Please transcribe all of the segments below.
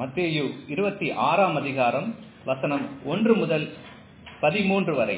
மத்தேயு இருபத்தி ஆறாம் அதிகாரம் வசனம் ஒன்று முதல் பதிமூன்று வரை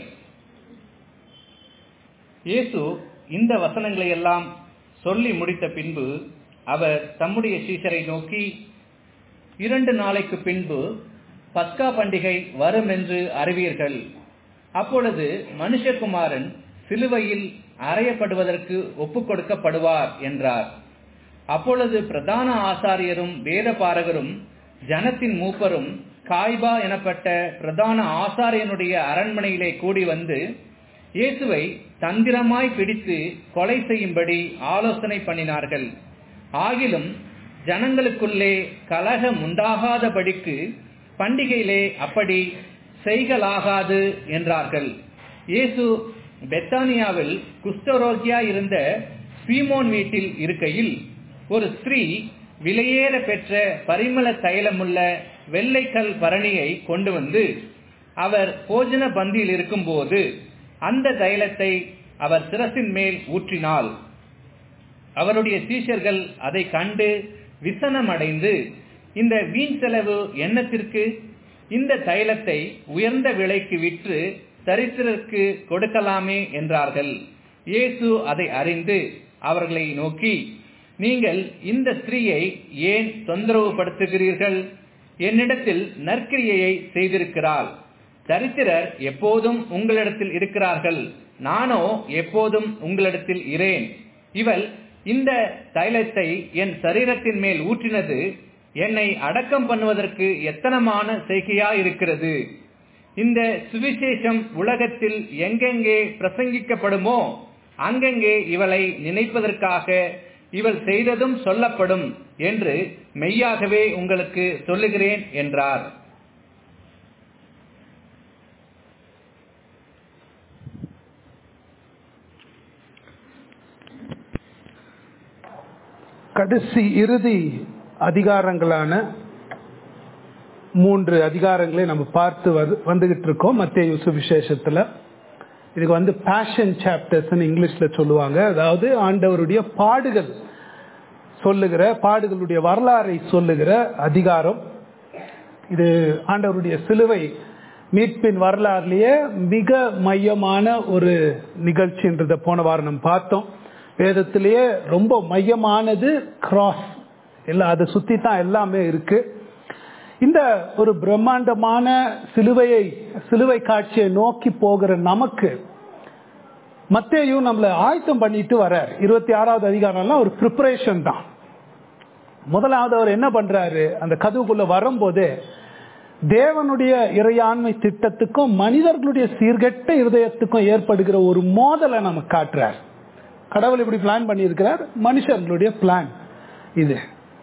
இயேசு இந்த வசனங்களை எல்லாம் சொல்லி முடித்த பின்பு அவர் தம்முடைய சீஷரை நோக்கி இரண்டு நாளைக்கு பின்பு பஸ்கா பண்டிகை வரும் என்று அறிவீர்கள் அப்பொழுது மனுஷகுமாரன் சிலுவையில் அறையப்படுவதற்கு ஒப்புக் கொடுக்கப்படுவார் என்றார் அப்பொழுது பிரதான ஆசாரியரும் வேத பாரகரும் ஜனத்தின் மூப்பரும் காய்பா எனப்பட்ட பிரதான ஆசாரியனுடைய அரண்மனையிலே கூடி வந்து இயேசுவை தந்திரமாய் பிடித்து கொலை செய்யும்படி ஆலோசனை பண்ணினார்கள் ஆகிலும் ஜனங்களுக்குள்ளே கலகம் உண்டாகாதபடிக்கு பண்டிகையிலே அப்படி செய்கலாகாது என்றார்கள் இயேசு பெத்தானியாவில் குஷ்டரோகியா இருந்த ஸ்பீமோன் வீட்டில் இருக்கையில் ஒரு ஸ்திரீ விலையேற பெற்ற பரிமள தைலமுள்ள வெள்ளைக்கல் பரணியை கொண்டு வந்து அவர் போஜன பந்தியில் இருக்கும்போது அந்த தைலத்தை அவர் சிரசின் மேல் ஊற்றினாள் அவருடைய சீஷர்கள் அதை கண்டு விசனமடைந்து இந்த வீண் செலவு எண்ணத்திற்கு இந்த தைலத்தை உயர்ந்த விலைக்கு விற்று தரித்திரருக்கு கொடுக்கலாமே என்றார்கள் இயேசு அதை அறிந்து அவர்களை நோக்கி நீங்கள் இந்த ஸ்திரீயை ஏன் தொந்தரவு படுத்துகிறீர்கள் என்னிடத்தில் நற்கிரியையை செய்திருக்கிறாள் தரித்திரர் எப்போதும் உங்களிடத்தில் இருக்கிறார்கள் நானோ எப்போதும் உங்களிடத்தில் இரேன் இவள் இந்த தைலத்தை என் சரீரத்தின் மேல் ஊற்றினது என்னை அடக்கம் பண்ணுவதற்கு எத்தனமான செய்கையா இருக்கிறது இந்த சுவிசேஷம் உலகத்தில் எங்கெங்கே பிரசங்கிக்கப்படுமோ அங்கெங்கே இவளை நினைப்பதற்காக இவள் செய்ததும் சொல்லப்படும் என்று மெய்யாகவே உங்களுக்கு சொல்லுகிறேன் என்றார் கடைசி இறுதி அதிகாரங்களான மூன்று அதிகாரங்களை நம்ம பார்த்து வந்துகிட்டு இருக்கோம் மத்திய சுவிசேஷத்துல இதுக்கு வந்து பேஷன் சாப்டர்ஸ் இங்கிலீஷ்ல சொல்லுவாங்க அதாவது ஆண்டவருடைய பாடுகள் சொல்லுகிற பாடுகளுடைய வரலாறை சொல்லுகிற அதிகாரம் இது ஆண்டவருடைய சிலுவை மீட்பின் வரலாறுலயே மிக மையமான ஒரு நிகழ்ச்சின்றத போன வாரம் நம்ம பார்த்தோம் வேதத்திலேயே ரொம்ப மையமானது கிராஸ் எல்லாம் அதை சுத்தி தான் எல்லாமே இருக்கு இந்த ஒரு பிரம்மாண்டமான சிலுவையை சிலுவை காட்சியை நோக்கி போகிற நமக்கு மத்தேயும் நம்மள ஆயத்தம் பண்ணிட்டு வர இருபத்தி ஆறாவது அதிகாரம்லாம் ஒரு ப்ரிப்பரேஷன் தான் முதலாவது அவர் என்ன பண்றாரு அந்த கதவுக்குள்ள வரும்போதே தேவனுடைய இறையாண்மை திட்டத்துக்கும் மனிதர்களுடைய சீர்கெட்ட இருதயத்துக்கும் ஏற்படுகிற ஒரு மோதலை நமக்கு காட்டுறார் கடவுள் இப்படி பிளான் பண்ணியிருக்கிறார் மனுஷர்களுடைய பிளான் இது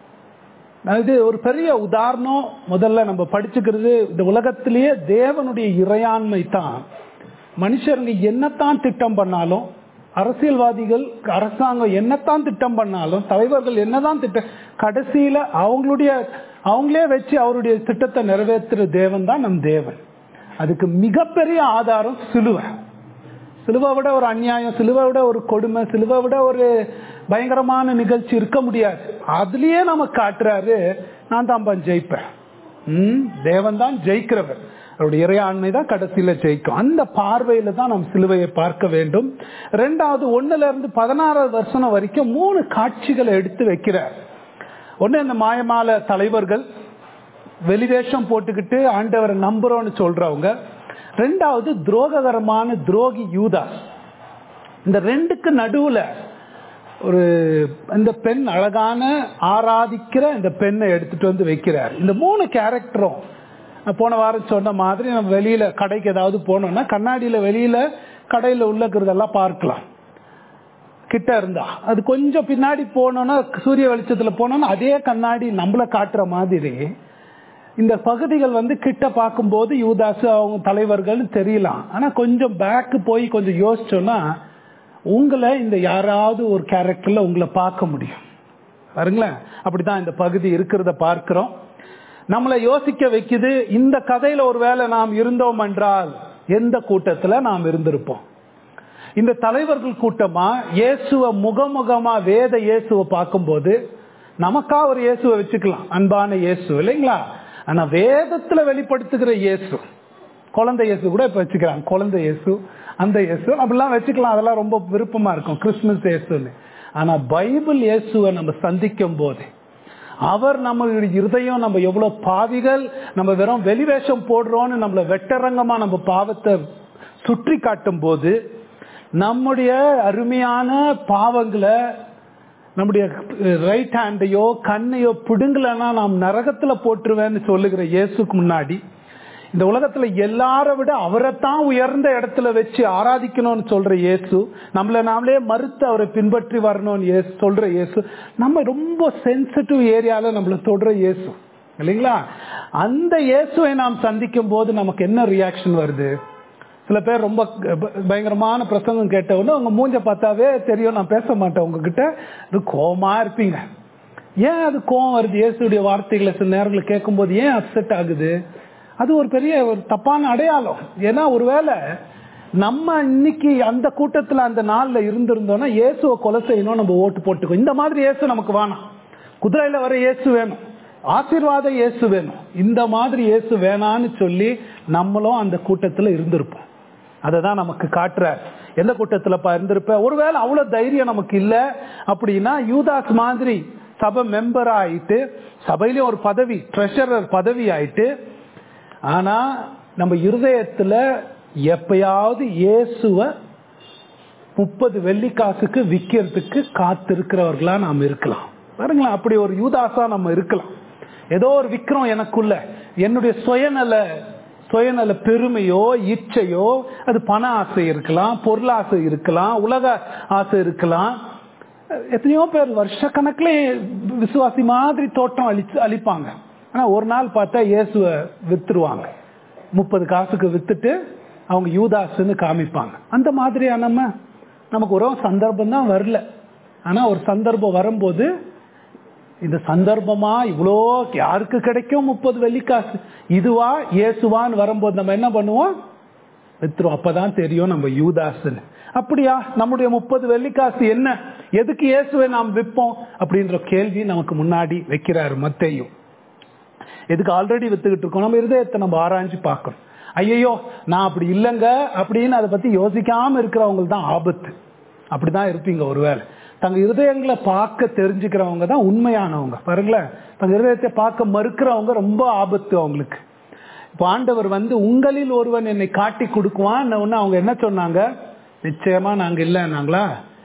இது ஒரு பெரிய உதாரணம் முதல்ல நம்ம படிச்சுக்கிறது இந்த உலகத்திலேயே தேவனுடைய இறையாண்மை தான் மனுஷருங்க என்னத்தான் திட்டம் பண்ணாலும் அரசியல்வாதிகள் அரசாங்கம் என்னத்தான் திட்டம் பண்ணாலும் தலைவர்கள் என்னதான் திட்டம் கடைசியில அவங்களுடைய அவங்களே வச்சு அவருடைய திட்டத்தை நிறைவேற்றுற தேவன் தான் நம் தேவன் அதுக்கு மிகப்பெரிய ஆதாரம் சிலுவை சிலுவை விட ஒரு அநியாயம் சிலுவை விட ஒரு கொடுமை சிலுவை விட ஒரு பயங்கரமான நிகழ்ச்சி இருக்க முடியாது அதுலயே நம்ம காட்டுறாரு நான் தான் ஜெயிப்பேன் உம் தேவன் தான் ஜெயிக்கிறவர் அவருடைய இறையாண்மை தான் கடைசியில ஜெயிக்கும் அந்த பார்வையில தான் நாம் சிலுவையை பார்க்க வேண்டும் ரெண்டாவது ஒண்ணுல இருந்து பதினாறாவது வருஷம் வரைக்கும் மூணு காட்சிகளை எடுத்து வைக்கிறார் ஒண்ணு இந்த மாயமால தலைவர்கள் வெளிவேஷம் போட்டுக்கிட்டு ஆண்டவரை நம்புறோம்னு சொல்றவங்க ரெண்டாவது துரோககரமான துரோகி யூதா இந்த ரெண்டுக்கு நடுவுல ஒரு இந்த பெண் அழகான ஆராதிக்கிற இந்த பெண்ணை எடுத்துட்டு வந்து வைக்கிறார் இந்த மூணு கேரக்டரும் போன வாரம் சொன்ன மாதிரி நம்ம வெளியில கடைக்கு ஏதாவது போனோம்னா கண்ணாடியில வெளியில கடையில உள்ளக்கிறதெல்லாம் பார்க்கலாம் கிட்ட இருந்தா அது கொஞ்சம் பின்னாடி போனோம்னா சூரிய வெளிச்சத்துல போனோம்னா அதே கண்ணாடி நம்மள காட்டுற மாதிரி இந்த பகுதிகள் வந்து கிட்ட பார்க்கும்போது யூதாசு அவங்க தலைவர்கள் தெரியலாம் ஆனா கொஞ்சம் பேக்கு போய் கொஞ்சம் யோசிச்சோம்னா உங்களை இந்த யாராவது ஒரு கேரக்டர்ல உங்களை பார்க்க முடியும் பாருங்களேன் அப்படிதான் இந்த பகுதி இருக்கிறத பார்க்கிறோம் நம்மளை யோசிக்க வைக்குது இந்த கதையில ஒருவேளை நாம் இருந்தோம் என்றால் எந்த கூட்டத்துல நாம் இருந்திருப்போம் இந்த தலைவர்கள் கூட்டமா இயேசுவ முகமுகமா வேத இயேசுவை பார்க்கும்போது நமக்கா ஒரு இயேசுவை வச்சுக்கலாம் அன்பான இயேசு இல்லைங்களா ஆனா வேதத்துல வெளிப்படுத்துகிற இயேசு குழந்தை இயேசு கூட இப்ப வச்சுக்கிறாங்க குழந்தை இயேசு அந்த இயேசு அப்படிலாம் வச்சுக்கலாம் அதெல்லாம் ரொம்ப விருப்பமா இருக்கும் கிறிஸ்துமஸ் இயேசுன்னு ஆனா பைபிள் இயேசுவை நம்ம சந்திக்கும் போது அவர் நம்மளுடைய இருதயம் நம்ம எவ்வளவு பாவிகள் நம்ம வெறும் வெளிவேஷம் போடுறோம்னு நம்மள வெட்டரங்கமா நம்ம பாவத்தை சுற்றி காட்டும் போது நம்முடைய அருமையான பாவங்களை நம்முடைய ரைட் ஹேண்டையோ கண்ணையோ பிடுங்கலன்னா நாம் நரகத்துல போட்டுருவேன்னு சொல்லுகிற இயேசுக்கு முன்னாடி இந்த உலகத்துல எல்லார விட அவரைத்தான் உயர்ந்த இடத்துல வச்சு ஆராதிக்கணும்னு சொல்ற இயேசு நம்மள நாமளே மறுத்து அவரை பின்பற்றி வரணும்னு இயேசு சொல்ற இயேசு நம்ம ரொம்ப சென்சிட்டிவ் ஏரியால நம்மள தொடுற இயேசு இல்லைங்களா அந்த இயேசுவை நாம் சந்திக்கும் போது நமக்கு என்ன ரியாக்ஷன் வருது சில பேர் ரொம்ப பயங்கரமான பிரசங்கம் கேட்ட உடனே உங்க மூஞ்ச பார்த்தாவே தெரியும் நான் பேச மாட்டேன் உங்ககிட்ட இது கோமா இருப்பீங்க ஏன் அது கோவம் வருது இயேசுடைய வார்த்தைகளை சில நேரங்களில் கேட்கும்போது ஏன் அப்செட் ஆகுது அது ஒரு பெரிய ஒரு தப்பான அடையாளம் ஏன்னா ஒருவேளை நம்ம இன்னைக்கு அந்த கூட்டத்தில் அந்த நாளில் இருந்திருந்தோம்னா இயேசுவை கொலை செய்யணும் நம்ம ஓட்டு போட்டுக்கோ இந்த மாதிரி இயேசு நமக்கு வேணாம் குதிரையில வர இயேசு வேணும் ஆசீர்வாத இயேசு வேணும் இந்த மாதிரி இயேசு வேணான்னு சொல்லி நம்மளும் அந்த கூட்டத்தில் இருந்திருப்போம் அதை தான் நமக்கு காட்டுறார் எந்த கூட்டத்தில் இருந்திருப்ப ஒருவேளை அவ்வளோ தைரியம் நமக்கு இல்லை அப்படின்னா யூதாஸ் மாதிரி சபை மெம்பர் ஆயிட்டு சபையிலும் ஒரு பதவி ட்ரெஷரர் பதவி ஆயிட்டு ஆனா நம்ம இருதயத்துல எப்பயாவது இயேசுவ முப்பது வெள்ளிக்காசுக்கு விற்கிறதுக்கு காத்திருக்கிறவர்களா நாம் இருக்கலாம் பாருங்களேன் அப்படி ஒரு யூதாசா நம்ம இருக்கலாம் ஏதோ ஒரு விக்ரம் எனக்குள்ள என்னுடைய சுயநல சுயநல பெருமையோ இச்சையோ அது பண ஆசை இருக்கலாம் பொருளாசை இருக்கலாம் உலக ஆசை இருக்கலாம் எத்தனையோ பேர் வருஷ கணக்கில் விசுவாசி மாதிரி தோட்டம் அழிச்சு அழிப்பாங்க ஆனா ஒரு நாள் பார்த்தா இயேசுவ வித்துருவாங்க முப்பது காசுக்கு வித்துட்டு அவங்க யூதாசுன்னு காமிப்பாங்க அந்த மாதிரியா நம்ம நமக்கு ஒரு சந்தர்ப்பம் தான் வரல ஆனா ஒரு சந்தர்ப்பம் வரும்போது இந்த சந்தர்ப்பமா இவ்வளோ யாருக்கு கிடைக்கும் முப்பது வெள்ளிக்காசு இதுவா இயேசுவான்னு வரும்போது நம்ம என்ன பண்ணுவோம் வித்துரும் அப்பதான் தெரியும் நம்ம யூதாசுன்னு அப்படியா நம்முடைய முப்பது வெள்ளிக்காசு என்ன எதுக்கு இயேசுவை நாம் விற்போம் அப்படின்ற கேள்வி நமக்கு முன்னாடி வைக்கிறாரு மத்தையும் எதுக்கு ஆல்ரெடி வித்துக்கிட்டு இருக்கோம் நம்ம இருதயத்தை நம்ம ஆராய்ஞ்சு பார்க்கணும் ஐயோ நான் அப்படி இல்லைங்க அப்படின்னு அதை பத்தி யோசிக்காம இருக்கிறவங்களுக்கு தான் ஆபத்து அப்படிதான் இருப்பீங்க ஒருவேளை தங்க இருதயங்களை பார்க்க தெரிஞ்சுக்கிறவங்க தான் உண்மையானவங்க பாருங்களேன் தங்க இருதயத்தை பார்க்க மறுக்கிறவங்க ரொம்ப ஆபத்து அவங்களுக்கு இப்போ ஆண்டவர் வந்து உங்களில் ஒருவன் என்னை காட்டி கொடுக்குவான் அவங்க என்ன சொன்னாங்க நிச்சயமா நாங்க இல்லைன்னாங்களா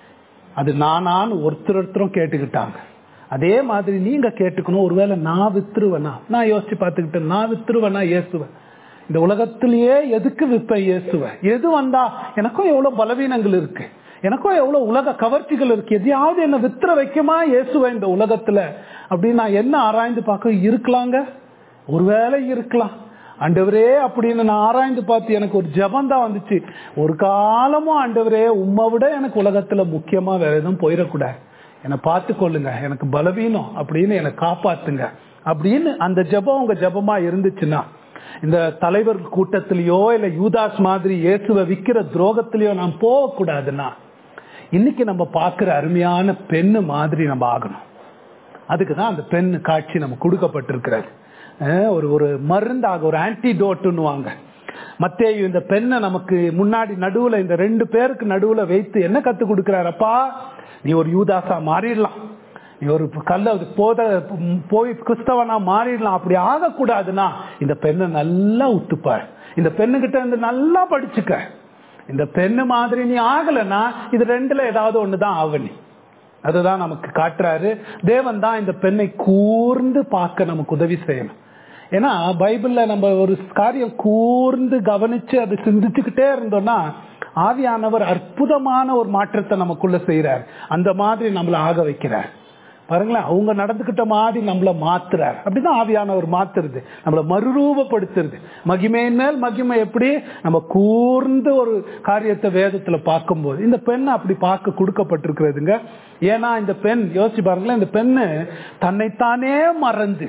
அது நானான்னு ஒருத்தர் ஒருத்தரும் கேட்டுக்கிட்டாங்க அதே மாதிரி நீங்க கேட்டுக்கணும் ஒருவேளை நான் வித்துருவேனா நான் யோசிச்சு பார்த்துக்கிட்டேன் நான் வித்துருவேனா இயேசுவேன் இந்த உலகத்திலேயே எதுக்கு விற்பேன் இயேசுவேன் எது வந்தா எனக்கும் எவ்வளவு பலவீனங்கள் இருக்கு எனக்கும் எவ்வளவு உலக கவர்ச்சிகள் இருக்கு எதையாவது என்ன வித்துற வைக்குமா இயேசுவேன் இந்த உலகத்துல அப்படின்னு நான் என்ன ஆராய்ந்து பார்க்க இருக்கலாங்க ஒருவேளை இருக்கலாம் ஆண்டவரே அப்படின்னு நான் ஆராய்ந்து பார்த்து எனக்கு ஒரு ஜபம் தான் வந்துச்சு ஒரு காலமும் ஆண்டவரே உம்மை விட எனக்கு உலகத்துல முக்கியமா வேற எதுவும் போயிடக்கூடாது என்னை பார்த்து கொள்ளுங்க எனக்கு பலவீனம் அப்படின்னு என்னை காப்பாத்துங்க அப்படின்னு அந்த ஜபம் உங்க ஜபமா இருந்துச்சுன்னா இந்த தலைவர் கூட்டத்திலேயோ இல்ல யூதாஸ் மாதிரி இயேசுவை விக்கிற துரோகத்திலேயோ நாம் போகக்கூடாதுன்னா இன்னைக்கு நம்ம பார்க்கிற அருமையான பெண்ணு மாதிரி நம்ம ஆகணும் அதுக்கு தான் அந்த பெண் காட்சி நம்ம கொடுக்கப்பட்டிருக்கிறது ஒரு ஒரு மருந்தாக ஒரு ஆன்டிடோட்டுன்னுவாங்க மத்தேயு இந்த பெண்ணை நமக்கு முன்னாடி நடுவுல இந்த ரெண்டு பேருக்கு நடுவுல வைத்து என்ன கத்து கொடுக்கிறாரப்பா நீ ஒரு யூதாசா மாறிடலாம் நீ ஒரு கல்ல போத போய் கிறிஸ்தவனா மாறிடலாம் அப்படி ஆகக்கூடாதுன்னா இந்த பெண்ணை நல்லா உத்துப்பார் இந்த பெண்ணுகிட்ட இருந்து நல்லா படிச்சுக்க இந்த பெண்ணு மாதிரி நீ ஆகலைன்னா இது ரெண்டுல ஏதாவது ஒண்ணுதான் ஆவணி அதுதான் நமக்கு காட்டுறாரு தேவன் தான் இந்த பெண்ணை கூர்ந்து பார்க்க நமக்கு உதவி செய்யணும் ஏன்னா பைபிள்ல நம்ம ஒரு காரியம் கூர்ந்து கவனிச்சு அதை சிந்திச்சுக்கிட்டே இருந்தோம்னா ஆவியானவர் அற்புதமான ஒரு மாற்றத்தை நமக்குள்ள செய்யறார் அந்த மாதிரி நம்மளை ஆக வைக்கிறார் பாருங்களேன் அவங்க நடந்துகிட்ட மாதிரி நம்மள மாத்துறார் அப்படிதான் ஆவியானவர் மாத்துறது நம்மள மறுரூபப்படுத்துறது மகிமையின் மேல் மகிமை எப்படி நம்ம கூர்ந்து ஒரு காரியத்தை வேதத்துல பார்க்கும்போது இந்த பெண் அப்படி பார்க்க கொடுக்கப்பட்டிருக்கிறதுங்க ஏன்னா இந்த பெண் யோசிச்சு பாருங்களேன் இந்த பெண்ணு தன்னைத்தானே மறந்து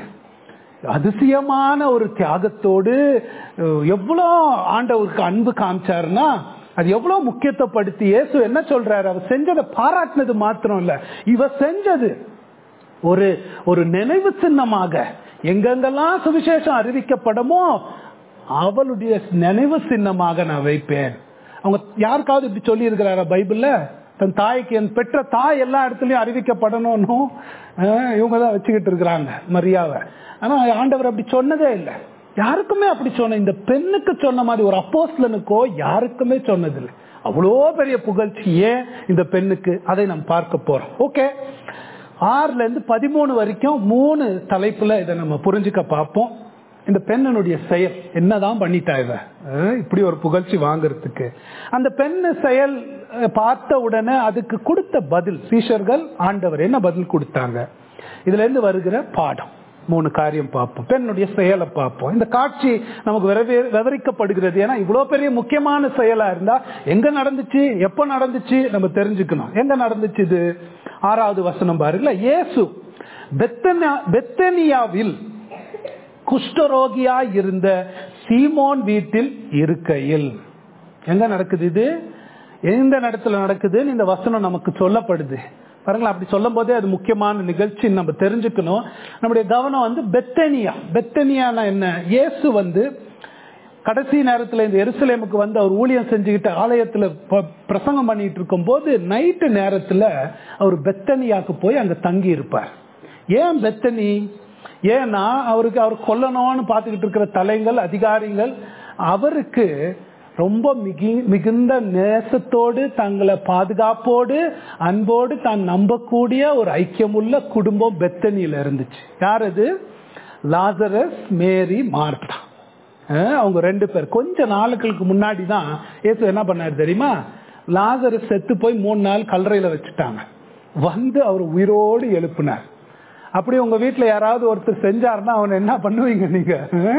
அதிசயமான ஒரு தியாகத்தோடு எவ்வளோ ஆண்டவருக்கு அன்பு காமிச்சாருன்னா அது எவ்வளவு முக்கியத்துவப்படுத்தி இயேசு என்ன சொல்றாரு அவர் செஞ்சதை பாராட்டினது மாத்திரம் இல்ல இவ செஞ்சது ஒரு ஒரு நினைவு சின்னமாக எங்கெங்கெல்லாம் சுவிசேஷம் அறிவிக்கப்படமோ அவளுடைய நினைவு சின்னமாக நான் வைப்பேன் அவங்க யாருக்காவது இப்படி சொல்லி இருக்கிறாரா பைபிள்ல தன் தாய்க்கு என் பெற்ற தாய் எல்லா இடத்துலயும் அறிவிக்கப்படணும்னு இவங்க தான் வச்சுக்கிட்டு இருக்கிறாங்க மரியாவை ஆனா ஆண்டவர் அப்படி சொன்னதே இல்லை யாருக்குமே அப்படி சொன்ன இந்த பெண்ணுக்கு சொன்ன மாதிரி ஒரு அப்போஸ்லனுக்கோ யாருக்குமே சொன்னதில்லை அவ்வளோ பெரிய புகழ்ச்சி ஏன் இந்த பெண்ணுக்கு அதை நாம் பார்க்க போறோம் ஓகே ஆறுல இருந்து பதிமூணு வரைக்கும் மூணு தலைப்புல இதை நம்ம புரிஞ்சுக்க பார்ப்போம் இந்த பெண்ணனுடைய செயல் என்னதான் பண்ணிட்டா இவ அஹ் இப்படி ஒரு புகழ்ச்சி வாங்குறதுக்கு அந்த பெண் செயல் அஹ், பார்த்த உடனே அதுக்கு கொடுத்த பதில் சீஷர்கள் ஆண்டவர் என்ன பதில் கொடுத்தாங்க இதுல இருந்து வருகிற பாடம் மூணு காரியம் பார்ப்போம் பெண்ணுடைய செயலை பார்ப்போம் இந்த காட்சி நமக்கு விவரி- விவரிக்கப்படுகிறது ஏன்னா இவ்வளவு பெரிய முக்கியமான செயலா இருந்தா எங்க நடந்துச்சு எப்ப நடந்துச்சு நம்ம தெரிஞ்சுக்கணும் எங்க நடந்துச்சு இது ஆறாவது வசனம் பாருங்களா இயேசு பெத்தனியா- பெத்தனியாவில் குஷ்டரோகியா இருந்த சீமோன் வீட்டில் இருக்கையில் எங்க நடக்குது இது எந்த இடத்துல நடக்குதுன்னு இந்த வசனம் நமக்கு சொல்லப்படுது பாருங்களா அப்படி சொல்லும் போதே அது முக்கியமான நிகழ்ச்சி நம்ம தெரிஞ்சுக்கணும் நம்முடைய கவனம் வந்து பெத்தனியா பெத்தனியானா என்ன இயேசு வந்து கடைசி நேரத்துல இந்த எருசலேமுக்கு வந்து அவர் ஊழியம் செஞ்சுக்கிட்டு ஆலயத்துல ப- பிரசங்கம் பண்ணிட்டு இருக்கும் போது நைட்டு நேரத்துல அவர் பெத்தனியாக்கு போய் அங்க தங்கி இருப்பார் ஏன் பெத்தனி ஏன்னா அவருக்கு அவர் கொல்லணும்னு பார்த்துக்கிட்டு இருக்கிற தலைங்கள் அதிகாரிகள் அவருக்கு ரொம்ப மிகி மிகுந்த நேசத்தோடு தங்களை பாதுகாப்போடு அன்போடு தான் நம்பக்கூடிய ஒரு ஐக்கியமுள்ள குடும்பம் பெத்தனியில இருந்துச்சு யார் அது லாசரஸ் மேரி மார்த்தா அஹ் அவங்க ரெண்டு பேர் கொஞ்ச நாளுக்கு முன்னாடி தான் இயேசு என்ன பண்ணாரு தெரியுமா லாசரஸ் செத்து போய் மூணு நாள் கல்லறையில வச்சுட்டாங்க வந்து அவர் உயிரோடு எழுப்பினார் அப்படி உங்க வீட்டுல யாராவது ஒருத்தர் செஞ்சாருன்னா அவன் என்ன பண்ணுவீங்க நீங்க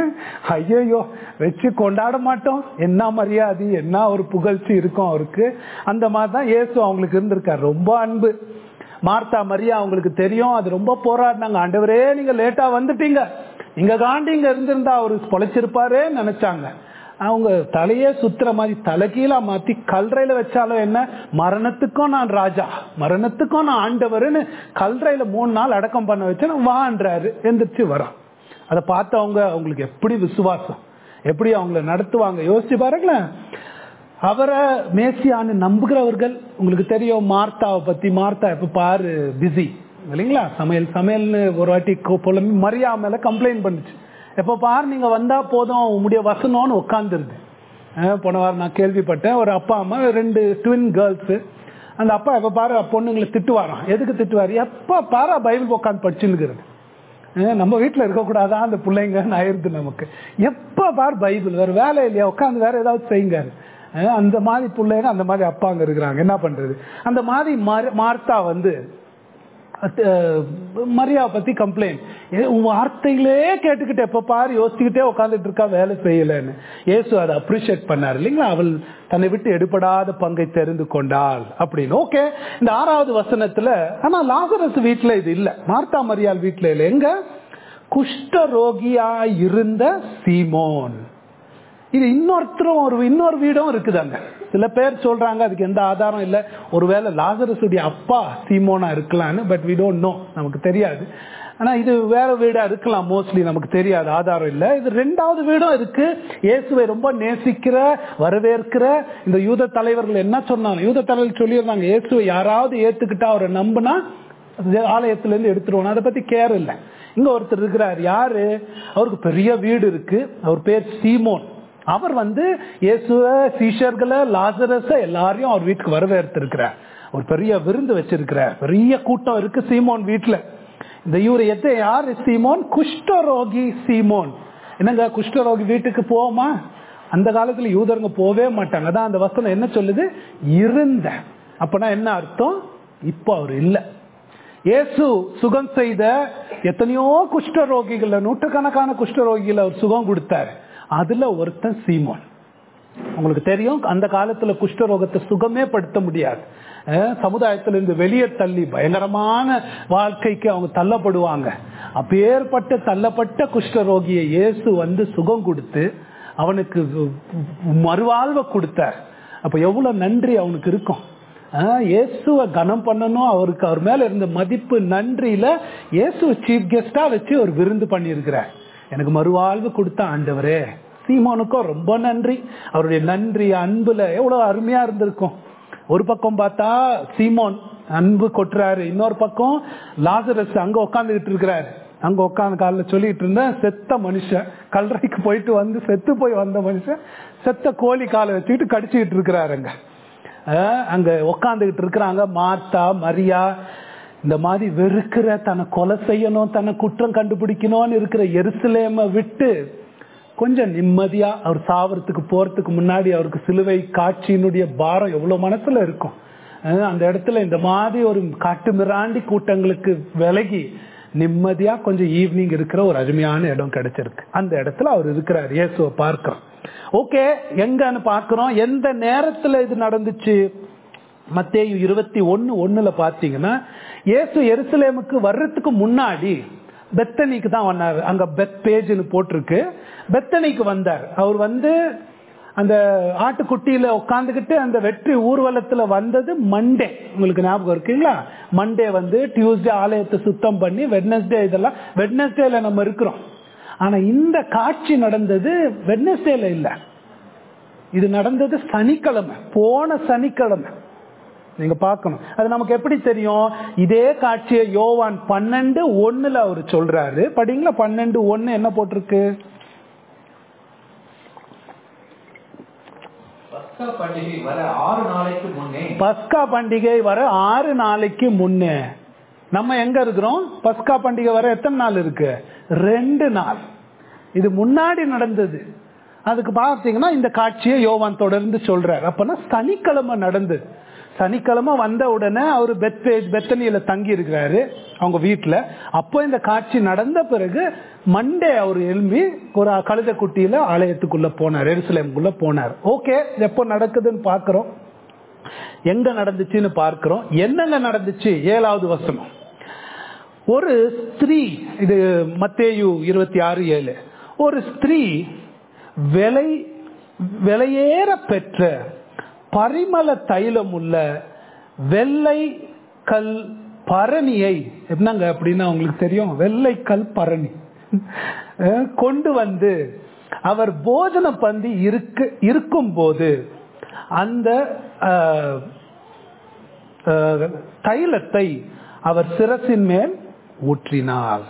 ஐயோ வச்சு கொண்டாட மாட்டோம் என்ன மரியாதை என்ன ஒரு புகழ்ச்சி இருக்கும் அவருக்கு அந்த மாதிரி தான் இயேசு அவங்களுக்கு இருந்திருக்காரு ரொம்ப அன்பு மார்த்தா மரியா அவங்களுக்கு தெரியும் அது ரொம்ப போராடினாங்க ஆண்டவரே நீங்க லேட்டா வந்துட்டீங்க இங்க காண்டி இங்க இருந்திருந்தா அவரு பொழைச்சிருப்பாரே நினைச்சாங்க அவங்க தலையே சுத்துற மாதிரி தலைகீழா மாத்தி கல்றையில வச்சாலும் என்ன மரணத்துக்கும் நான் ராஜா மரணத்துக்கும் நான் ஆண்டவர்னு கல்றையில மூணு நாள் அடக்கம் பண்ண வச்சு வான்றாரு எந்திரிச்சு வரான் அதை பார்த்தவங்க அவங்களுக்கு எப்படி விசுவாசம் எப்படி அவங்கள நடத்துவாங்க யோசிச்சு பாருங்களேன் அவரை மேசியான்னு நம்புகிறவர்கள் உங்களுக்கு தெரியும் மார்த்தாவை பத்தி மார்த்தா எப்ப பாரு பிஸி இல்லைங்களா சமையல் சமையல்னு ஒரு வாட்டி கொ- புலம்பி மரியா மேல கம்ப்ளைண்ட் பண்ணுச்சு எப்ப பாரு நீங்க வந்தா போதும் உங்களுடைய வசனம்னு உட்காந்துருது போன வாரம் நான் கேள்விப்பட்டேன் ஒரு அப்பா அம்மா ரெண்டு ட்வின் கேர்ள்ஸ் அந்த அப்பா எப்ப பாரு பொண்ணுங்களை திட்டுவாராம் எதுக்கு திட்டுவாரு எப்ப பாரு பைபிள் உட்காந்து படிச்சுன்னுக்கிறது அஹ் நம்ம வீட்டுல இருக்கக்கூடாதா அந்த பிள்ளைங்க ஆயிருது நமக்கு எப்ப பார் பைபிள் வேற வேலை இல்லையா உட்காந்து வேற ஏதாவது செய்யுங்க அஹ் அந்த மாதிரி பிள்ளைங்க அந்த மாதிரி அப்பாங்க இருக்கிறாங்க என்ன பண்றது அந்த மாதிரி மார்- மார்த்தா வந்து அஹ், மரியாவை பத்தி கம்ப்ளைண்ட் உன் வார்த்தைகளே கேட்டுக்கிட்டு எப்ப பாரு யோசிச்சுக்கிட்டே உட்காந்துட்டு இருக்கா வேலை செய்யலன்னு இயேசு அதை அப்ரிஷியேட் பண்ணாரு இல்லைங்களா அவள் தன்னை விட்டு எடுபடாத பங்கை தெரிந்து கொண்டாள் அப்படின்னு ஓகே இந்த ஆறாவது வசனத்துல ஆனா லாசரஸ் வீட்டுல இது இல்ல மார்த்தா மரியாள் வீட்டுல இல்ல எங்க குஷ்ட ரோகியா இருந்த சீமோன் இது இன்னொருத்தரும் ஒரு இன்னொரு வீடும் இருக்குது அங்க சில பேர் சொல்றாங்க அதுக்கு எந்த ஆதாரம் இல்ல ஒருவேளை லாசரஸுடைய அப்பா சீமோனா இருக்கலாம்னு பட் வி டோன்ட் நோ நமக்கு தெரியாது ஆனா இது வேற வீடா இருக்கலாம் மோஸ்ட்லி நமக்கு தெரியாது ஆதாரம் இல்ல இது ரெண்டாவது வீடும் இருக்கு இயேசுவை ரொம்ப நேசிக்கிற வரவேற்கிற இந்த யூத தலைவர்கள் என்ன சொன்னாங்க யூத தலைவர்கள் சொல்லியிருந்தாங்க இயேசுவை யாராவது ஏத்துக்கிட்டா அவரை நம்புனா ஆலயத்துல இருந்து எடுத்துருவோம் அதை பத்தி கேர் இல்ல இங்க ஒருத்தர் இருக்கிறார் யாரு அவருக்கு பெரிய வீடு இருக்கு அவர் பேர் சீமோன் அவர் வந்து இயேசுவ சீஷர்களை லாசரஸ எல்லாரையும் அவர் வீட்டுக்கு வரவேற்றிருக்கிறார் ஒரு பெரிய விருந்து வச்சிருக்கிறார் பெரிய கூட்டம் இருக்கு சீமோன் வீட்டுல இந்த இவர் எத்த யாரு சீமோன் குஷ்டரோகி சீமோன் என்னங்க குஷ்டரோகி வீட்டுக்கு போவோமா அந்த காலத்துல யூதருங்க போவே மாட்டாங்க அதான் அந்த வசனம் என்ன சொல்லுது இருந்த அப்பனா என்ன அர்த்தம் இப்போ அவர் இல்ல இயேசு சுகம் செய்த எத்தனையோ குஷ்டரோகிகள் நூற்றுக்கணக்கான குஷ்டரோகிகளை அவர் சுகம் கொடுத்தாரு அதுல ஒருத்தன் சீமோன் உங்களுக்கு தெரியும் அந்த காலத்துல குஷ்டரோகத்தை சுகமே படுத்த முடியாது அஹ் சமுதாயத்துல இருந்து வெளியே தள்ளி பயங்கரமான வாழ்க்கைக்கு அவங்க தள்ளப்படுவாங்க அப்பேற்பட்ட தள்ளப்பட்ட குஷ்டரோகியை இயேசு வந்து சுகம் கொடுத்து அவனுக்கு மறுவாழ்வை கொடுத்தார் அப்ப எவ்வளவு நன்றி அவனுக்கு இருக்கும் ஆஹ், இயேசுவை கனம் பண்ணணும் அவருக்கு அவர் மேல இருந்த மதிப்பு நன்றியில இயேசுவை சீஃப் கெஸ்டா வச்சு ஒரு விருந்து பண்ணியிருக்கிறார் எனக்கு மறுவாழ்வு கொடுத்த ஆண்டவரே சீமோனுக்கும் ரொம்ப நன்றி அவருடைய நன்றி அன்புல எவ்வளவு அருமையா இருந்திருக்கும் ஒரு பக்கம் பார்த்தா சீமோன் அன்பு கொட்டுறாரு இன்னொரு பக்கம் லாசரஸ் அங்க உட்காந்துக்கிட்டு இருக்கிறாரு அங்க உட்காந்து காலில் சொல்லிட்டு இருந்தேன் செத்த மனுஷன் கல்லறைக்கு போயிட்டு வந்து செத்து போய் வந்த மனுஷன் செத்த கோழி காலை வச்சுக்கிட்டு கடிச்சுக்கிட்டு இருக்கிறாருங்க அஹ் அங்க உக்காந்துக்கிட்டு இருக்கிறாங்க மாத்தா மரியா இந்த மாதிரி வெறுக்கிற தன்னை கொலை செய்யணும் தன்னை குற்றம் கண்டுபிடிக்கணும்னு இருக்கிற எருசலேமை விட்டு கொஞ்சம் நிம்மதியா அவர் சாவறதுக்கு போறதுக்கு முன்னாடி அவருக்கு சிலுவை காட்சியினுடைய பாரம் எவ்வளவு மனசுல இருக்கும் அஹ் அந்த இடத்துல இந்த மாதிரி ஒரு காட்டு மிராண்டி கூட்டங்களுக்கு விலகி நிம்மதியா கொஞ்சம் ஈவினிங் இருக்கிற ஒரு அருமையான இடம் கிடைச்சிருக்கு அந்த இடத்துல அவர் இருக்கிறார் இயேசுவை பார்க்கிறோம் ஓகே எங்கன்னு பார்க்கிறோம் எந்த நேரத்துல இது நடந்துச்சு மத்தேயு இருபத்தி ஒன்னு ஒண்ணுல பாத்தீங்கன்னா இயேசு எருசலேமுக்கு வர்றதுக்கு முன்னாடி பெத்தனிக்கு தான் வந்தார் அங்க பெத் பேஜ்னு போட்டிருக்கு பெத்தனிக்கு வந்தார் அவர் வந்து அந்த ஆட்டுக்குட்டியில உட்காந்துக்கிட்டு அந்த வெற்றி ஊர்வலத்துல வந்தது மண்டே உங்களுக்கு ஞாபகம் இருக்குங்களா மண்டே வந்து டியூஸ்டே ஆலயத்தை சுத்தம் பண்ணி வெட்னஸ்டே இதெல்லாம் வெட்னஸ்டேல நம்ம இருக்கிறோம் ஆனா இந்த காட்சி நடந்தது வெட்னஸ்டேல இல்ல இது நடந்தது சனிக்கிழமை போன சனிக்கிழமை நீங்க பார்க்கணும் அது நமக்கு எப்படி தெரியும் இதே காட்சியை யோவான் பன்னெண்டு ஒண்ணுல அவர் சொல்றாரு படிங்களா பன்னெண்டு ஒண்ணு என்ன போட்டிருக்கு பஸ்கா பண்டிகை வர ஆறு நாளைக்கு முன்னே பஸ்கா பண்டிகை வர ஆறு நாளைக்கு முன்னே நம்ம எங்க இருக்கிறோம் பஸ்கா பண்டிகை வர எத்தனை நாள் இருக்கு ரெண்டு நாள் இது முன்னாடி நடந்தது அதுக்கு பார்த்தீங்கன்னா இந்த காட்சியை யோவான் தொடர்ந்து சொல்றார் அப்பனா சனிக்கிழமை நடந்தது சனிக்கிழமை வந்த உடனே அவர் பெத்தேஜ் பெத்தனியில தங்கி இருக்கிறாரு அவங்க வீட்டுல அப்போ இந்த காட்சி நடந்த பிறகு மண்டே அவர் எழும்பி ஒரு கழுத குட்டியில ஆலயத்துக்குள்ள போனார் எருசலேமுக்குள்ள போனார் ஓகே எப்போ நடக்குதுன்னு பாக்குறோம் எங்க நடந்துச்சுன்னு பார்க்கிறோம் என்னென்ன நடந்துச்சு ஏழாவது வசனம் ஒரு ஸ்திரீ இது மத்தேயு இருபத்தி ஆறு ஏழு ஒரு ஸ்திரீ விலை விலையேற பெற்ற பரிமள தைலம் உள்ள வெள்ளை கல் பரணியை என்னங்க அப்படின்னா உங்களுக்கு தெரியும் வெள்ளை கல் பரணி அஹ் கொண்டு வந்து அவர் போஜன பந்தி இருக்கு இருக்கும் போது அந்த அஹ், அஹ், தைலத்தை அவர் சிரசின் மேல் ஊற்றினார்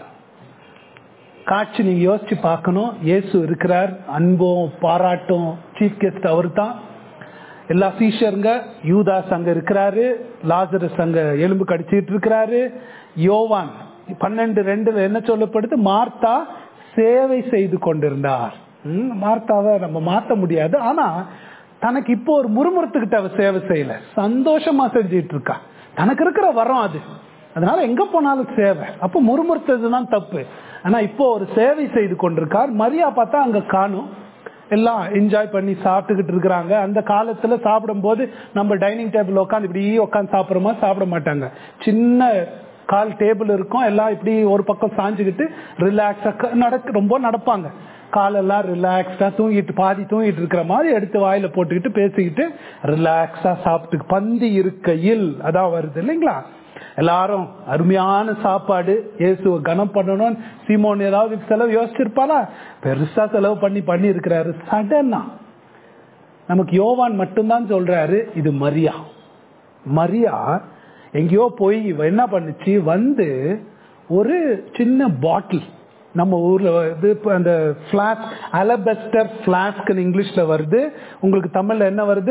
காட்சி நீங்க யோசிச்சு பார்க்கணும் இயேசு இருக்கிறார் அன்பும் பாராட்டும் சீஃப் கெஸ்ட் அவர் தான் எல்லா சீஷருங்க யூதாஸ் அங்க இருக்கிறாரு லாசரஸ் அங்க எலும்பு கடிச்சிட்டு இருக்கிறாரு யோவான் பன்னெண்டு ரெண்டுல என்ன சொல்லப்படுது மார்த்தா சேவை செய்து கொண்டிருந்தார் ம், மார்த்தாவை நம்ம மாத்த முடியாது ஆனா தனக்கு இப்போ ஒரு முறுமுறுத்துக்கிட்ட அவ சேவை செய்யல சந்தோஷமா செஞ்சிட்டு இருக்கா தனக்கு இருக்கிற வரம் அது அதனால எங்க போனாலும் சேவை அப்ப முறுமுறுத்ததுதான் தப்பு ஆனா இப்போ ஒரு சேவை செய்து கொண்டிருக்கார் மரியா பார்த்தா அங்க காணும் எல்லாம் என்ஜாய் பண்ணி சாப்பிட்டுக்கிட்டு இருக்கிறாங்க அந்த காலத்துல சாப்பிடும் போது நம்ம டைனிங் டேபிள் உட்காந்து இப்படி உட்காந்து சாப்பிடுறோமா சாப்பிட மாட்டாங்க சின்ன கால் டேபிள் இருக்கும் எல்லாம் இப்படி ஒரு பக்கம் சாஞ்சுக்கிட்டு ரிலாக்ஸா நடக்க ரொம்ப நடப்பாங்க காலெல்லாம் ரிலாக்ஸ்டா தூங்கிட்டு பாதி தூங்கிட்டு இருக்கிற மாதிரி எடுத்து வாயில போட்டுக்கிட்டு பேசிக்கிட்டு ரிலாக்ஸா சாப்பிட்டு பந்தி இருக்கையில் அதான் வருது இல்லைங்களா எல்லாரும் அருமையான சாப்பாடு இயேசுவை கனம் பண்ணணும் சீமோன் ஏதாவது செலவு யோசிச்சிருப்பாளா பெருசா செலவு பண்ணி பண்ணி இருக்கிறாரு சடனா நமக்கு யோவான் மட்டும்தான் சொல்றாரு இது மரியா மரியா எங்கேயோ போய் இவ என்ன பண்ணுச்சு வந்து ஒரு சின்ன பாட்டில் நம்ம ஊர்ல இது இப்ப அந்த பிளாஸ்க் அலபெஸ்டர் பிளாஸ்க் இங்கிலீஷ்ல வருது உங்களுக்கு தமிழ்ல என்ன வருது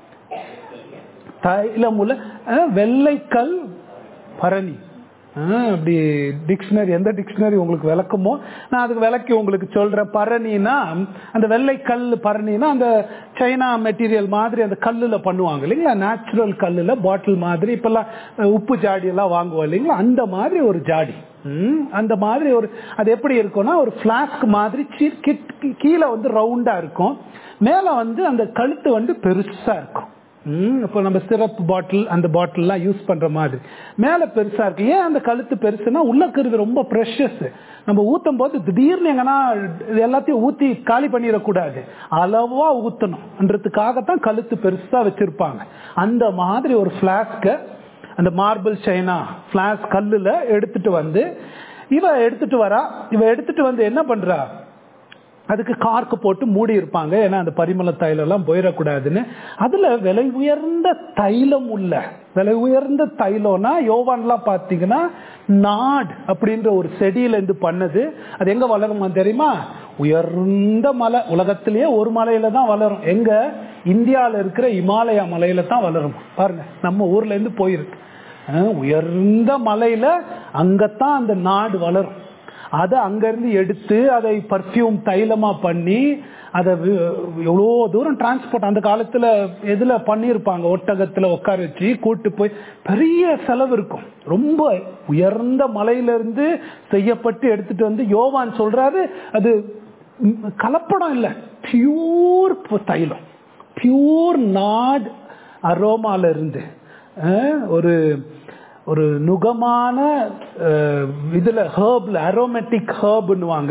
தைலம் உள்ள அஹ், வெள்ளைக்கல் பரணி அஹ், அப்படி டிக்ஷனரி எந்த டிக்ஷனரி உங்களுக்கு விளக்குமோ நான் அதுக்கு விளக்கி உங்களுக்கு சொல்றேன் பரணினா அந்த வெள்ளைக்கல் பரணினா அந்த சைனா மெட்டீரியல் மாதிரி அந்த கல்லுல பண்ணுவாங்க இல்லைங்களா நேச்சுரல் கல்லுல பாட்டில் மாதிரி இப்பெல்லாம் அஹ், உப்பு ஜாடி எல்லாம் வாங்குவோம் இல்லைங்களா அந்த மாதிரி ஒரு ஜாடி ம், அந்த மாதிரி ஒரு அது எப்படி இருக்கும்னா ஒரு பிளாஸ்க் மாதிரி சி- கிட்- கீழே வந்து ரவுண்டா இருக்கும் மேல வந்து அந்த கழுத்து வந்து பெருசா இருக்கும் ம் இப்போ நம்ம சிரப் பாட்டில் அந்த பாட்டில்லாம் யூஸ் பண்ற மாதிரி மேல பெருசா இருக்கு ஏன் அந்த கழுத்து பெருசுன்னா உள்ள இருக்கிறது ரொம்ப ப்ரெஷஸ் நம்ம ஊத்தும் போது திடீர்னு எங்கன்னா இது எல்லாத்தையும் ஊத்தி காலி பண்ணிடக்கூடாது அளவா ஊத்தணும்ன்றதுக்காகத்தான் கழுத்து பெருசா வச்சிருப்பாங்க அந்த மாதிரி ஒரு பிளாஸ்க அந்த மார்பிள் சைனா பிளாஸ் கல்லுல எடுத்துட்டு வந்து இவ எடுத்துட்டு வரா இவ எடுத்துட்டு வந்து என்ன பண்றா அதுக்கு கார்க்கு போட்டு மூடி இருப்பாங்க ஏன்னா அந்த பரிமள தைலம் எல்லாம் போயிடக்கூடாதுன்னு அதுல விலை உயர்ந்த தைலம் உள்ள விலை உயர்ந்த தைலம்னா யோவான்லாம் பாத்தீங்கன்னா நாட் அப்படின்ற ஒரு செடியில இருந்து பண்ணது அது எங்க வளருமா தெரியுமா உயர்ந்த மலை உலகத்திலேயே ஒரு மலையில தான் வளரும் எங்க இந்தியாவில் இருக்கிற இமாலயா மலையில தான் வளரும் பாருங்க நம்ம ஊர்ல இருந்து போயிருக்கு அஹ் உயர்ந்த மலையில அங்கத்தான் அந்த நாடு வளரும் அதை அங்கிருந்து எடுத்து அதை பர்ஃப்யூம் தைலமா பண்ணி அதை எவ்வளோ தூரம் டிரான்ஸ்போர்ட் அந்த காலத்துல எதுல பண்ணியிருப்பாங்க ஒட்டகத்துல உட்கார வச்சு கூட்டு போய் பெரிய செலவு இருக்கும் ரொம்ப உயர்ந்த மலையிலிருந்து செய்யப்பட்டு எடுத்துட்டு வந்து யோவான் சொல்றாரு அது ம், கலப்படம் இல்லை பியூர் தைலம் பியூர் நாட் அரோமால இருந்து அஹ், ஒரு ஒரு நுகமான அஹ், இதுல ஹேர்ப்ல அரோமேட்டிக் ஹேர்ப்னுவாங்க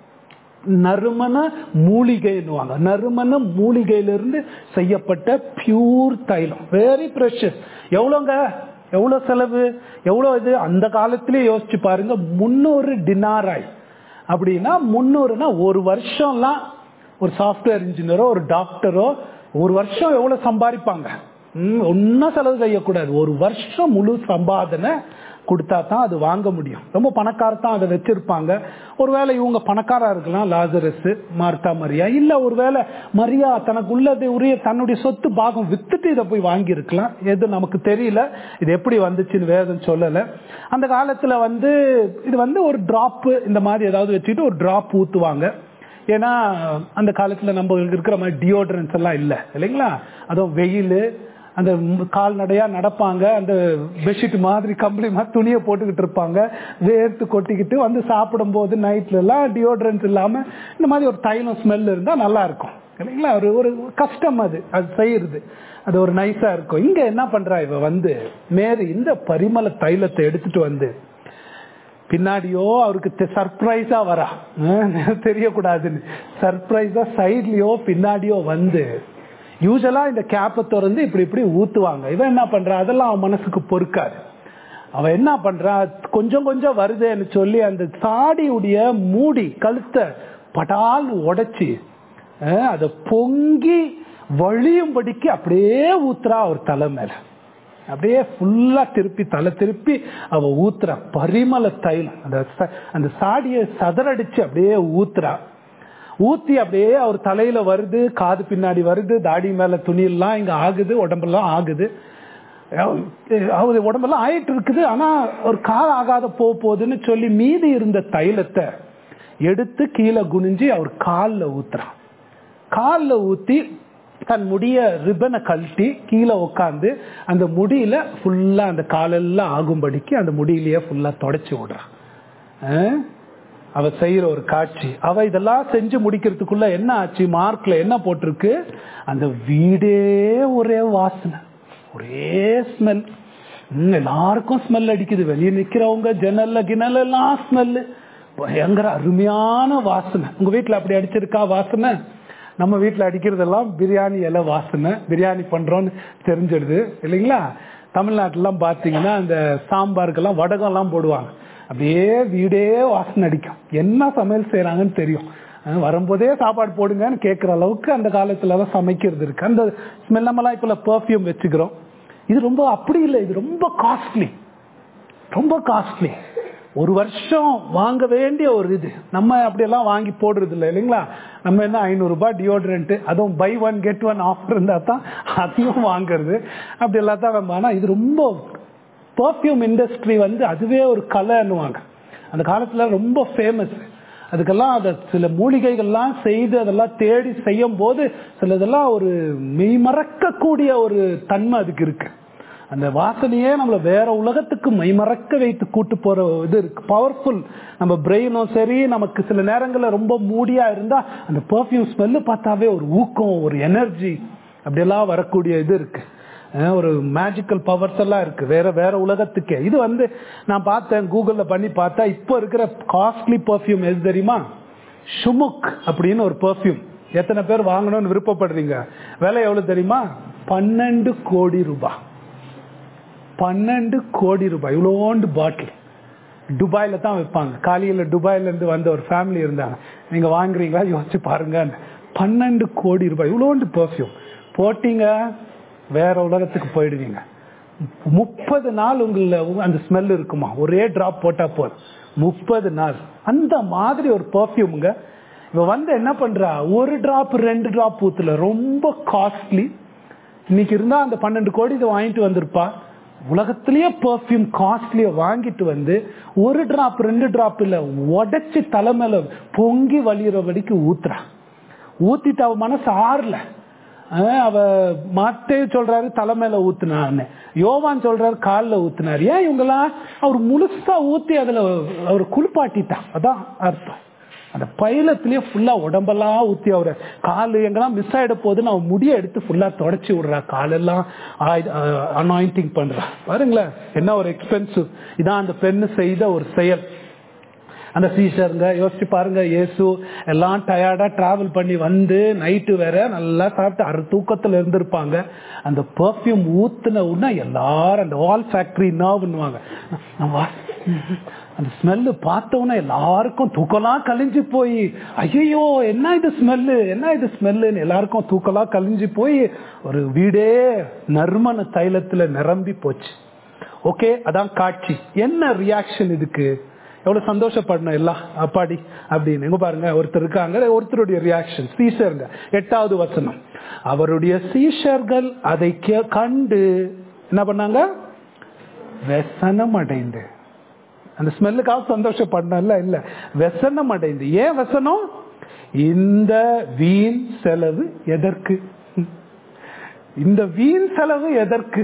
நறுமண மூலிகைன்னுவாங்க நறுமண மூலிகையிலிருந்து செய்யப்பட்ட பியூர் தைலம் வெரி ப்ரெஷஸ் எவ்வளோங்க எவ்வளோ செலவு எவ்வளோ இது அந்த காலத்திலே யோசிச்சு பாருங்க முந்நூறு டினாராய் அப்படின்னா முந்நூறுனா ஒரு வருஷம்லாம் ஒரு சாஃப்ட்வேர் இன்ஜினியரோ ஒரு டாக்டரோ ஒரு வருஷம் எவ்வளவு சம்பாதிப்பாங்க ம், ஒன்னும் செலவு செய்யக்கூடாது ஒரு வருஷம் முழு சம்பாதனை கொடுத்தா தான் அது வாங்க முடியும் ரொம்ப பணக்கார தான் அதை வச்சிருப்பாங்க ஒருவேளை இவங்க பணக்காரா இருக்கலாம் லாசரஸ் மார்த்தா மரியா இல்ல ஒருவேளை மரியா தனக்கு உள்ளது உரிய தன்னுடைய சொத்து பாகம் வித்துட்டு இதை போய் வாங்கி இருக்கலாம் எது நமக்கு தெரியல இது எப்படி வந்துச்சுன்னு வேதம் சொல்லல அந்த காலத்துல வந்து இது வந்து ஒரு டிராப் இந்த மாதிரி ஏதாவது வச்சுட்டு ஒரு டிராப் ஊத்துவாங்க ஏன்னா அந்த காலத்துல நம்ம இருக்கிற மாதிரி டியோட்ரன்ஸ் எல்லாம் இல்லை இல்லைங்களா அதுவும் வெயில் அந்த ம்- கால்நடையா நடப்பாங்க அந்த பெட்ஷீட் மாதிரி கம்பளி மாதிரி துணியை போட்டுக்கிட்டு இருப்பாங்க வேர்த்து கொட்டிக்கிட்டு வந்து சாப்பிடும் போது நைட்ல எல்லாம் டியோட்ரன்ஸ் இல்லாம இந்த மாதிரி ஒரு தைலம் ஸ்மெல் இருந்தா நல்லா இருக்கும் இல்லைங்களா ஒரு ஒரு கஷ்டம் அது அது செய்யறது அது ஒரு நைஸா இருக்கும் இங்க என்ன பண்றா இவ வந்து மேரி இந்த பரிமள தைலத்தை எடுத்துட்டு வந்து பின்னாடியோ அவருக்கு சர்ப்ரைஸா வரா அஹ் தெரியக்கூடாதுன்னு சர்ப்ரைஸா சைட்லயோ பின்னாடியோ வந்து யூஸ்வலா இந்த கேப்பை திறந்து இப்படி இப்படி ஊத்துவாங்க இவன் என்ன பண்றா அதெல்லாம் அவன் மனசுக்கு பொறுக்காது அவன் என்ன பண்றா கொஞ்சம் கொஞ்சம் வருதேன்னு சொல்லி அந்த சாடியுடைய மூடி கழுத்தை படால் உடைச்சி அஹ் அதை பொங்கி வழியும்படிக்கு அப்படியே ஊத்துறா அவர் தலை மேல அப்படியே ஃபுல்லா திருப்பி தலை திருப்பி அவ ஊத்துறா பரிமள தைலம் அந்த ச- அந்த சாடியை சதறடிச்சு அப்படியே ஊத்துறா ஊத்தி அப்படியே அவர் தலையில வருது காது பின்னாடி வருது தாடி மேல துணியெல்லாம் இங்க ஆகுது உடம்பெல்லாம் ஆகுது அவ- அவர் உடம்பெல்லாம் ஆயிட்டு இருக்குது ஆனா ஒரு கால் ஆகாத போக போகுதுன்னு சொல்லி மீதி இருந்த தைலத்தை எடுத்து கீழே குனிஞ்சு அவர் காலில் ஊத்துறான் காலில் ஊத்தி தன் முடிய ரிப்பனை கழட்டி கீழே உட்காந்து அந்த முடியில ஃபுல்லா அந்த காலெல்லாம் ஆகும்படிக்கு அந்த முடியிலேயே ஃபுல்லா தொடச்சி விடுறான் அஹ்? அவ செய்யற ஒரு காட்சி அவ இதெல்லாம் செஞ்சு முடிக்கிறதுக்குள்ள என்ன ஆச்சு மார்க்ல என்ன போட்டிருக்கு அந்த வீடே ஒரே வாசனை ஒரே ஸ்மெல் எல்லாருக்கும் ஸ்மெல் அடிக்குது வெளியே நிக்கிறவங்க ஜன்னல்ல கிணல் எல்லாம் ஸ்மெல்லு பயங்கர அருமையான வாசனை உங்க வீட்டுல அப்படி அடிச்சிருக்கா வாசனை நம்ம வீட்டுல அடிக்கிறதெல்லாம் பிரியாணி இலை வாசனை பிரியாணி பண்றோம்னு தெரிஞ்சிடுது இல்லைங்களா தமிழ்நாட்டிலாம் பார்த்தீங்கன்னா அந்த சாம்பாருக்கெல்லாம் வடகம்லாம் போடுவாங்க அப்படியே வீடே வாசனை அடிக்கும் என்ன சமையல் செய்றாங்கன்னு தெரியும் அஹ் வரும்போதே சாப்பாடு போடுங்கன்னு கேட்குற அளவுக்கு அந்த காலத்துல எல்லாம் சமைக்கிறது இருக்கு அந்த ஸ்மெல் நம்மலாம் இப்போ பெர்ஃப்யூம் வச்சுக்கிறோம் இது ரொம்ப அப்படி இல்லை இது ரொம்ப காஸ்ட்லி ரொம்ப காஸ்ட்லி ஒரு வருஷம் வாங்க வேண்டிய ஒரு இது நம்ம அப்படியெல்லாம் வாங்கி போடுறது இல்லை இல்லைங்களா நம்ம என்ன ஐநூறு ரூபாய் டியோட்ரண்ட் அதுவும் buy one get one offer இருந்தா தான் அதையும் வாங்குறது அப்படி எல்லாம் தான் நம்ம ஆனா இது ரொம்ப பர்ஃப்யூம் இண்டஸ்ட்ரி வந்து அதுவே ஒரு கலைன்னுவாங்க அந்த காலத்துல ரொம்ப ஃபேமஸ் அதுக்கெல்லாம் அதை சில மூலிகைகள்லாம் செய்து அதெல்லாம் தேடி செய்யும் போது சிலதெல்லாம் ஒரு மெய்மறக்கக்கூடிய ஒரு தன்மை அதுக்கு இருக்கு அந்த வாசனையே நம்மளை வேற உலகத்துக்கு மைமறக்க வைத்து கூட்டு போற இது இருக்கு பவர்ஃபுல் நம்ம பிரெயினும் சரி நமக்கு சில நேரங்கள்ல ரொம்ப மூடியா இருந்தா அந்த பெர்ஃப்யூம் ஸ்மெல்லு பார்த்தாவே ஒரு ஊக்கம் ஒரு எனர்ஜி அப்படியெல்லாம் வரக்கூடிய இது இருக்கு அஹ் ஒரு மேஜிக்கல் பவர்ஸ் எல்லாம் இருக்கு வேற வேற உலகத்துக்கே இது வந்து நான் பார்த்தேன் கூகுள்ல பண்ணி பார்த்தா இப்போ இருக்கிற காஸ்ட்லி பர்ஃப்யூம் எது தெரியுமா ஷுமுக் அப்படின்னு ஒரு பர்ஃப்யூம் எத்தனை பேர் வாங்கணும்னு விருப்பப்படுறீங்க விலை எவ்வளவு தெரியுமா பன்னெண்டு கோடி ரூபாய் பன்னெண்டு கோடி ரூபாய் இவ்வளோண்டு பாட்டில் துபாயில தான் வைப்பாங்க காலையில துபாயில இருந்து வந்த ஒரு ஃபேமிலி இருந்தாங்க நீங்க வாங்குறீங்களா யோசிச்சு பாருங்க பன்னெண்டு கோடி ரூபாய் இவ்வளோண்டு பர்ஃப்யூம் போட்டீங்க வேற உலகத்துக்கு போயிடுவீங்க முப்பது நாள் உங்கள அந்த ஸ்மெல் இருக்குமா ஒரே டிராப் போட்டா போதும் முப்பது நாள் அந்த மாதிரி ஒரு பர்ஃப்யூமுங்க இவ வந்து என்ன பண்றா ஒரு டிராப் ரெண்டு டிராப் ஊத்துல ரொம்ப காஸ்ட்லி இன்னைக்கு இருந்தா அந்த பன்னெண்டு கோடி இதை வாங்கிட்டு வந்திருப்பா உலகத்திலேயே பர்ஃப்யூம் காஸ்ட்லிய வாங்கிட்டு வந்து ஒரு டிராப் ரெண்டு டிராப் இல்ல உடைச்சு தலைமையில பொங்கி வலியுறபடிக்கு ஊத்துறா ஊத்திட்டு அவ மனசு ஆறல அஹ் அவ மாத்தே சொல்றாரு தலைமையில ஊத்துனான்னு யோவான் சொல்றாரு காலில் ஊத்துனாரு ஏன் இவங்கெல்லாம் அவர் முழுசா ஊத்தி அதுல அவர் குளிப்பாட்டிட்டான் அதான் அர்த்தம் அந்த பைலத்திலேயே ஃபுல்லா உடம்பெல்லாம் ஊத்தி அவரை கால் எங்கெல்லாம் மிஸ் ஆயிட போகுதுன்னு அவன் முடிய எடுத்து ஃபுல்லா தொடச்சி விடுறா காலெல்லாம் அனாயிண்டிங் பண்றா பாருங்களேன் என்ன ஒரு எக்ஸ்பென்சிவ் இதான் அந்த பெண்ணு செய்த ஒரு செயல் அந்த சீசருங்க யோசிச்சு பாருங்க இயேசு எல்லாம் டயர்டா டிராவல் பண்ணி வந்து நைட்டு வேற நல்லா சாப்பிட்டு அரை தூக்கத்துல இருந்திருப்பாங்க அந்த பெர்ஃப்யூம் ஊத்துன உடனே எல்லாரும் அந்த வால் ஃபேக்டரி பண்ணுவாங்க அந்த ஸ்மெல்லு பார்த்தவொன்னே எல்லாருக்கும் தூக்கம்லாம் கழிஞ்சு போய் ஐயோ என்ன இது ஸ்மெல்லு என்ன இது ஸ்மெல்லுன்னு எல்லாருக்கும் தூக்கம்லாம் கழிஞ்சு போய் ஒரு வீடே நறுமண தைலத்துல நிரம்பி போச்சு ஓகே அதான் காட்சி என்ன ரியாக்ஷன் இதுக்கு எவ்வளவு சந்தோஷப்படணும் எல்லாம் அப்பாடி அப்படின்னு எங்க பாருங்க ஒருத்தர் இருக்காங்க ஒருத்தருடைய ரியாக்ஷன் சீஷருங்க எட்டாவது வசனம் அவருடைய சீஷர்கள் அதை கே- கண்டு என்ன பண்ணாங்க வெசனம் அடைந்து அந்த ஸ்மெல்லுக்காக சந்தோஷப்படணும்ல இல்ல வெசனம் அடைந்து ஏன் வெசனம் இந்த வீண் செலவு எதற்கு இந்த வீண் செலவு எதற்கு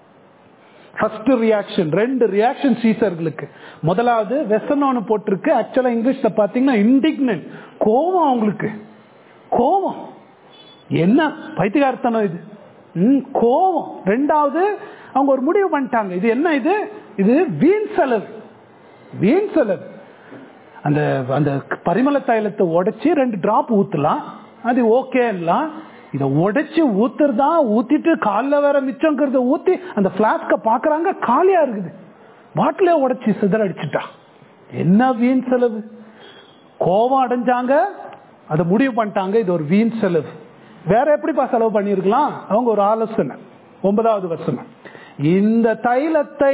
ஃபர்ஸ்ட் ரியாக்ஷன் ரெண்டு ரியாக்ஷன் சீசர்களுக்கு முதலாவது வெசனோன்னு போட்டிருக்கு ஆக்சுவலா இங்கிலீஷ்ல பாத்தீங்கன்னா இண்டிக்னன்ட் கோவம் அவங்களுக்கு கோவம் என்ன பைத்தியகார்த்தனம் இது ம், கோவம் ரெண்டாவது அவங்க ஒரு முடிவு பண்ணிட்டாங்க இது என்ன இது இது வீண் செலவு வீண் செலவு அந்த அந்த பரிமள தைலத்தை உடைச்சு ரெண்டு டிராப் ஊத்தலாம் அது ஓகேலாம் இதை உடைச்சு ஊத்துறதா ஊத்திட்டு காலில் வேற மிச்சங்கிறத ஊத்தி அந்த பிளாஸ்க பாக்குறாங்க காலியா இருக்குது பாட்டிலே உடைச்சு சிதறடிச்சுட்டா என்ன வீண் செலவு கோபம் அடைஞ்சாங்க அதை முடிவு பண்ணிட்டாங்க இது ஒரு வீண் செலவு வேற எப்படிப்பா செலவு பண்ணிருக்கலாம் அவங்க ஒரு ஆலோசனை ஒன்பதாவது வசனம் இந்த தைலத்தை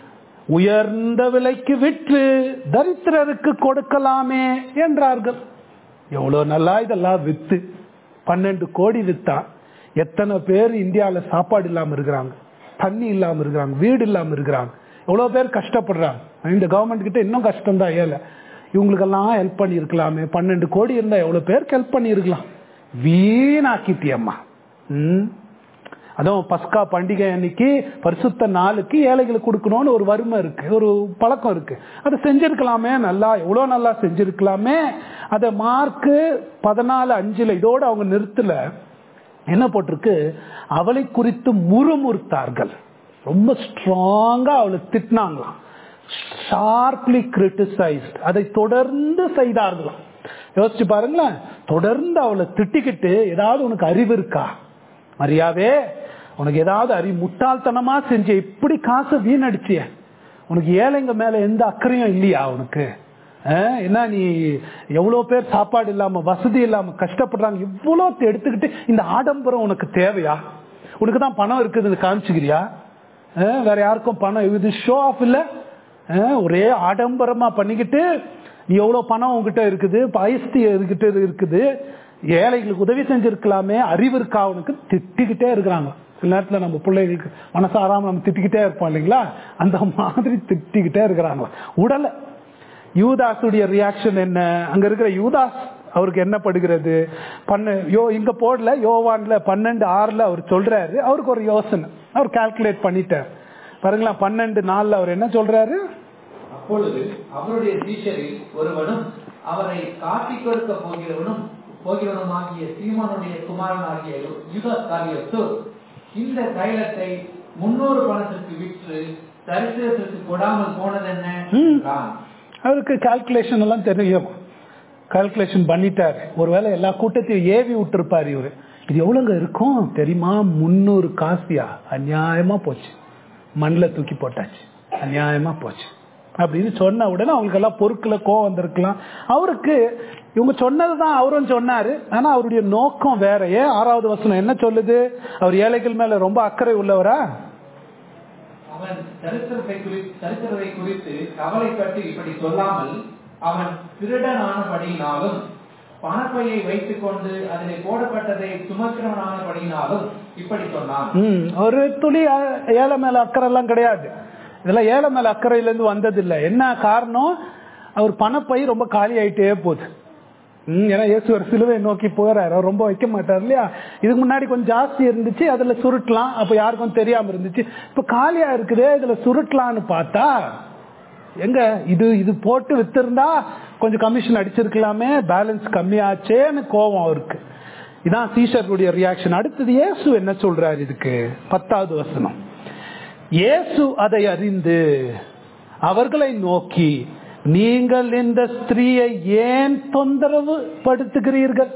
உயர்ந்த விலைக்கு விற்று தரித்திரருக்கு கொடுக்கலாமே என்றார்கள் எவ்வளவு நல்லா இதெல்லாம் வித்து பன்னெண்டு கோடி வித்தா எத்தனை பேர் இந்தியாவில் சாப்பாடு இல்லாம இருக்கிறாங்க தண்ணி இல்லாம இருக்கிறாங்க வீடு இல்லாம இருக்கிறாங்க எவ்வளவு பேர் கஷ்டப்படுறாங்க இந்த கவர்மெண்ட் கிட்ட இன்னும் கஷ்டம் தான் ஏல இவங்களுக்கெல்லாம் ஹெல்ப் பண்ணியிருக்கலாமே பன்னெண்டு கோடி இருந்தா எவ்வளவு பேருக்கு ஹெல்ப் பண்ணியிருக்கலாம் வீணாக்கிட்டியம்மா ம் அதுவும் பஸ்கா பண்டிகை அன்னைக்கு பரிசுத்த நாளுக்கு ஏழைகளுக்கு கொடுக்கணும்னு ஒரு வறுமை இருக்கு ஒரு பழக்கம் இருக்கு அதை செஞ்சிருக்கலாமே நல்லா எவ்வளவு நல்லா செஞ்சிருக்கலாமே அதை மார்க்கு பதினாலு அஞ்சுல இதோட அவங்க நிறுத்தல என்ன போட்டிருக்கு அவளை குறித்து முறுமுறுத்தார்கள் ரொம்ப ஸ்ட்ராங்கா அவளை திட்டினாங்களாம் ஷார்ப்லி கிரிட்டிசைஸ்ட் அதை தொடர்ந்து செய்தார்களாம் யோசிச்சு பாருங்களேன் தொடர்ந்து அவளை திட்டிக்கிட்டு ஏதாவது உனக்கு அறிவு இருக்கா மரியாவே உனக்கு ஏதாவது அறிவு முட்டாள்தனமா செஞ்ச இப்படி காசை வீணடிச்சிய உனக்கு ஏழைங்க மேல எந்த அக்கறையும் இல்லையா உனக்கு அஹ், என்ன நீ எவ்வளவு பேர் சாப்பாடு இல்லாம வசதி இல்லாம கஷ்டப்படுறாங்க இவ்வளவு எடுத்துக்கிட்டு இந்த ஆடம்பரம் உனக்கு தேவையா உனக்கு தான் பணம் இருக்குதுன்னு காமிச்சுக்கிறியா அஹ், வேற யாருக்கும் பணம் இது ஷோ ஆஃப் இல்ல அஹ், ஒரே ஆடம்பரமா பண்ணிக்கிட்டு நீ எவ்வளவு பணம் உங்ககிட்ட இருக்குது பயஸ்தி எதுகிட்ட இருக்குது ஏழைகளுக்கு உதவி செஞ்சிருக்கலாமே அறிவு இருக்கா அவனுக்கு திட்டிக்கிட்டே இருக்கிறாங்க சில நேரத்துல நம்ம பிள்ளைகளுக்கு மனசாராம நம்ம திட்டிக்கிட்டே இருப்போம் இல்லைங்களா அந்த மாதிரி திட்டிக்கிட்டே இருக்கிறாங்க உடலை யூதாஸுடைய ரியாக்ஷன் என்ன அங்க இருக்கிற யூதாஸ் அவருக்கு என்ன படுகிறது பண்ண யோ இங்க போடல யோவான்ல பன்னெண்டு ஆறுல அவர் சொல்றாரு அவருக்கு ஒரு யோசனை அவர் கால்குலேட் பண்ணிட்டார் பாருங்களேன் பன்னெண்டு நாள்ல அவர் என்ன சொல்றாரு அப்பொழுது அவருடைய சீஷரில் ஒருவனும் அவரை காட்டிக் கொடுக்க போகிறவனும் போகிறவனுமாகிய சீமானுடைய குமாரனாகிய யுதா காரியத்து இந்த தைலத்தை முன்னூறு பணத்திற்கு விற்று தரித்திரத்திற்கு கொடாமல் போனது என்ன ம். என்றான் அவருக்கு கால்குலேஷன் எல்லாம் தெரியும் கால்குலேஷன் பண்ணிட்டார் ஒருவேளை எல்லா கூட்டத்தையும் ஏவி விட்டுருப்பாரு இவரு இது எவ்வளவுங்க இருக்கும் தெரியுமா முந்நூறு காசியா அநியாயமா போச்சு மண்ணில் தூக்கி போட்டாச்சு அநியாயமா போச்சு அப்படின்னு சொன்ன உடனே அவங்களுக்கு எல்லாம் பொருட்களை கோவம் வந்திருக்கலாம் அவருக்கு இவங்க சொன்னதுதான் அவரும் சொன்னாரு ஆனா அவருடைய நோக்கம் வேற ஏன் ஆறாவது வசனம் என்ன சொல்லுது அவர் ஏழைகள் மேல ரொம்ப அக்கறை உள்ளவரா அவன் சரித்திரத்தை குறித்து சரித்திரத்தை குறித்து கவலைப்பட்டு இப்படி சொல்லாமல் அவன் திருடனானபடியினாலும் பணப்பையை வைத்துக் கொண்டு அதிலே போடப்பட்டதை சுமக்கிறவனானபடியினாலும் இப்படி சொன்னான் ம், ஒரு துளி அ- ஏழை மேல அக்கறை எல்லாம் கிடையாது இதெல்லாம் ஏழை மேல அக்கறையில இருந்து வந்தது இல்ல என்ன காரணம் அவர் பணப்பை ரொம்ப காலி ஆயிட்டே போகுது ம், ஏன்னா இயேசு ஒரு சிலுவை நோக்கி போறாரு அவர் ரொம்ப வைக்க மாட்டார் இல்லையா இதுக்கு முன்னாடி கொஞ்சம் ஜாஸ்தி இருந்துச்சு அதுல சுருட்டலாம் அப்ப யாருக்கும் தெரியாம இருந்துச்சு இப்ப காலியா இருக்குதே இதுல சுருட்டலாம்னு பார்த்தா எங்க இது இது போட்டு வித்திருந்தா கொஞ்சம் கமிஷன் அடிச்சிருக்கலாமே பேலன்ஸ் கம்மியாச்சேன்னு கோபம் அவருக்கு இதான் சீஷர்களுடைய ரியாக்ஷன் அடுத்தது இயேசு என்ன சொல்றாரு இதுக்கு பத்தாவது வசனம் இயேசு அதை அறிந்து அவர்களை நோக்கி நீங்கள் இந்த ஸ்திரீயை ஏன் தொந்தரவு படுத்துகிறீர்கள்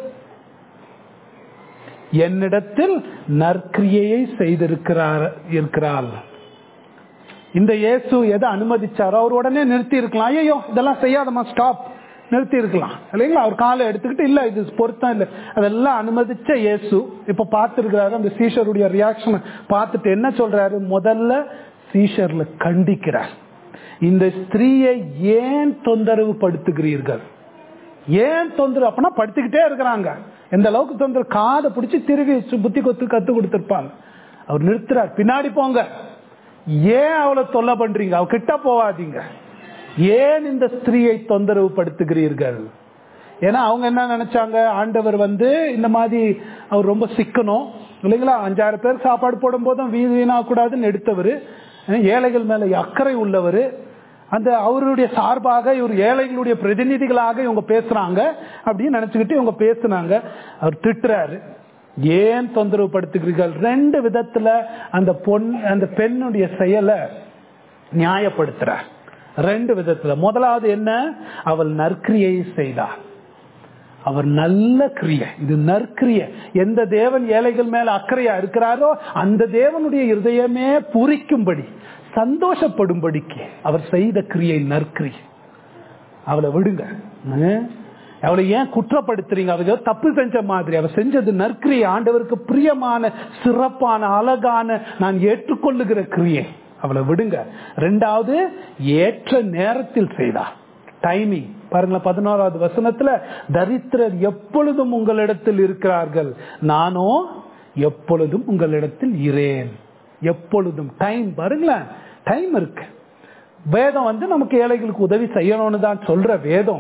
என்னிடத்தில் நற்கிரியையை செய்திருக்கிறார் இருக்கிறாள் இந்த இயேசு எதை அனுமதிச்சாரோ அவர் உடனே நிறுத்தி இருக்கலாம் ஐயோ இதெல்லாம் செய்யாதமா ஸ்டாப் நிறுத்தி இருக்கலாம் இல்லைங்களா அவர் காலை எடுத்துக்கிட்டு இல்ல இது பொருத்தம் இல்லை அதெல்லாம் அனுமதிச்ச இயேசு இப்ப பார்த்திருக்கிறாரு அந்த சீஷருடைய ரியாக்ஷன் பார்த்துட்டு என்ன சொல்றாரு முதல்ல சீஷர்ல கண்டிக்கிறார் இந்த ஸ்திரீயை ஏன் தொந்தரவு படுத்துகிறீர்கள் ஏன் தொந்தரவு அப்படின்னா படுத்துக்கிட்டே இருக்கிறாங்க எந்த அளவுக்கு தொந்தரவு காதை பிடிச்சி திருவி சு- புத்தி கொத்து கத்து கொடுத்திருப்பாங்க அவர் நிறுத்துறார் பின்னாடி போங்க ஏன் அவளை தொல்லை பண்றீங்க அவ கிட்ட போவாதீங்க ஏன் இந்த ஸ்திரீயை தொந்தரவு படுத்துகிறீர்கள் ஏன்னா அவங்க என்ன நினைச்சாங்க ஆண்டவர் வந்து இந்த மாதிரி அவர் ரொம்ப சிக்கணும் இல்லைங்களா அஞ்சாறு பேர் சாப்பாடு போடும் போதும் வீண் வீணாகக்கூடாதுன்னு எடுத்தவர் ஏழைகள் மேல அக்கறை உள்ளவர் அந்த அவருடைய சார்பாக இவர் ஏழைகளுடைய பிரதிநிதிகளாக இவங்க பேசுறாங்க அப்படின்னு நினைச்சுக்கிட்டு இவங்க பேசுனாங்க அவர் திட்டுறாரு ஏன் தொந்தரவு படுத்துகிறீர்கள் ரெண்டு விதத்துல அந்த பொன் அந்த பெண்ணுடைய செயலை நியாயப்படுத்துறார் ரெண்டு விதத்துல முதலாவது என்ன அவள் நற்கிரியை செய்தார் அவர் நல்ல கிரியை இது நற்கிரிய எந்த தேவன் ஏழைகள் மேல அக்கறையா இருக்கிறாரோ அந்த தேவனுடைய இருதயமே பூரிக்கும்படி சந்தோஷப்படும்படிக்கு அவர் செய்த கிரியை நற்கிரியை அவளை விடுங்க ம்? அவளை ஏன் குற்றப்படுத்துறீங்க அவ ஏதோ தப்பு செஞ்ச மாதிரி அவ செஞ்சது நற்கிரியை ஆண்டவருக்கு பிரியமான சிறப்பான அழகான நான் ஏற்றுக்கொள்ளுகிற கிரியை அவளை விடுங்க ரெண்டாவது ஏற்ற நேரத்தில் செய்தா டைமிங் பாருங்களேன் பதினோராவது வசனத்துல தரித்திரர் எப்பொழுதும் உங்களிடத்தில் இருக்கிறார்கள் நானோ எப்பொழுதும் உங்களிடத்தில் இரேன் எப்பொழுதும் டைம் பாருங்களேன் டைம் இருக்கு வேதம் வந்து நமக்கு ஏழைகளுக்கு உதவி செய்யணும்னு தான் சொல்ற வேதம்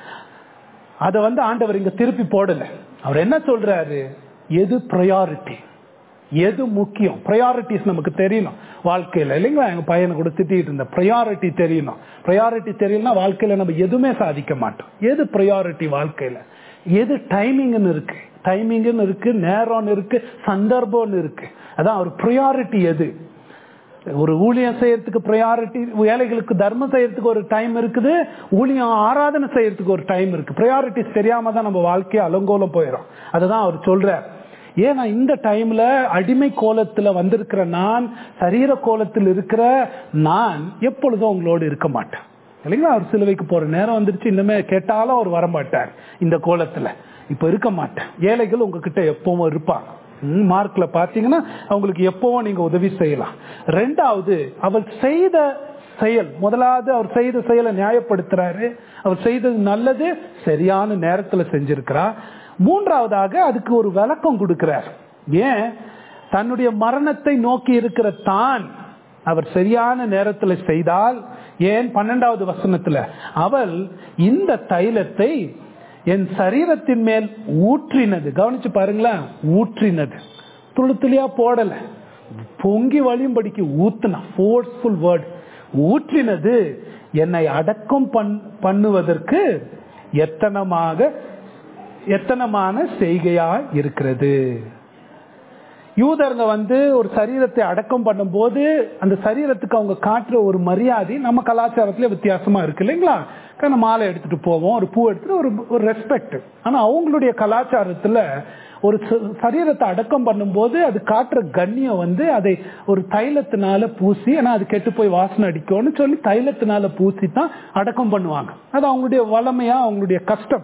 அதை வந்து ஆண்டவர் இங்க திருப்பி போடல அவர் என்ன சொல்றாரு எது ப்ரையாரிட்டி எது முக்கியம் ப்ரையாரிட்டிஸ் நமக்கு தெரியணும் வாழ்க்கையில இல்லைங்களா எங்க பையனை கூட திட்டிட்டு இருந்த ப்ரையாரிட்டி தெரியணும் ப்ரையாரிட்டி தெரியலனா வாழ்க்கையில நம்ம எதுவுமே சாதிக்க மாட்டோம் எது ப்ரையாரிட்டி வாழ்க்கையில எது டைமிங்னு இருக்கு டைமிங்னு இருக்கு நேரம்னு இருக்கு சந்தர்ப்பம்னு இருக்கு அதான் ஒரு ப்ரையாரிட்டி எது ஒரு ஊழியம் செய்யறதுக்கு ப்ரையாரிட்டி ஏழைகளுக்கு தர்மம் செய்யறதுக்கு ஒரு டைம் இருக்குது ஊழியம் ஆராதனை செய்யறதுக்கு ஒரு டைம் இருக்கு ப்ரையாரிட்டிஸ் தெரியாம தான் நம்ம வாழ்க்கையை அலங்கோலம் போயிடும் அதுதான் அவர் சொல்றார் ஏன்னா இந்த டைம்ல அடிமை கோலத்துல வந்திருக்கிற நான் சரீர கோலத்தில் இருக்கிற நான் எப்பொழுதும் உங்களோடு இருக்க மாட்டேன் இல்லைங்களா அவர் சிலுவைக்கு போற நேரம் வந்துருச்சு இன்னுமே கேட்டாலும் அவர் வரமாட்டார் இந்த கோலத்துல இப்ப இருக்க மாட்டேன் ஏழைகள் உங்ககிட்ட எப்பவும் இருப்பாங்க ம், மார்க்ல பாத்தீங்கன்னா அவங்களுக்கு எப்பவும் நீங்க உதவி செய்யலாம் ரெண்டாவது அவர் செய்த செயல் முதலாவது அவர் செய்த செயலை நியாயப்படுத்துறாரு அவர் செய்தது நல்லது சரியான நேரத்துல செஞ்சிருக்கிறார் மூன்றாவதாக அதுக்கு ஒரு விளக்கம் கொடுக்கிறார் ஏன் தன்னுடைய மரணத்தை நோக்கி இருக்கிற தான் அவர் சரியான நேரத்துல செய்தால் ஏன் பன்னெண்டாவது வசனத்துல அவள் இந்த தைலத்தை என் சரீரத்தின் மேல் ஊற்றினது கவனிச்சு பாருங்களேன் ஊற்றினது துளி துளியா போடல பொங்கி வழியும்படிக்கு ஊத்துனா ஃபோர்ஸ்ஃபுல் வேர்ட் ஊற்றினது என்னை அடக்கம் பண் பண்ணுவதற்கு எத்தனமாக எத்தனமான செய்கையா இருக்கிறது யூதருங்க வந்து ஒரு சரீரத்தை அடக்கம் பண்ணும்போது அந்த சரீரத்துக்கு அவங்க காட்டுற ஒரு மரியாதை நம்ம கலாச்சாரத்துல வித்தியாசமா இருக்கு இல்லைங்களா காரணம் மாலை எடுத்துட்டு போவோம் ஒரு பூ எடுத்துட்டு ஒரு ஒரு ரெஸ்பெக்ட் ஆனா அவங்களுடைய கலாச்சாரத்துல ஒரு ச- சரீரத்தை அடக்கம் பண்ணும்போது அது காட்டுற கண்ணியம் வந்து அதை ஒரு தைலத்தினால பூசி ஏன்னா அது கெட்டு போய் வாசனை அடிக்கும்னு சொல்லி தைலத்தினால பூசி தான் அடக்கம் பண்ணுவாங்க அது அவங்களுடைய வளமையா அவங்களுடைய கஷ்டம்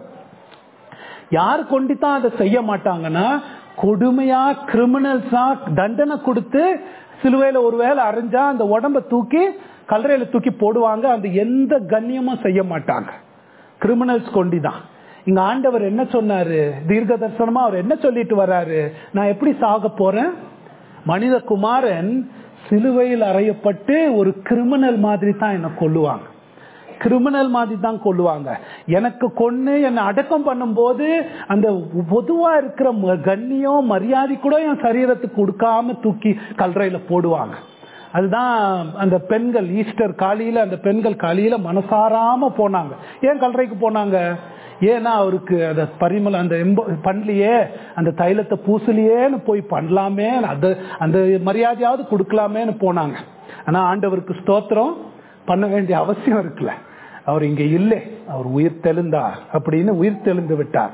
யார் கொண்டு தான் அதை செய்ய மாட்டாங்கன்னா கொடுமையா கிரிமினல்ஸா தண்டனை கொடுத்து சிலுவையில ஒருவேளை அரைஞ்சா அந்த உடம்ப தூக்கி கல்லறையில தூக்கி போடுவாங்க அந்த எந்த கண்ணியமும் செய்ய மாட்டாங்க கிரிமினல்ஸ் கொண்டிதான் இங்க ஆண்டவர் என்ன சொன்னாரு தீர்க்க தரிசனமா அவர் என்ன சொல்லிட்டு வர்றாரு நான் எப்படி சாக போறேன் மனித குமாரன் சிலுவையில் அறையப்பட்டு ஒரு கிரிமினல் மாதிரி தான் என்ன கொல்லுவாங்க கிரிமினல் மாதிரி தான் கொல்லுவாங்க எனக்கு கொன்னு என்னை அடக்கம் பண்ணும்போது அந்த பொதுவா இருக்கிற ம- கண்ணியம் மரியாதை கூட என் சரீரத்துக்கு கொடுக்காம தூக்கி கல்றையில போடுவாங்க அதுதான் அந்த பெண்கள் ஈஸ்டர் காலையில அந்த பெண்கள் காலையில மனசாராம போனாங்க ஏன் கல்றைக்கு போனாங்க ஏன்னா அவருக்கு அந்த பரிமளம் அந்த எம்ப பண்ணலையே அந்த தைலத்தை பூசலையேன்னு போய் பண்ணலாமே அது அந்த மரியாதையாவது கொடுக்கலாமேன்னு போனாங்க ஆனா ஆண்டவருக்கு ஸ்தோத்திரம் பண்ண வேண்டிய அவசியம் இருக்குல்ல அவர் இங்க இல்லை அவர் உயிர் தெழுந்தார் அப்படின்னு உயிர் தெழுந்து விட்டார்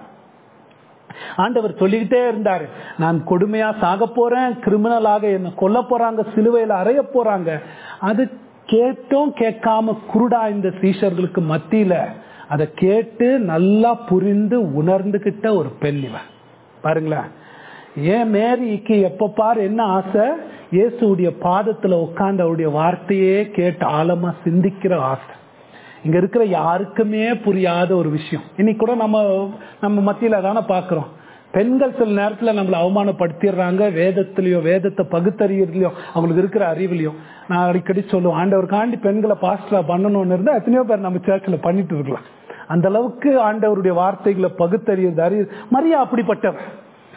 ஆண்டவர் சொல்லிக்கிட்டே இருந்தாரு நான் கொடுமையா சாக போறேன் கிரிமினலாக என்ன கொல்ல போறாங்க சிலுவையில அறைய போறாங்க அது கேட்டும் கேட்காம குருடா இந்த சீஷர்களுக்கு மத்தியில அதை கேட்டு நல்லா புரிந்து உணர்ந்துகிட்ட ஒரு பெண் இவன் பாருங்களேன் ஏன் மேரிக்கு எப்ப பாரு என்ன ஆசை இயேசுடைய பாதத்துல உட்கார்ந்து அவருடைய வார்த்தையே கேட்டு ஆழமா சிந்திக்கிற ஆசை இங்க இருக்கிற யாருக்குமே புரியாத ஒரு விஷயம் இன்னைக்கு கூட நம்ம நம்ம மத்தியில தானே பாக்குறோம் பெண்கள் சில நேரத்துல நம்மளை அவமானப்படுத்திடுறாங்க வேதத்திலயோ வேதத்தை பகுத்தறியறதுலயோ அவங்களுக்கு இருக்கிற அறிவுலயும் நான் அடிக்கடி சொல்லுவேன் ஆண்டவருக்காண்டி பெண்களை பாஸ்டரா பண்ணணும்னு இருந்தா எத்தனையோ பேர் நம்ம சேர்ச்சில் பண்ணிட்டு இருக்கலாம் அந்த அளவுக்கு ஆண்டவருடைய வார்த்தைகளை பகுத்தறியது அறிவு மரியா அப்படிப்பட்டவர்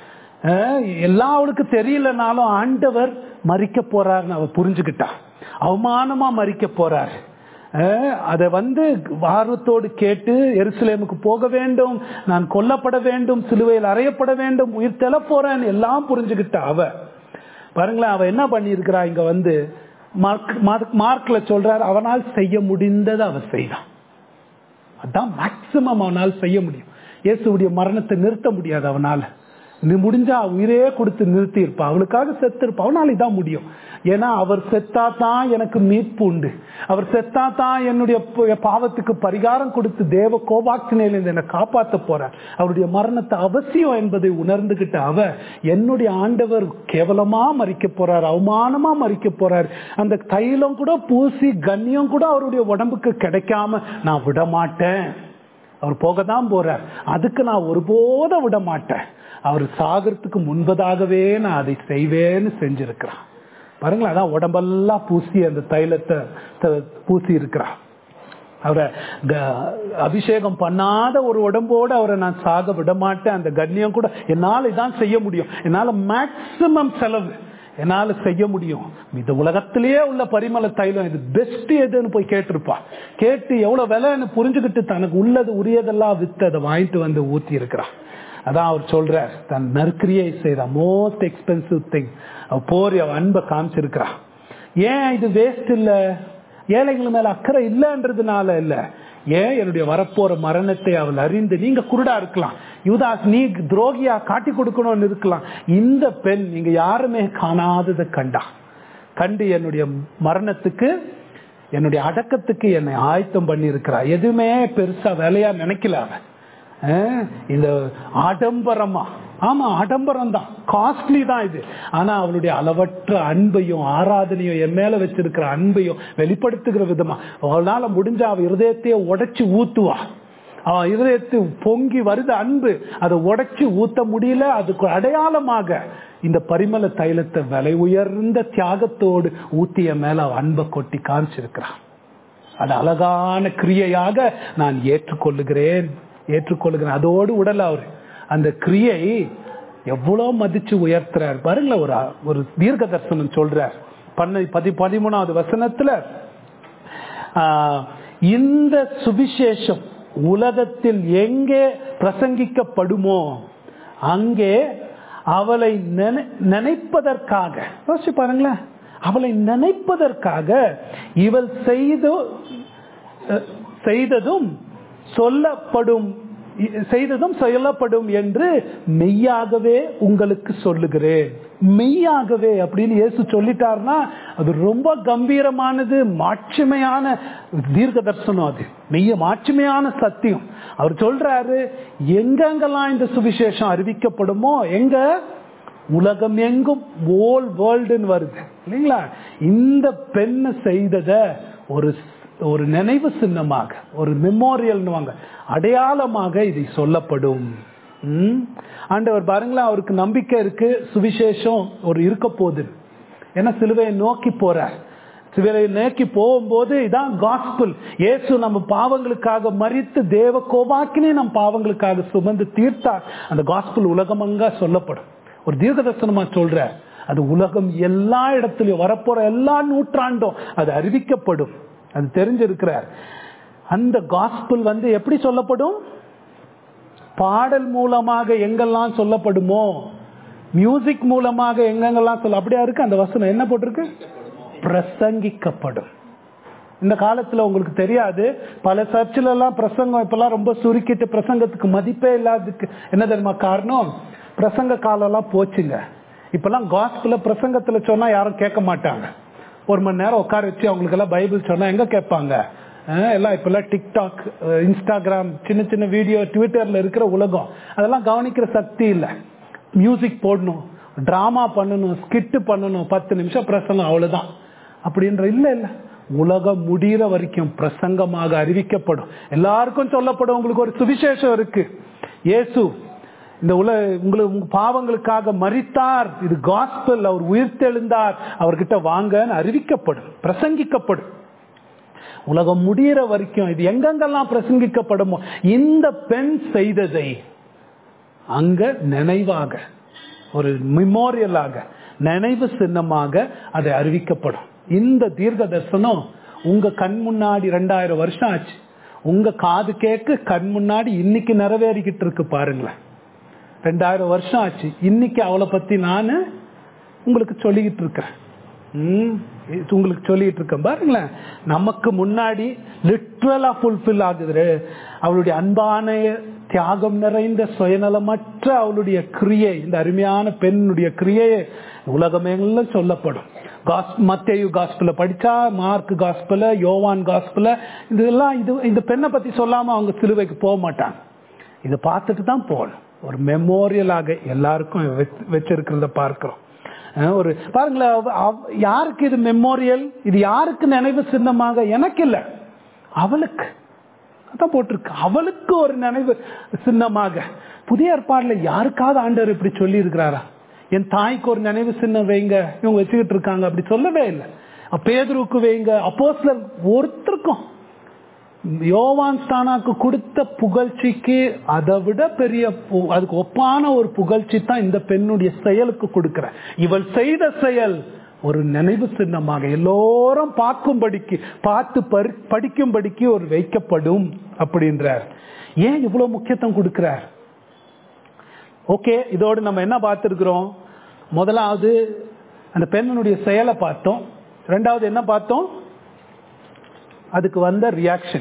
அஹ் எல்லாம் அவளுக்கு தெரியலனாலும் ஆண்டவர் மறிக்க போறாருன்னு அவ புரிஞ்சுக்கிட்டா அவமானமா மறிக்க போறாரு அஹ் அதை வந்து ஆர்வத்தோடு கேட்டு எருசலேமுக்கு போக வேண்டும் நான் கொல்லப்பட வேண்டும் சிலுவையில் அறையப்பட வேண்டும் உயிர் தெல போறேன்னு எல்லாம் புரிஞ்சுக்கிட்டா அவ பாருங்களேன் அவ என்ன பண்ணியிருக்கிறா இங்க வந்து மார்க் மார்க்- மார்க்ல சொல்றாரு அவனால் செய்ய முடிந்ததை அவ செய்தான் அதான் மேக்சிமம் அவனால் செய்ய முடியும் இயேசுடைய மரணத்தை நிறுத்த முடியாது அவனால நீ முடிஞ்சா உயிரே கொடுத்து நிறுத்தி இருப்பா அவளுக்காக செத்து இருப்பா அவனால இதான் முடியும் ஏன்னா அவர் செத்தா தான் எனக்கு மீட்பு உண்டு அவர் செத்தா தான் என்னுடைய ப- பாவத்துக்கு பரிகாரம் கொடுத்து தேவ கோபாக்கினையிலிருந்து என்னை காப்பாத்த போறார் அவருடைய மரணத்தை அவசியம் என்பதை உணர்ந்துகிட்ட அவ என்னுடைய ஆண்டவர் கேவலமா மறிக்க போறார் அவமானமா மறிக்க போறார் அந்த தைலம் கூட பூசி கண்ணியம் கூட அவருடைய உடம்புக்கு கிடைக்காம நான் விட மாட்டேன் அவர் போக தான் போறார் அதுக்கு நான் ஒருபோதும் விட மாட்டேன் அவர் சாகிறதுக்கு முன்பதாகவே நான் அதை செய்வேன்னு செஞ்சிருக்கிறான் பாருங்களேன் அதான் உடம்பெல்லாம் பூசி அந்த தைலத்தை த- பூசி இருக்கிறான் அவரை க- அபிஷேகம் பண்ணாத ஒரு உடம்போடு அவரை நான் சாக விட மாட்டேன் அந்த கண்ணியம் கூட என்னால் இதான் செய்ய முடியும் என்னால மேக்சிமம் செலவு என்னால செய்ய முடியும் இந்த உலகத்திலேயே உள்ள பரிமள தைலம் இது பெஸ்ட் எதுன்னு போய் கேட்டிருப்பா கேட்டு எவ்வளவு விலைன்னு புரிஞ்சுக்கிட்டு தனக்கு உள்ளது உரியதெல்லாம் வித்து அதை வாங்கிட்டு வந்து ஊத்தி இருக்கிறான் அதான் அவர் சொல்றார் தன் நற்கிரியை செய்த மோஸ்ட் எக்ஸ்பென்சிவ் திங் அவ போரி அவ அன்பை காமிச்சிருக்கிறா ஏன் இது வேஸ்ட் இல்ல ஏழைகள் மேல அக்கறை இல்லைன்றதுனால இல்ல ஏன் என்னுடைய வரப்போற மரணத்தை அவள் அறிந்து நீங்க குருடா இருக்கலாம் யுவதாஸ் நீ துரோகியா காட்டி கொடுக்கணும்னு இருக்கலாம் இந்த பெண் நீங்க யாருமே காணாததை கண்டா கண்டு என்னுடைய மரணத்துக்கு என்னுடைய அடக்கத்துக்கு என்னை ஆயத்தம் பண்ணி இருக்கிறா எதுவுமே பெருசா வேலையா நினைக்கல அவன் அஹ் இந்த ஆடம்பரமா ஆமா ஆடம்பரம் தான் காஸ்ட்லி தான் இது ஆனா அவளுடைய அளவற்ற அன்பையும் ஆராதனையும் என் மேல வச்சிருக்கிற அன்பையும் வெளிப்படுத்துகிற விதமா அவளால முடிஞ்ச அவ இருதயத்தையே உடைச்சு ஊத்துவா அவன் இருதயத்து பொங்கி வருது அன்பு அதை உடைச்சு ஊத்த முடியல அதுக்கு அடையாளமாக இந்த பரிமள தைலத்தை விலை உயர்ந்த தியாகத்தோடு ஊத்திய மேல அவ அன்பை கொட்டி காமிச்சிருக்கிறான் அது அழகான கிரியையாக நான் ஏற்றுக்கொள்ளுகிறேன் ஏற்றுக்கொள்ளுகிறேன் அதோடு உடல் அவர் அந்த கிரியை எவ்வளவு மதிச்சு உயர்த்துறார் பாருங்களேன் ஒரு ஒரு தீர்க்க தரிசனம் சொல்றார் பண்ண பதி பதிமூணாவது வசனத்துல ஆஹ், இந்த சுவிசேஷம் உலகத்தில் எங்கே பிரசங்கிக்கப்படுமோ அங்கே அவளை நினை- நினைப்பதற்காக யோசிச்சு பாருங்களேன் அவளை நினைப்பதற்காக இவள் செய்தோ அஹ், செய்ததும் சொல்லப்படும் செய்ததும் சொல்லப்படும் என்று மெய்யாகவே உங்களுக்கு சொல்லுகிறேன் மெய்யாகவே அப்படின்னு இயேசு சொல்லிட்டாருன்னா அது ரொம்ப கம்பீரமானது மாட்சிமையான தீர்க்க தரிசனம் அது மெய்ய மாட்சிமையான சத்தியம் அவர் சொல்றாரு எங்கெங்கெல்லாம் இந்த சுவிசேஷம் அறிவிக்கப்படுமோ எங்க உலகம் எங்கும் ஓல் வேர்ல்டுன்னு வருது இல்லைங்களா இந்த பெண்ணு செய்தத ஒரு ஒரு நினைவு சின்னமாக ஒரு மெமோரியல்னுவாங்க அடையாளமாக இது சொல்லப்படும் ம்? ஆண்டவர் பாருங்களேன் அவருக்கு நம்பிக்கை இருக்கு சுவிசேஷம் ஒரு இருக்க போகுது ஏன்னா சிலுவையை நோக்கி போறார் சிலுவையை நோக்கி போகும்போது இதான் காஸ்பிள் இயேசு நம்ம பாவங்களுக்காக மறித்து தேவ கோபாக்கினே நம் பாவங்களுக்காக சுமந்து தீர்த்தார் அந்த காஸ்பிள் உலகமங்கா சொல்லப்படும் ஒரு தீர்க்க தரிசனமா சொல்ற அது உலகம் எல்லா இடத்துலயும் வரப்போற எல்லா நூற்றாண்டும் அது அறிவிக்கப்படும் அது தெரிஞ்சிருக்கிறார் அந்த காஸ்பிள் வந்து எப்படி சொல்லப்படும் பாடல் மூலமாக எங்கெல்லாம் சொல்லப்படுமோ மியூசிக் மூலமாக எங்கெங்கெல்லாம் சொல்ல அப்படியா இருக்கு அந்த வசனம் என்ன போட்டிருக்கு பிரசங்கிக்கப்படும் இந்த காலத்துல உங்களுக்கு தெரியாது பல சர்ச்சில் எல்லாம் பிரசங்கம் இப்பெல்லாம் ரொம்ப சுருக்கிட்டு பிரசங்கத்துக்கு மதிப்பே இல்லாததுக்கு என்ன தெரியுமா காரணம் பிரசங்க காலம் எல்லாம் போச்சுங்க இப்பெல்லாம் காஸ்பிள பிரசங்கத்துல சொன்னா யாரும் கேட்க மாட்டாங்க ஒரு மணி நேரம் உட்கார வச்சு அவங்களுக்கு எல்லாம் பைபிள் சொன்னா எங்க கேட்பாங்க அஹ் எல்லாம் இப்பெல்லாம் டிக்டாக் அஹ் இன்ஸ்டாகிராம் சின்ன சின்ன வீடியோ ட்விட்டர்ல இருக்கிற உலகம் அதெல்லாம் கவனிக்கிற சக்தி இல்லை மியூசிக் போடணும் டிராமா பண்ணணும் ஸ்கிட்டு பண்ணணும் பத்து நிமிஷம் பிரசங்கம் அவ்வளவுதான் அப்படின்ற இல்ல இல்ல உலகம் முடிகிற வரைக்கும் பிரசங்கமாக அறிவிக்கப்படும் எல்லாருக்கும் சொல்லப்படும் உங்களுக்கு ஒரு சுவிசேஷம் இருக்கு இயேசு இந்த உல உங்களுக்கு உங்க பாவங்களுக்காக மரித்தார் இது காஸ்பல் அவர் உயிர்த்தெழுந்தார் அவர்கிட்ட வாங்கன்னு அறிவிக்கப்படும் பிரசங்கிக்கப்படும் உலகம் முடிகிற வரைக்கும் இது எங்கெங்கெல்லாம் பிரசங்கிக்கப்படுமோ இந்த பெண் செய்ததை அங்க நினைவாக ஒரு மெமோரியலாக நினைவு சின்னமாக அது அறிவிக்கப்படும் இந்த தீர்க்க தரிசனம் உங்க கண் முன்னாடி ரெண்டாயிரம் வருஷம் ஆச்சு உங்க காது கேட்க கண் முன்னாடி இன்னைக்கு நிறைவேறிக்கிட்டு இருக்கு பாருங்களேன் ரெண்டாயிரம் வருஷம் ஆச்சு இன்னைக்கு அவளை பத்தி நான் உங்களுக்கு சொல்லிக்கிட்டு இருக்கிறேன் ம், இது உங்களுக்கு சொல்லிட்டு இருக்கேன் பாருங்களேன் நமக்கு முன்னாடி லிட்ரலா ஃபுல்ஃபில் ஆகுது அவளுடைய அன்பான தியாகம் நிறைந்த சுயநலமற்ற அவளுடைய கிரியை இந்த அருமையான பெண்ணுடைய கிரியையை உலகமெல்லாம் சொல்லப்படும் காஸ் மத்தேயு காஸ்பிள படிச்சா மார்க் காஸ்பிள யோவான் காஸ்பிள இதெல்லாம் இது இந்த பெண்ணை பத்தி சொல்லாம அவங்க சிலுவைக்கு போக மாட்டாங்க இதை பார்த்துட்டு தான் போகணும் ஒரு மெமோரியலாக எல்லாருக்கும் வச்சு- வச்சிருக்கிறத பார்க்கிறோம் அஹ் ஒரு பாருங்களேன் அவ- அவ- யாருக்கு இது மெமோரியல் இது யாருக்கு நினைவு சின்னமாக எனக்கு இல்ல அவளுக்கு அதான் போட்டிருக்கு அவளுக்கு ஒரு நினைவு சின்னமாக புதிய ஏற்பாடுல யாருக்காவது ஆண்டவர் இப்படி சொல்லி இருக்கிறாரா என் தாய்க்கு ஒரு நினைவு சின்னம் வைங்க இவங்க வச்சுக்கிட்டு இருக்காங்க அப்படி சொல்லவே இல்லை பேதுருக்கு வைங்க அப்போஸ்லர் ஒருத்தருக்கும் யோவான் ஸ்தானாக்கு கொடுத்த புகழ்ச்சிக்கு அதை விட பெரிய பு- அதுக்கு ஒப்பான ஒரு புகழ்ச்சி தான் இந்த பெண்ணுடைய செயலுக்கு கொடுக்கிற இவள் செய்த செயல் ஒரு நினைவு சின்னமாக எல்லோரும் பார்க்கும்படிக்கு பார்த்து பரி- படிக்கும்படிக்கு ஒரு வைக்கப்படும் அப்படின்றார் ஏன் இவ்வளவு முக்கியத்துவம் கொடுக்கிறார் ஓகே இதோடு நம்ம என்ன பார்த்திருக்கிறோம் முதலாவது அந்த பெண்ணுடைய செயலை பார்த்தோம் ரெண்டாவது என்ன பார்த்தோம் அதுக்கு வந்த ரியாக்ஷன்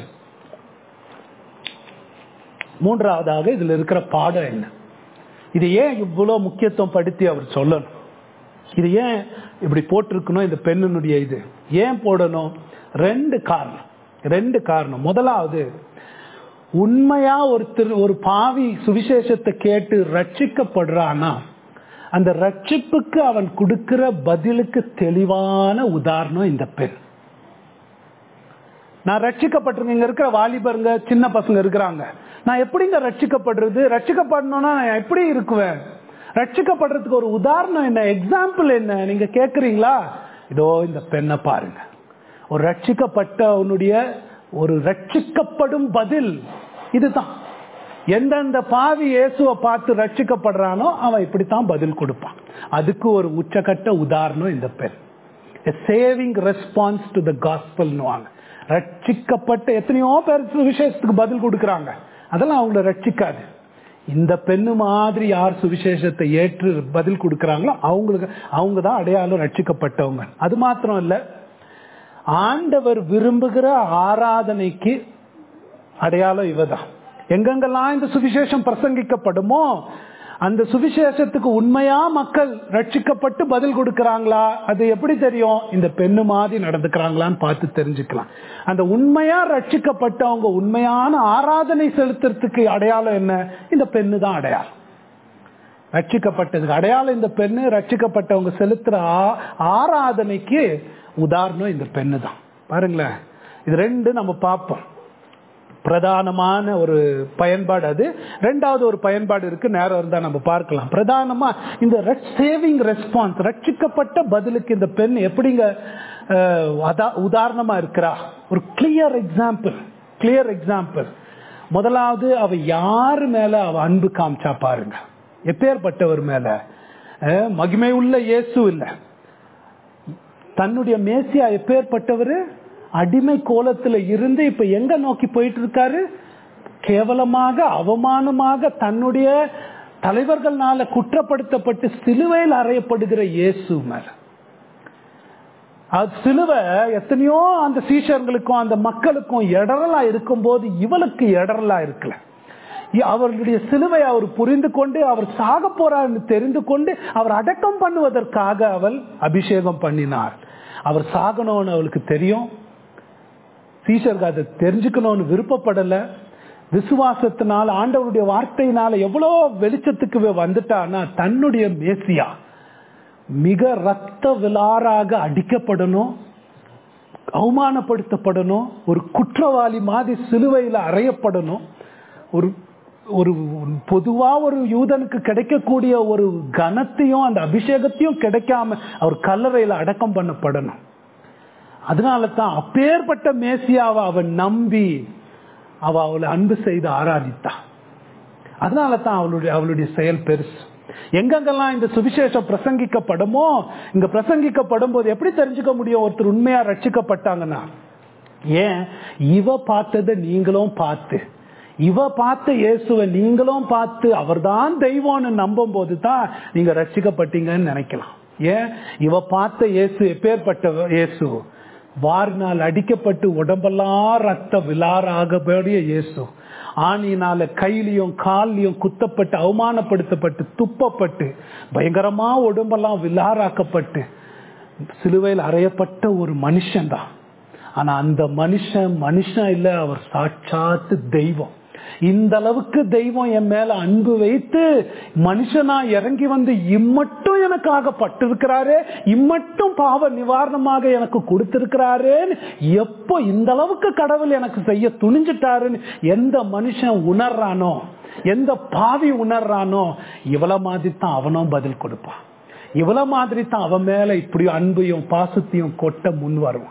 மூன்றாவதாக இதுல இருக்கிற பாடம் என்ன இது ஏன் இவ்வளவு முக்கியத்துவம் படுத்தி அவர் சொல்லணும் இது ஏன் இப்படி போட்டிருக்கணும் இந்த பெண்ணினுடைய இது ஏன் போடணும் ரெண்டு காரணம் ரெண்டு காரணம் முதலாவது உண்மையா ஒருத்தர் ஒரு பாவி சுவிசேஷத்தை கேட்டு ரட்சிக்கப்படுறானா அந்த ரட்சிப்புக்கு அவன் கொடுக்கிற பதிலுக்கு தெளிவான உதாரணம் இந்த பெண் நான் ரட்சிக்கப்பட்டிருக்கேன் இங்க இருக்கிற வாலிபருங்க சின்ன பசங்க இருக்கிறாங்க நான் எப்படிங்க ரட்சிக்கப்படுறது ரட்சிக்கப்படணும்னா நான் எப்படி இருக்குவேன் ரட்சிக்கப்படுறதுக்கு ஒரு உதாரணம் என்ன எக்ஸாம்பிள் என்ன நீங்க கேக்குறீங்களா இதோ இந்த பெண்ணை பாருங்க ஒரு ரட்சிக்கப்பட்டவனுடைய ஒரு ரட்சிக்கப்படும் பதில் இதுதான் எந்தெந்த பாவி இயேசுவை பார்த்து ரட்சிக்கப்படுறானோ அவன் இப்படித்தான் பதில் கொடுப்பான் அதுக்கு ஒரு உச்சக்கட்ட உதாரணம் இந்த பெண் சேவிங் ரெஸ்பான்ஸ் டு த காஸ்பல்னுவாங்க ரட்சிக்கப்பட்ட எத்தனையோ பேர் விசேஷத்துக்கு பதில் கொடுக்கறாங்க அதெல்லாம் அவங்கள ரட்சிக்காது இந்த பெண்ணு மாதிரி யார் சுவிசேஷத்தை ஏற்று பதில் கொடுக்கறாங்களோ அவங்களுக்கு அவங்க தான் அடையாளம் ரட்சிக்கப்பட்டவங்க அது மாத்திரம் இல்ல ஆண்டவர் விரும்புகிற ஆராதனைக்கு அடையாளம் இவதான் எங்கெங்கெல்லாம் இந்த சுவிசேஷம் பிரசங்கிக்கப்படுமோ அந்த சுவிசேஷத்துக்கு உண்மையா மக்கள் ரட்சிக்கப்பட்டு பதில் கொடுக்கறாங்களா அது எப்படி தெரியும் இந்த பெண்ணு மாதிரி நடந்துக்கிறாங்களான்னு பார்த்து தெரிஞ்சுக்கலாம் அந்த உண்மையா ரட்சிக்கப்பட்டவங்க உண்மையான ஆராதனை செலுத்துறதுக்கு அடையாளம் என்ன இந்த பெண்ணு தான் அடையாளம் ரட்சிக்கப்பட்டதுக்கு அடையாளம் இந்த பெண்ணு ரட்சிக்கப்பட்டவங்க செலுத்துற ஆ- ஆராதனைக்கு உதாரணம் இந்த பெண்ணு தான் பாருங்களேன் இது ரெண்டு நம்ம பார்ப்போம் பிரதானமான ஒரு பயன்பாடு அது ரெண்டாவது ஒரு பயன்பாடு இருக்கு நேரம் இருந்தா நம்ம பார்க்கலாம் பிரதானமா இந்த சேவிங் ரெஸ்பான்ஸ் ரட்சிக்கப்பட்ட பதிலுக்கு இந்த பெண் எப்படிங்க அஹ், அதா- உதாரணமா இருக்கிறா ஒரு கிளியர் எக்ஸாம்பிள் கிளியர் எக்ஸாம்பிள் முதலாவது அவ யாரு மேல அவ அன்பு காமிச்சா பாருங்க எப்பேற்பட்டவர் மேல அஹ், மகிமை உள்ள இயேசு இல்லை தன்னுடைய மேசியா எப்பேற்பட்டவர் அடிமை கோலத்துல இருந்து இப்ப எங்க நோக்கி போயிட்டு இருக்காரு கேவலமாக அவமானமாக தன்னுடைய தலைவர்கள்னால குற்றப்படுத்தப்பட்டு சிலுவையில் அறையப்படுகிற இயேசு மேல அது சிலுவை எத்தனையோ அந்த சீஷர்களுக்கும் அந்த மக்களுக்கும் இடரலா இருக்கும்போது இவளுக்கு இடரலா இருக்கல இ- அவர்களுடைய சிலுவை அவர் புரிந்து கொண்டு அவர் சாக போறார்னு தெரிந்து கொண்டு அவர் அடக்கம் பண்ணுவதற்காக அவள் அபிஷேகம் பண்ணினார் அவர் சாகணும்னு அவளுக்கு தெரியும் சீஷருக்கு அதை தெரிஞ்சுக்கணும்னு விருப்பப்படல விசுவாசத்தினால ஆண்டவருடைய வார்த்தையினால எவ்வளோ வெளிச்சத்துக்கு வந்துட்டான்னா தன்னுடைய மேசியா மிக ரத்த விலாராக அடிக்கப்படணும் அவமானப்படுத்தப்படணும் ஒரு குற்றவாளி மாதிரி சிலுவையில் அறையப்படணும் ஒரு ஒரு பொதுவா ஒரு யூதனுக்கு கிடைக்கக்கூடிய ஒரு கனத்தையும் அந்த அபிஷேகத்தையும் கிடைக்காம அவர் கல்லறையில் அடக்கம் பண்ணப்படணும் அதனால தான் அப்பேற்பட்ட மேசியாவை அவன் நம்பி அவ அவளை அன்பு செய்து ஆராதித்தா அதனால தான் அவளுடைய அவளுடைய செயல் பெருசு எங்கெங்கெல்லாம் இந்த சுவிசேஷம் பிரசங்கிக்கப்படுமோ இங்க பிரசங்கிக்கப்படும் போது எப்படி தெரிஞ்சுக்க முடியும் ஒருத்தர் உண்மையா ரட்சிக்கப்பட்டாங்கன்னா ஏன் இவ பார்த்ததை நீங்களும் பார்த்து இவ பார்த்த இயேசுவை நீங்களும் பார்த்து அவர்தான் தெய்வம்னு நம்பும் போது தான் நீங்க ரட்சிக்கப்பட்டீங்கன்னு நினைக்கலாம் ஏன் இவ பார்த்த இயேசு எப்பேற்பட்ட இயேசு வாரினால் அடிக்கப்பட்டு உடம்பெல்லாம் ரத்த விலாராகபடிய இயேசு ஆணியினால கையிலையும் கால்லையும் குத்தப்பட்டு அவமானப்படுத்தப்பட்டு துப்பப்பட்டு பயங்கரமா உடம்பெல்லாம் விலாராக்கப்பட்டு சிலுவையில் அறையப்பட்ட ஒரு மனுஷன் தான் ஆனா அந்த மனுஷன் மனுஷன் இல்ல அவர் சாட்சாத்து தெய்வம் இந்த அளவுக்கு தெய்வம் என் மேல அன்பு வைத்து மனுஷனா இறங்கி வந்து இம்மட்டும் எனக்காக பட்டிருக்கிறாரே இம்மட்டும் பாவ நிவாரணமாக எனக்கு கொடுத்திருக்கிறாரேன்னு எப்போ இந்த அளவுக்கு கடவுள் எனக்கு செய்ய துணிஞ்சிட்டாருன்னு எந்த மனுஷன் உணர்றானோ எந்த பாவி உணர்றானோ இவள மாதிரி தான் அவனும் பதில் கொடுப்பான் இவள மாதிரி தான் அவன் மேல இப்படி அன்பையும் பாசத்தையும் கொட்ட முன் வருவான்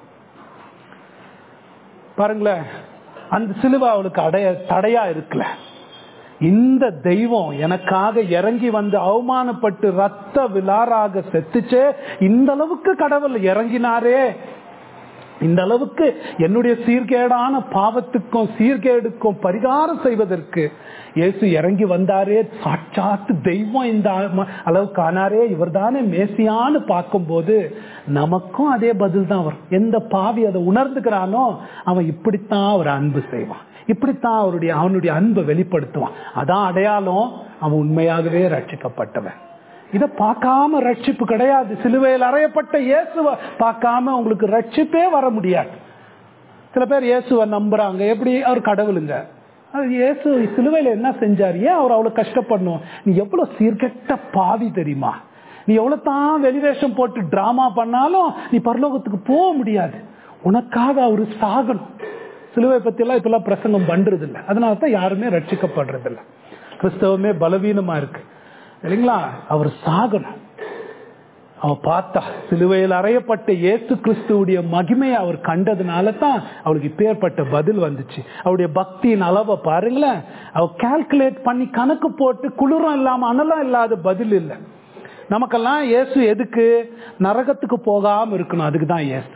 பாருங்களேன் அந்த சிலுவை அவளுக்கு அடைய தடையா இருக்குல்ல இந்த தெய்வம் எனக்காக இறங்கி வந்து அவமானப்பட்டு ரத்த விலாராக செத்துச்சே இந்த அளவுக்கு கடவுள் இறங்கினாரே இந்த அளவுக்கு என்னுடைய சீர்கேடான பாவத்துக்கும் சீர்கேடுக்கும் பரிகாரம் செய்வதற்கு இயேசு இறங்கி வந்தாரே சாட்சாத்து தெய்வம் இந்த ஆ- அளவுக்கு ஆனாரே இவர்தானே மேசியான்னு பார்க்கும்போது நமக்கும் அதே பதில் தான் வரும் எந்த பாவி அதை உணர்ந்துக்கிறானோ அவன் இப்படித்தான் அவர் அன்பு செய்வான் இப்படித்தான் அவருடைய அவனுடைய அன்பை வெளிப்படுத்துவான் அதான் அடையாளம் அவன் உண்மையாகவே ரட்சிக்கப்பட்டவன் இதை பார்க்காம ரட்சிப்பு கிடையாது சிலுவையில் அறையப்பட்ட இயேசுவை பார்க்காம உங்களுக்கு ரட்சிப்பே வர முடியாது சில பேர் இயேசுவை நம்புறாங்க எப்படி அவர் கடவுளுங்க அது இயேசு சிலுவையில் என்ன செஞ்சார் ஏன் அவர் அவ்வளவு கஷ்டப்படணும் நீ எவ்வளவு சீர்கெட்ட பாவி தெரியுமா நீ எவ்வளவு தான் வெளிவேஷம் போட்டு டிராமா பண்ணாலும் நீ பரலோகத்துக்கு போக முடியாது உனக்காக அவரு சாகணும் சிலுவை பத்தி எல்லாம் இப்பெல்லாம் பிரசங்கம் பண்றது இல்லை அதனால தான் யாருமே ரட்சிக்கப்படுறது இல்லை கிறிஸ்தவமே பலவீனமா இருக்கு இல்லைங்களா அவர் சாகணும் அவ பார்த்தா சிலுவையில் அறையப்பட்ட இயேசு கிறிஸ்துவுடைய மகிமையை அவர் கண்டதுனால தான் அவளுக்கு இப்பேற்பட்ட பதில் வந்துச்சு அவருடைய பக்தியின் அளவை பாருங்களேன் அவ கால்குலேட் பண்ணி கணக்கு போட்டு குளிரும் இல்லாம அனலும் இல்லாத பதில் இல்லை நமக்கெல்லாம் இயேசு எதுக்கு நரகத்துக்கு போகாம இருக்கணும் அதுக்கு தான் இயேசு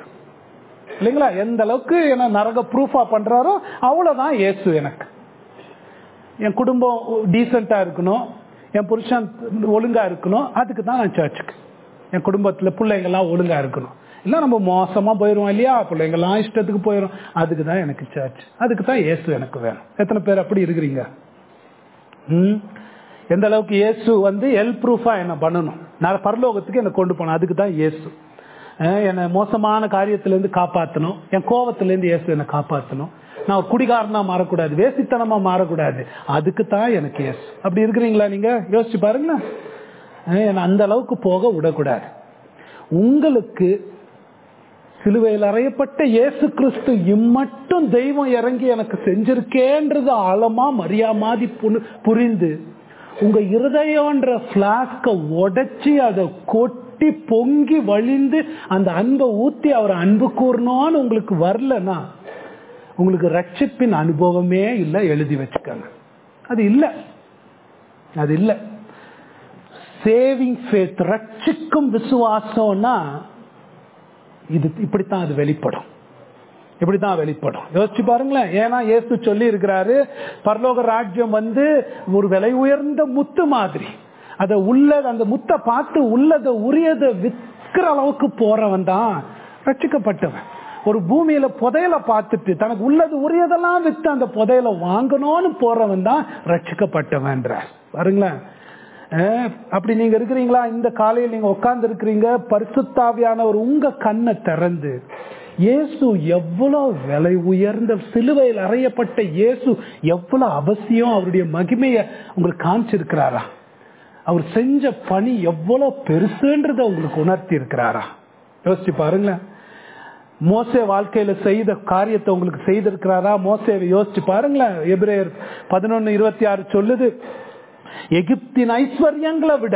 இல்லைங்களா எந்த அளவுக்கு என்ன நரக ப்ரூஃபா பண்றாரோ அவ்வளவுதான் இயேசு எனக்கு என் குடும்பம் டீசெண்டா இருக்கணும் என் புருஷன் ஒழுங்கா இருக்கணும் அதுக்கு தான் நான் சர்ச்சுக்கு என் குடும்பத்துல பிள்ளைங்கெல்லாம் ஒழுங்கா இருக்கணும் இல்லை நம்ம மோசமா போயிடுவோம் இல்லையா பிள்ளைங்கெல்லாம் இஷ்டத்துக்கு போயிடும் அதுக்கு தான் எனக்கு சர்ச் அதுக்கு தான் இயேசு எனக்கு வேணும் எத்தனை பேர் அப்படி இருக்கிறீங்க ம் எந்த அளவுக்கு இயேசு வந்து எல் ப்ரூஃபா என்ன பண்ணணும் நான் பரலோகத்துக்கு என்னை கொண்டு போனோம் அதுக்கு தான் இயேசு அஹ் என்னை மோசமான காரியத்திலேருந்து காப்பாற்றணும் என் கோவத்திலேருந்து இயேசு என்னை காப்பாற்றணும் நான் ஒரு குடிகாரனா மாறக்கூடாது வேசித்தனமா மாறக்கூடாது அதுக்கு தான் எனக்கு இயேசு அப்படி இருக்கிறீங்களா நீங்க யோசிச்சு பாருங்களேன் அஹ் என்னை அந்த அளவுக்கு போக விடக்கூடாது உங்களுக்கு சிலுவையில் அறையப்பட்ட இயேசு கிறிஸ்து இம்மட்டும் தெய்வம் இறங்கி எனக்கு செஞ்சிருக்கேன்றது ஆழமா மரியா மாதிரி புனு- புரிந்து உங்க இருதயம்ன்ற பிளாஸ்க உடைச்சி அதை கொட்டி பொங்கி வழிந்து அந்த அன்பை ஊத்தி அவர் அன்பு கூறணும்னு உங்களுக்கு வரலன்னா உங்களுக்கு ரட்சிப்பின் அனுபவமே இல்லை எழுதி வச்சுக்கோங்க அது இல்லை அது இல்லை சேவிங் ஃபேத் ரட்சிக்கும் விசுவாசம்னா இது இப்படித்தான் அது வெளிப்படும் இப்படித்தான் வெளிப்படும் யோசிச்சு பாருங்களேன் ஏன்னா இயேசு சொல்லி இருக்கிறாரு பரலோக ராஜ்யம் வந்து ஒரு விலை உயர்ந்த முத்து மாதிரி அத உள்ள அந்த முத்தை பார்த்து உள்ளத உரியதை விற்கிற அளவுக்கு போறவன் தான் ரட்சிக்கப்பட்டவன் ஒரு பூமியில புதையல பார்த்துட்டு தனக்கு உள்ளது உரியதெல்லாம் வித்து அந்த புதையல வாங்கணும்னு போறவன் தான் ரட்சிக்கப்பட்டவன்ற பாருங்களேன் அஹ் அப்படி நீங்க இருக்கிறீங்களா இந்த காலையில் நீங்க உட்கார்ந்து இருக்கிறீங்க பரிசுத்தாவியானவர் உங்க கண்ணை திறந்து இயேசு எவ்வளவு விலை உயர்ந்த சிலுவையில் அறையப்பட்ட இயேசு எவ்வளவு அவசியம் அவருடைய மகிமையை உங்களுக்கு காமிச்சிருக்கிறாரா அவர் செஞ்ச பணி எவ்வளவு பெருசுன்றதை உங்களுக்கு உணர்த்தி இருக்கிறாரா யோசிச்சு பாருங்களேன் மோசே வாழ்க்கையில செய்த காரியத்தை உங்களுக்கு செய்திருக்கிறாரா மோசேவை யோசிச்சு பாருங்களேன் எபிரேயர் பதினொன்னு இருபத்தி ஆறு சொல்லுது எகிப்தின் ஐஸ்வர்யங்களை விட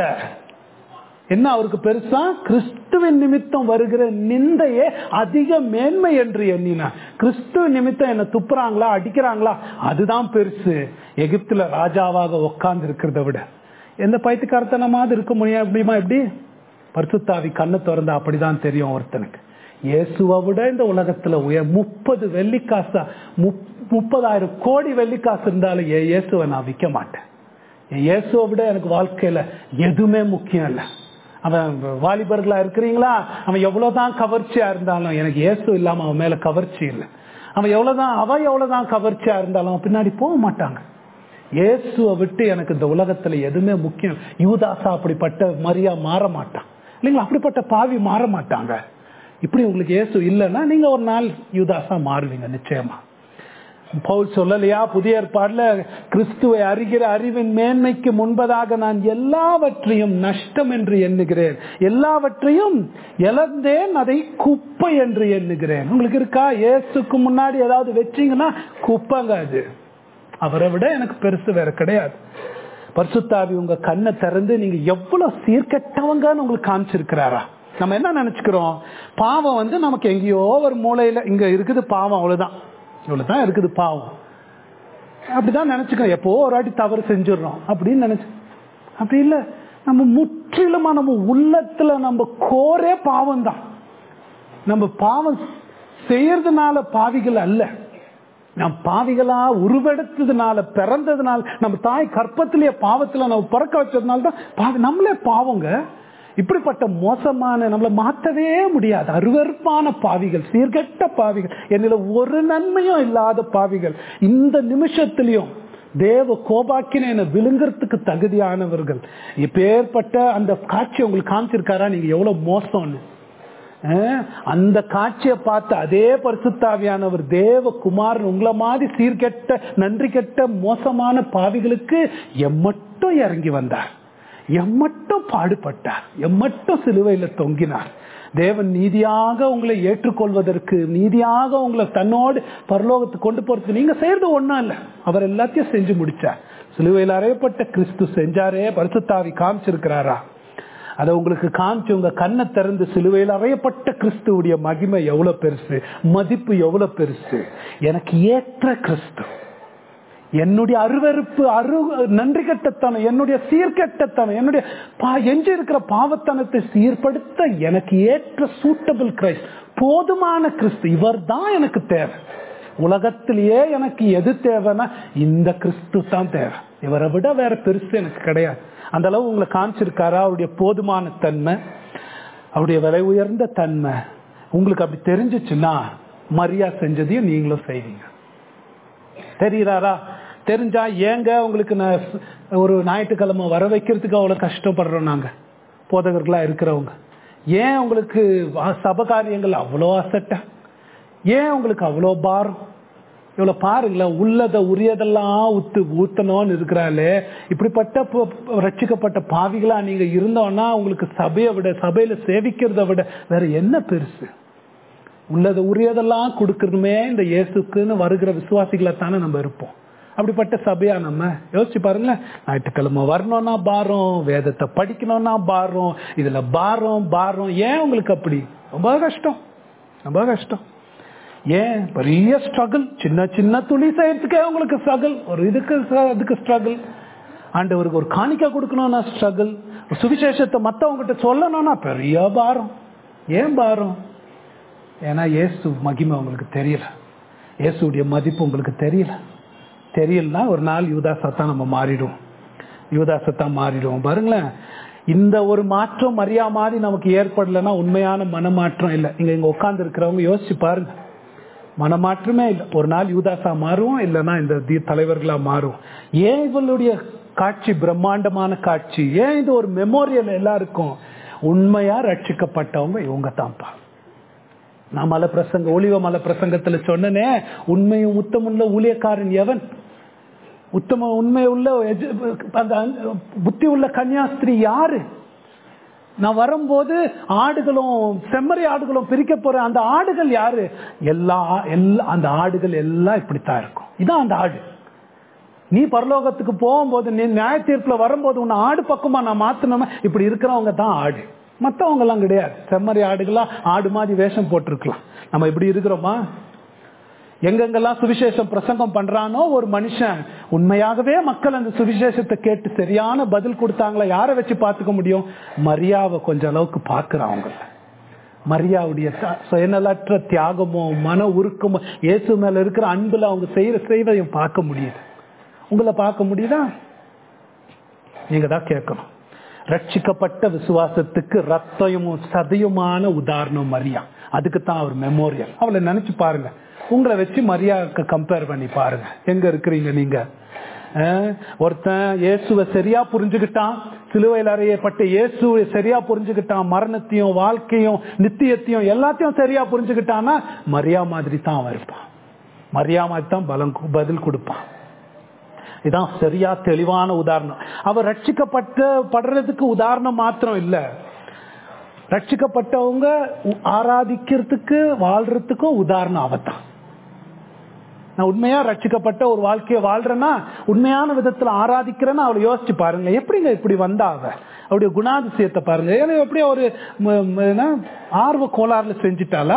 என்ன அவருக்கு பெருசா கிறிஸ்துவின் நிமித்தம் வருகிற நிந்தையே அதிக மேன்மை என்று எண்ணினார் கிறிஸ்துவ நிமித்தம் என்ன துப்புறாங்களா அடிக்கிறாங்களா அதுதான் பெருசு எகிப்துல ராஜாவாக உட்கார்ந்து இருக்கிறத விட எந்த பைத்தியக்காரத்தனமாவது இருக்க முடியும் முடியுமா எப்படி பரிசுத்தாவி கண்ணை திறந்தா அப்படிதான் தெரியும் ஒருத்தனுக்கு இயேசுவை விட இந்த உலகத்துல உயர் முப்பது வெள்ளிக்காசா முப்- முப்பதாயிரம் கோடி வெள்ளிக்காசு இருந்தாலும் என் இயேசுவை நான் விற்க மாட்டேன் என் இயேசுவை விட எனக்கு வாழ்க்கையில எதுவுமே முக்கியம் இல்லை அவன் வாலிபர்களா இருக்கிறீங்களா அவன் எவ்வளவுதான் கவர்ச்சியா இருந்தாலும் எனக்கு இயேசு இல்லாம அவன் மேல கவர்ச்சி இல்லை அவன் எவ்வளவுதான் அவ எவ்வளவுதான் கவர்ச்சியா இருந்தாலும் அவன் பின்னாடி போக மாட்டாங்க இயேசுவை விட்டு எனக்கு இந்த உலகத்துல எதுவுமே முக்கியம் யூதாசா அப்படிப்பட்ட மரியா மாற மாட்டான் இல்லைங்களா அப்படிப்பட்ட பாவி மாற மாட்டாங்க இப்படி உங்களுக்கு இயேசு இல்லைன்னா நீங்க ஒரு நாள் யூதாசா மாறுவீங்க நிச்சயமா பவுல் சொல்லலையா புதிய ஏற்பாடுல கிறிஸ்துவை அறிகிற அறிவின் மேன்மைக்கு முன்பதாக நான் எல்லாவற்றையும் நஷ்டம் என்று எண்ணுகிறேன் எல்லாவற்றையும் இழந்தேன் அதை குப்பை என்று எண்ணுகிறேன் உங்களுக்கு இருக்கா இயேசுக்கு முன்னாடி ஏதாவது வச்சீங்கன்னா குப்பைங்க அது அவரை விட எனக்கு பெருசு வேற கிடையாது பரிசுத்தாவி உங்க கண்ணை திறந்து நீங்க எவ்வளவு சீர்கெட்டவங்கன்னு உங்களுக்கு காமிச்சிருக்கிறாரா நம்ம என்ன நினைச்சுக்கிறோம் பாவம் வந்து நமக்கு எங்கேயோ ஒரு மூலையில இங்க இருக்குது பாவம் அவ்வளவுதான் இவ்வளவுதான் இருக்குது பாவம் அப்படிதான் நினைச்சுக்கிறோம் எப்போ ஒரு வாட்டி தவறு செஞ்சிடறோம் அப்படின்னு நினைச்சு அப்படி இல்ல நம்ம முற்றிலுமா நம்ம உள்ளத்துல நம்ம கோரே பாவம் தான் நம்ம பாவம் செய்யறதுனால பாவிகள் அல்ல நம் பாவிகளா உருவெடுத்ததுனால பிறந்ததுனால நம்ம தாய் கற்பத்திலேயே பாவத்துல நம்ம பிறக்க வச்சதுனால தான் பாவி நம்மளே பாவங்க இப்படிப்பட்ட மோசமான நம்மளை மாற்றவே முடியாது அருவருப்பான பாவிகள் சீர்கெட்ட பாவிகள் என்னில ஒரு நன்மையும் இல்லாத பாவிகள் இந்த நிமிஷத்திலையும் தேவ கோபாக்கின என்னை விழுங்குறதுக்கு தகுதியானவர்கள் இப்பேற்பட்ட அந்த காட்சி உங்களுக்கு காமிச்சிருக்காரா நீங்க எவ்வளவு மோசம்னு அஹ், அந்த காட்சியை பார்த்து அதே பரிசுத்தாவியானவர் தேவ குமாரன் உங்களை மாதிரி சீர்கெட்ட நன்றி கெட்ட மோசமான பாவிகளுக்கு எம்மட்டும் இறங்கி வந்தார் எம்மட்டும் பாடுபட்டார் எம்மட்டும் சிலுவையில தொங்கினார் தேவன் நீதியாக உங்களை ஏற்றுக்கொள்வதற்கு நீதியாக உங்களை தன்னோடு பரலோகத்துக்கு கொண்டு போறதுக்கு நீங்க செய்யறது ஒண்ணும் இல்ல அவர் எல்லாத்தையும் செஞ்சு முடிச்சார் சிலுவையில் அறையப்பட்ட கிறிஸ்து செஞ்சாரே பரிசுத்தாவி காமிச்சிருக்கிறாரா அதை உங்களுக்கு காமிச்சு உங்க கண்ணை திறந்து சிலுவையில் அறையப்பட்ட கிறிஸ்துவுடைய மகிமை எவ்வளவு பெருசு மதிப்பு எவ்வளவு பெருசு எனக்கு ஏற்ற கிறிஸ்து என்னுடைய அருவருப்பு அரு நன்றி கட்டத்தனம் என்னுடைய சீர்கெட்டத்தனம் என்னுடைய பா- எஞ்சி இருக்கிற பாவத்தனத்தை சீர்படுத்த எனக்கு ஏற்ற சூட்டபிள் கிரைஸ்ட் போதுமான கிறிஸ்து இவர் தான் எனக்கு தேவை உலகத்திலேயே எனக்கு எது தேவைன்னா இந்த கிறிஸ்து தான் தேவை இவரை விட வேற பெருசு எனக்கு கிடையாது அந்த அளவு உங்களை காமிச்சிருக்காரா அவருடைய போதுமான தன்மை அவருடைய விலை உயர்ந்த தன்மை உங்களுக்கு அப்படி தெரிஞ்சிச்சுன்னா மரியா செஞ்சதையும் நீங்களும் செய்வீங்க தெரியுறாரா தெரிஞ்சா ஏங்க உங்களுக்கு நான் ஒரு ஞாயிற்றுக்கிழமை வர வைக்கிறதுக்கு அவ்வளோ கஷ்டப்படுறோம் நாங்கள் போதகர்களா இருக்கிறவங்க ஏன் உங்களுக்கு வா- சபகாரியங்கள் அவ்வளோ அசட்ட ஏன் உங்களுக்கு அவ்வளோ பாரம் இவ்வளோ பாருங்களேன் உள்ளதை உரியதெல்லாம் ஊத்து ஊத்தணும்னு இருக்கிறாளே இப்படிப்பட்ட ப- ப- ரட்சிக்கப்பட்ட பாவிகளா நீங்க இருந்தோம்னா உங்களுக்கு சபையை விட சபையில சேவிக்கிறத விட வேற என்ன பெருசு உள்ளதை உரியதெல்லாம் கொடுக்கணுமே இந்த இயேசுக்குன்னு வருகிற விசுவாசிகளை தானே நம்ம இருப்போம் அப்படிப்பட்ட சபையா நம்ம யோசிச்சு பாருங்களேன் ஞாயிற்றுக்கிழமை வரணும்னா பாரம் வேதத்தை படிக்கணும்னா பாரம் இதுல பாரம் பாரம் ஏன் உங்களுக்கு அப்படி ரொம்ப கஷ்டம் ரொம்ப கஷ்டம் ஏன் பெரிய ஸ்ட்ரகிள் சின்ன சின்ன துளி செய்யறதுக்கே உங்களுக்கு ஸ்ட்ரகிள் ஒரு இதுக்கு ச- அதுக்கு ஸ்ட்ரகிள் ஆண்டவருக்கு ஒரு காணிக்கை கொடுக்கணும்னா ஸ்ட்ரகிள் சுவிசேஷத்தை மற்றவங்ககிட்ட சொல்லணும்னா பெரிய பாரம் ஏன் பாரம் ஏன்னா இயேசு மகிமை உங்களுக்கு தெரியல இயேசுடைய மதிப்பு உங்களுக்கு தெரியல தெரியலனா ஒரு நாள் யூதாசத்தான் நம்ம மாறிடுவோம் யூதாசத்தான் மாறிடுவோம் பாருங்களேன் இந்த ஒரு மாற்றம் மரியா மாதிரி நமக்கு ஏற்படலைன்னா உண்மையான மனமாற்றம் இல்லை இங்க இங்க உட்கார்ந்து இருக்கிறவங்க யோசிச்சு பாருங்க மனமாற்றமே இல்லை ஒரு நாள் யூதாசா மாறுவோம் இல்லைன்னா இந்த தி- தலைவர்களா மாறுவோம் ஏன் இவளுடைய காட்சி பிரம்மாண்டமான காட்சி ஏன் இது ஒரு மெமோரியல் எல்லாருக்கும் உண்மையா ரட்சிக்கப்பட்டவங்க இவங்க தான்ப்பா நான் மலை பிரசங்க ஒளிவ மலை பிரசங்கத்துல சொன்னனே உண்மையும் உத்தமுள்ள ஊழியக்காரன் எவன் உத்தம உண்மை உள்ள எஜ- அந்த புத்தி உள்ள கன்னியாஸ்திரி யாரு நான் வரும்போது ஆடுகளும் செம்மறி ஆடுகளும் பிரிக்க போற அந்த ஆடுகள் யாரு எல்லா எல்லா அந்த ஆடுகள் எல்லாம் இப்படித்தான் இருக்கும் இதான் அந்த ஆடு நீ பரலோகத்துக்கு போகும்போது நீ நியாய தீர்ப்புல வரும்போது உன்னை ஆடு பக்கமா நான் மாத்தணுமா இப்படி இருக்கிறவங்க தான் ஆடு மத்தவங்க எல்லாம் கிடையாது செம்மறி ஆடுகளா ஆடு மாதிரி வேஷம் போட்டிருக்கலாம் நம்ம இப்படி இருக்கிறோமா எங்கெங்கெல்லாம் சுவிசேஷம் பிரசங்கம் பண்றானோ ஒரு மனுஷன் உண்மையாகவே மக்கள் அந்த சுவிசேஷத்தை கேட்டு சரியான பதில் கொடுத்தாங்களா யாரை வச்சு பார்த்துக்க முடியும் மரியாவை கொஞ்ச அளவுக்கு பார்க்கிறான் அவங்கள மரியாவுடைய த- சுயநலற்ற தியாகமோ மன உருக்கமோ இயேசு மேல இருக்கிற அன்புல அவங்க செய்யற செய்வதையும் பார்க்க முடியுது உங்களை பார்க்க முடியுதா நீங்க தான் கேட்கணும் ரட்சிக்கப்பட்ட விசுவாசத்துக்கு ரத்தமும் சதையுமான உதாரணம் மரியா அதுக்கு தான் அவர் மெமோரியல் அவளை நினைச்சு பாருங்க உங்களை வச்சு மரியாவுக்கு கம்பேர் பண்ணி பாருங்க எங்க இருக்கிறீங்க நீங்க அஹ், ஒருத்தன் இயேசுவை சரியா புரிஞ்சுக்கிட்டான் சிலுவையில் அறையப்பட்ட இயேசுவை சரியா புரிஞ்சுக்கிட்டான் மரணத்தையும் வாழ்க்கையும் நித்தியத்தையும் எல்லாத்தையும் சரியா புரிஞ்சுக்கிட்டான்னா மரியா மாதிரி தான் அவன் இருப்பான் மரியா மாதிரி தான் பலம் கு- பதில் கொடுப்பான் இதான் சரியா தெளிவான உதாரணம் அவர் ரட்சிக்கப்பட்ட படுறதுக்கு உதாரணம் மாத்திரம் இல்ல ரட்சிக்கப்பட்டவங்க உ- ஆராதிக்கிறதுக்கு வாழ்றதுக்கும் உதாரணம் அவத்தான் நான் உண்மையா ரட்சிக்கப்பட்ட ஒரு வாழ்க்கையை வாழ்றேன்னா உண்மையான விதத்துல ஆராதிக்கிறேன்னா அவளை யோசிச்சு பாருங்க எப்படிங்க இப்படி வந்தா அவ அவருடைய குணாதிசயத்தை பாருங்க ஏன்னா எப்படியா ஒரு ம- ம- என்ன, ஆர்வ கோளாறுல செஞ்சிட்டாளா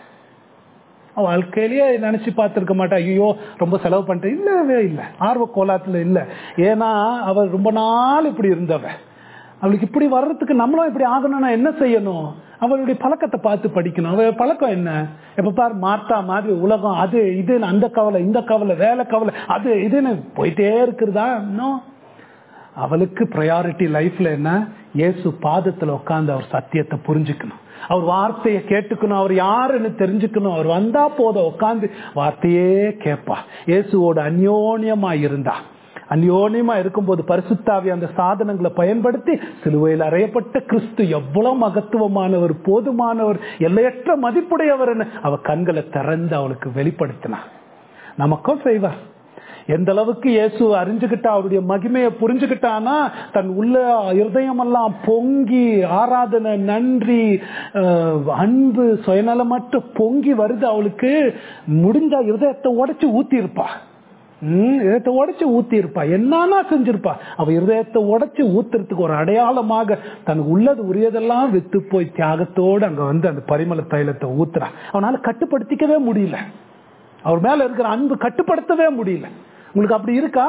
அவ வாழ்க்கையிலேயே நினைச்சு பார்த்திருக்க மாட்டா ஐயோ ரொம்ப செலவு பண்ணிட்டேன் இல்லவே இல்லை ஆர்வ கோலாத்துல இல்ல ஏன்னா அவள் ரொம்ப நாள் இப்படி இருந்தவ அவளுக்கு இப்படி வர்றதுக்கு நம்மளும் இப்படி ஆகணும்னா என்ன செய்யணும் அவளுடைய பழக்கத்தை பார்த்து படிக்கணும் அவ பழக்கம் என்ன எப்ப பாரு மார்த்தா மாதிரி உலகம் அது இதுன்னு அந்த கவலை இந்த கவலை வேலை கவலை அது இதுன்னு போயிட்டே இருக்கிறதா இன்னும் அவளுக்கு ப்ரையாரிட்டி லைஃப்ல என்ன இயேசு பாதத்துல உட்கார்ந்து அவர் சத்தியத்தை புரிஞ்சுக்கணும் அவர் வார்த்தையை கேட்டுக்கணும் அவர் யாருன்னு தெரிஞ்சுக்கணும் அவர் வந்தா போதும் உட்கார்ந்து வார்த்தையே கேட்பா இயேசுவோட அந்யோன்யமா இருந்தா அந்யோன்யமா இருக்கும்போது பரிசுத்தாவி அந்த சாதனங்களை பயன்படுத்தி சிலுவையில் அறையப்பட்ட கிறிஸ்து எவ்வளவு மகத்துவமானவர் போதுமானவர் எல்லையற்ற மதிப்புடையவர்னு அவ கண்களை திறந்து அவளுக்கு வெளிப்படுத்தினார் நமக்கும் செய்வார் எந்த அளவுக்கு இயேசு அறிஞ்சுக்கிட்டா அவருடைய மகிமையை புரிஞ்சுக்கிட்டானா தன் உள்ள இருதயமெல்லாம் பொங்கி ஆராதனை நன்றி அஹ், அன்பு சுயநலமற்ற பொங்கி வருது அவளுக்கு முடிஞ்ச இருதயத்தை உடைச்சு ஊத்தி இருப்பா ம், இதயத்தை உடைச்சு ஊத்தி இருப்பா என்னன்னா செஞ்சிருப்பா அவ இருதயத்தை உடைச்சு ஊத்துறதுக்கு ஒரு அடையாளமாக தனக்கு உள்ளது உரியதெல்லாம் வித்து போய் தியாகத்தோடு அங்க வந்து அந்த பரிமள தைலத்தை ஊத்துறா அவனால கட்டுப்படுத்திக்கவே முடியல அவர் மேல இருக்கிற அன்பு கட்டுப்படுத்தவே முடியல உங்களுக்கு அப்படி இருக்கா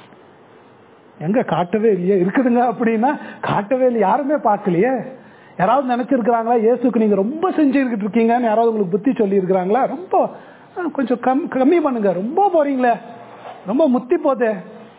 எங்க காட்டவே இல்லையே இருக்குதுங்க அப்படின்னா காட்டவே இல்லை யாருமே பார்க்கலையே யாராவது நினைச்சிருக்கிறாங்களா இயேசுக்கு நீங்க ரொம்ப செஞ்சுக்கிட்டு இருக்கீங்கன்னு யாராவது உங்களுக்கு புத்தி சொல்லி இருக்கிறாங்களா ரொம்ப "ஆ, கொஞ்சம் கம் கம்மி பண்ணுங்க ரொம்ப போறீங்களே ரொம்ப முத்தி போதே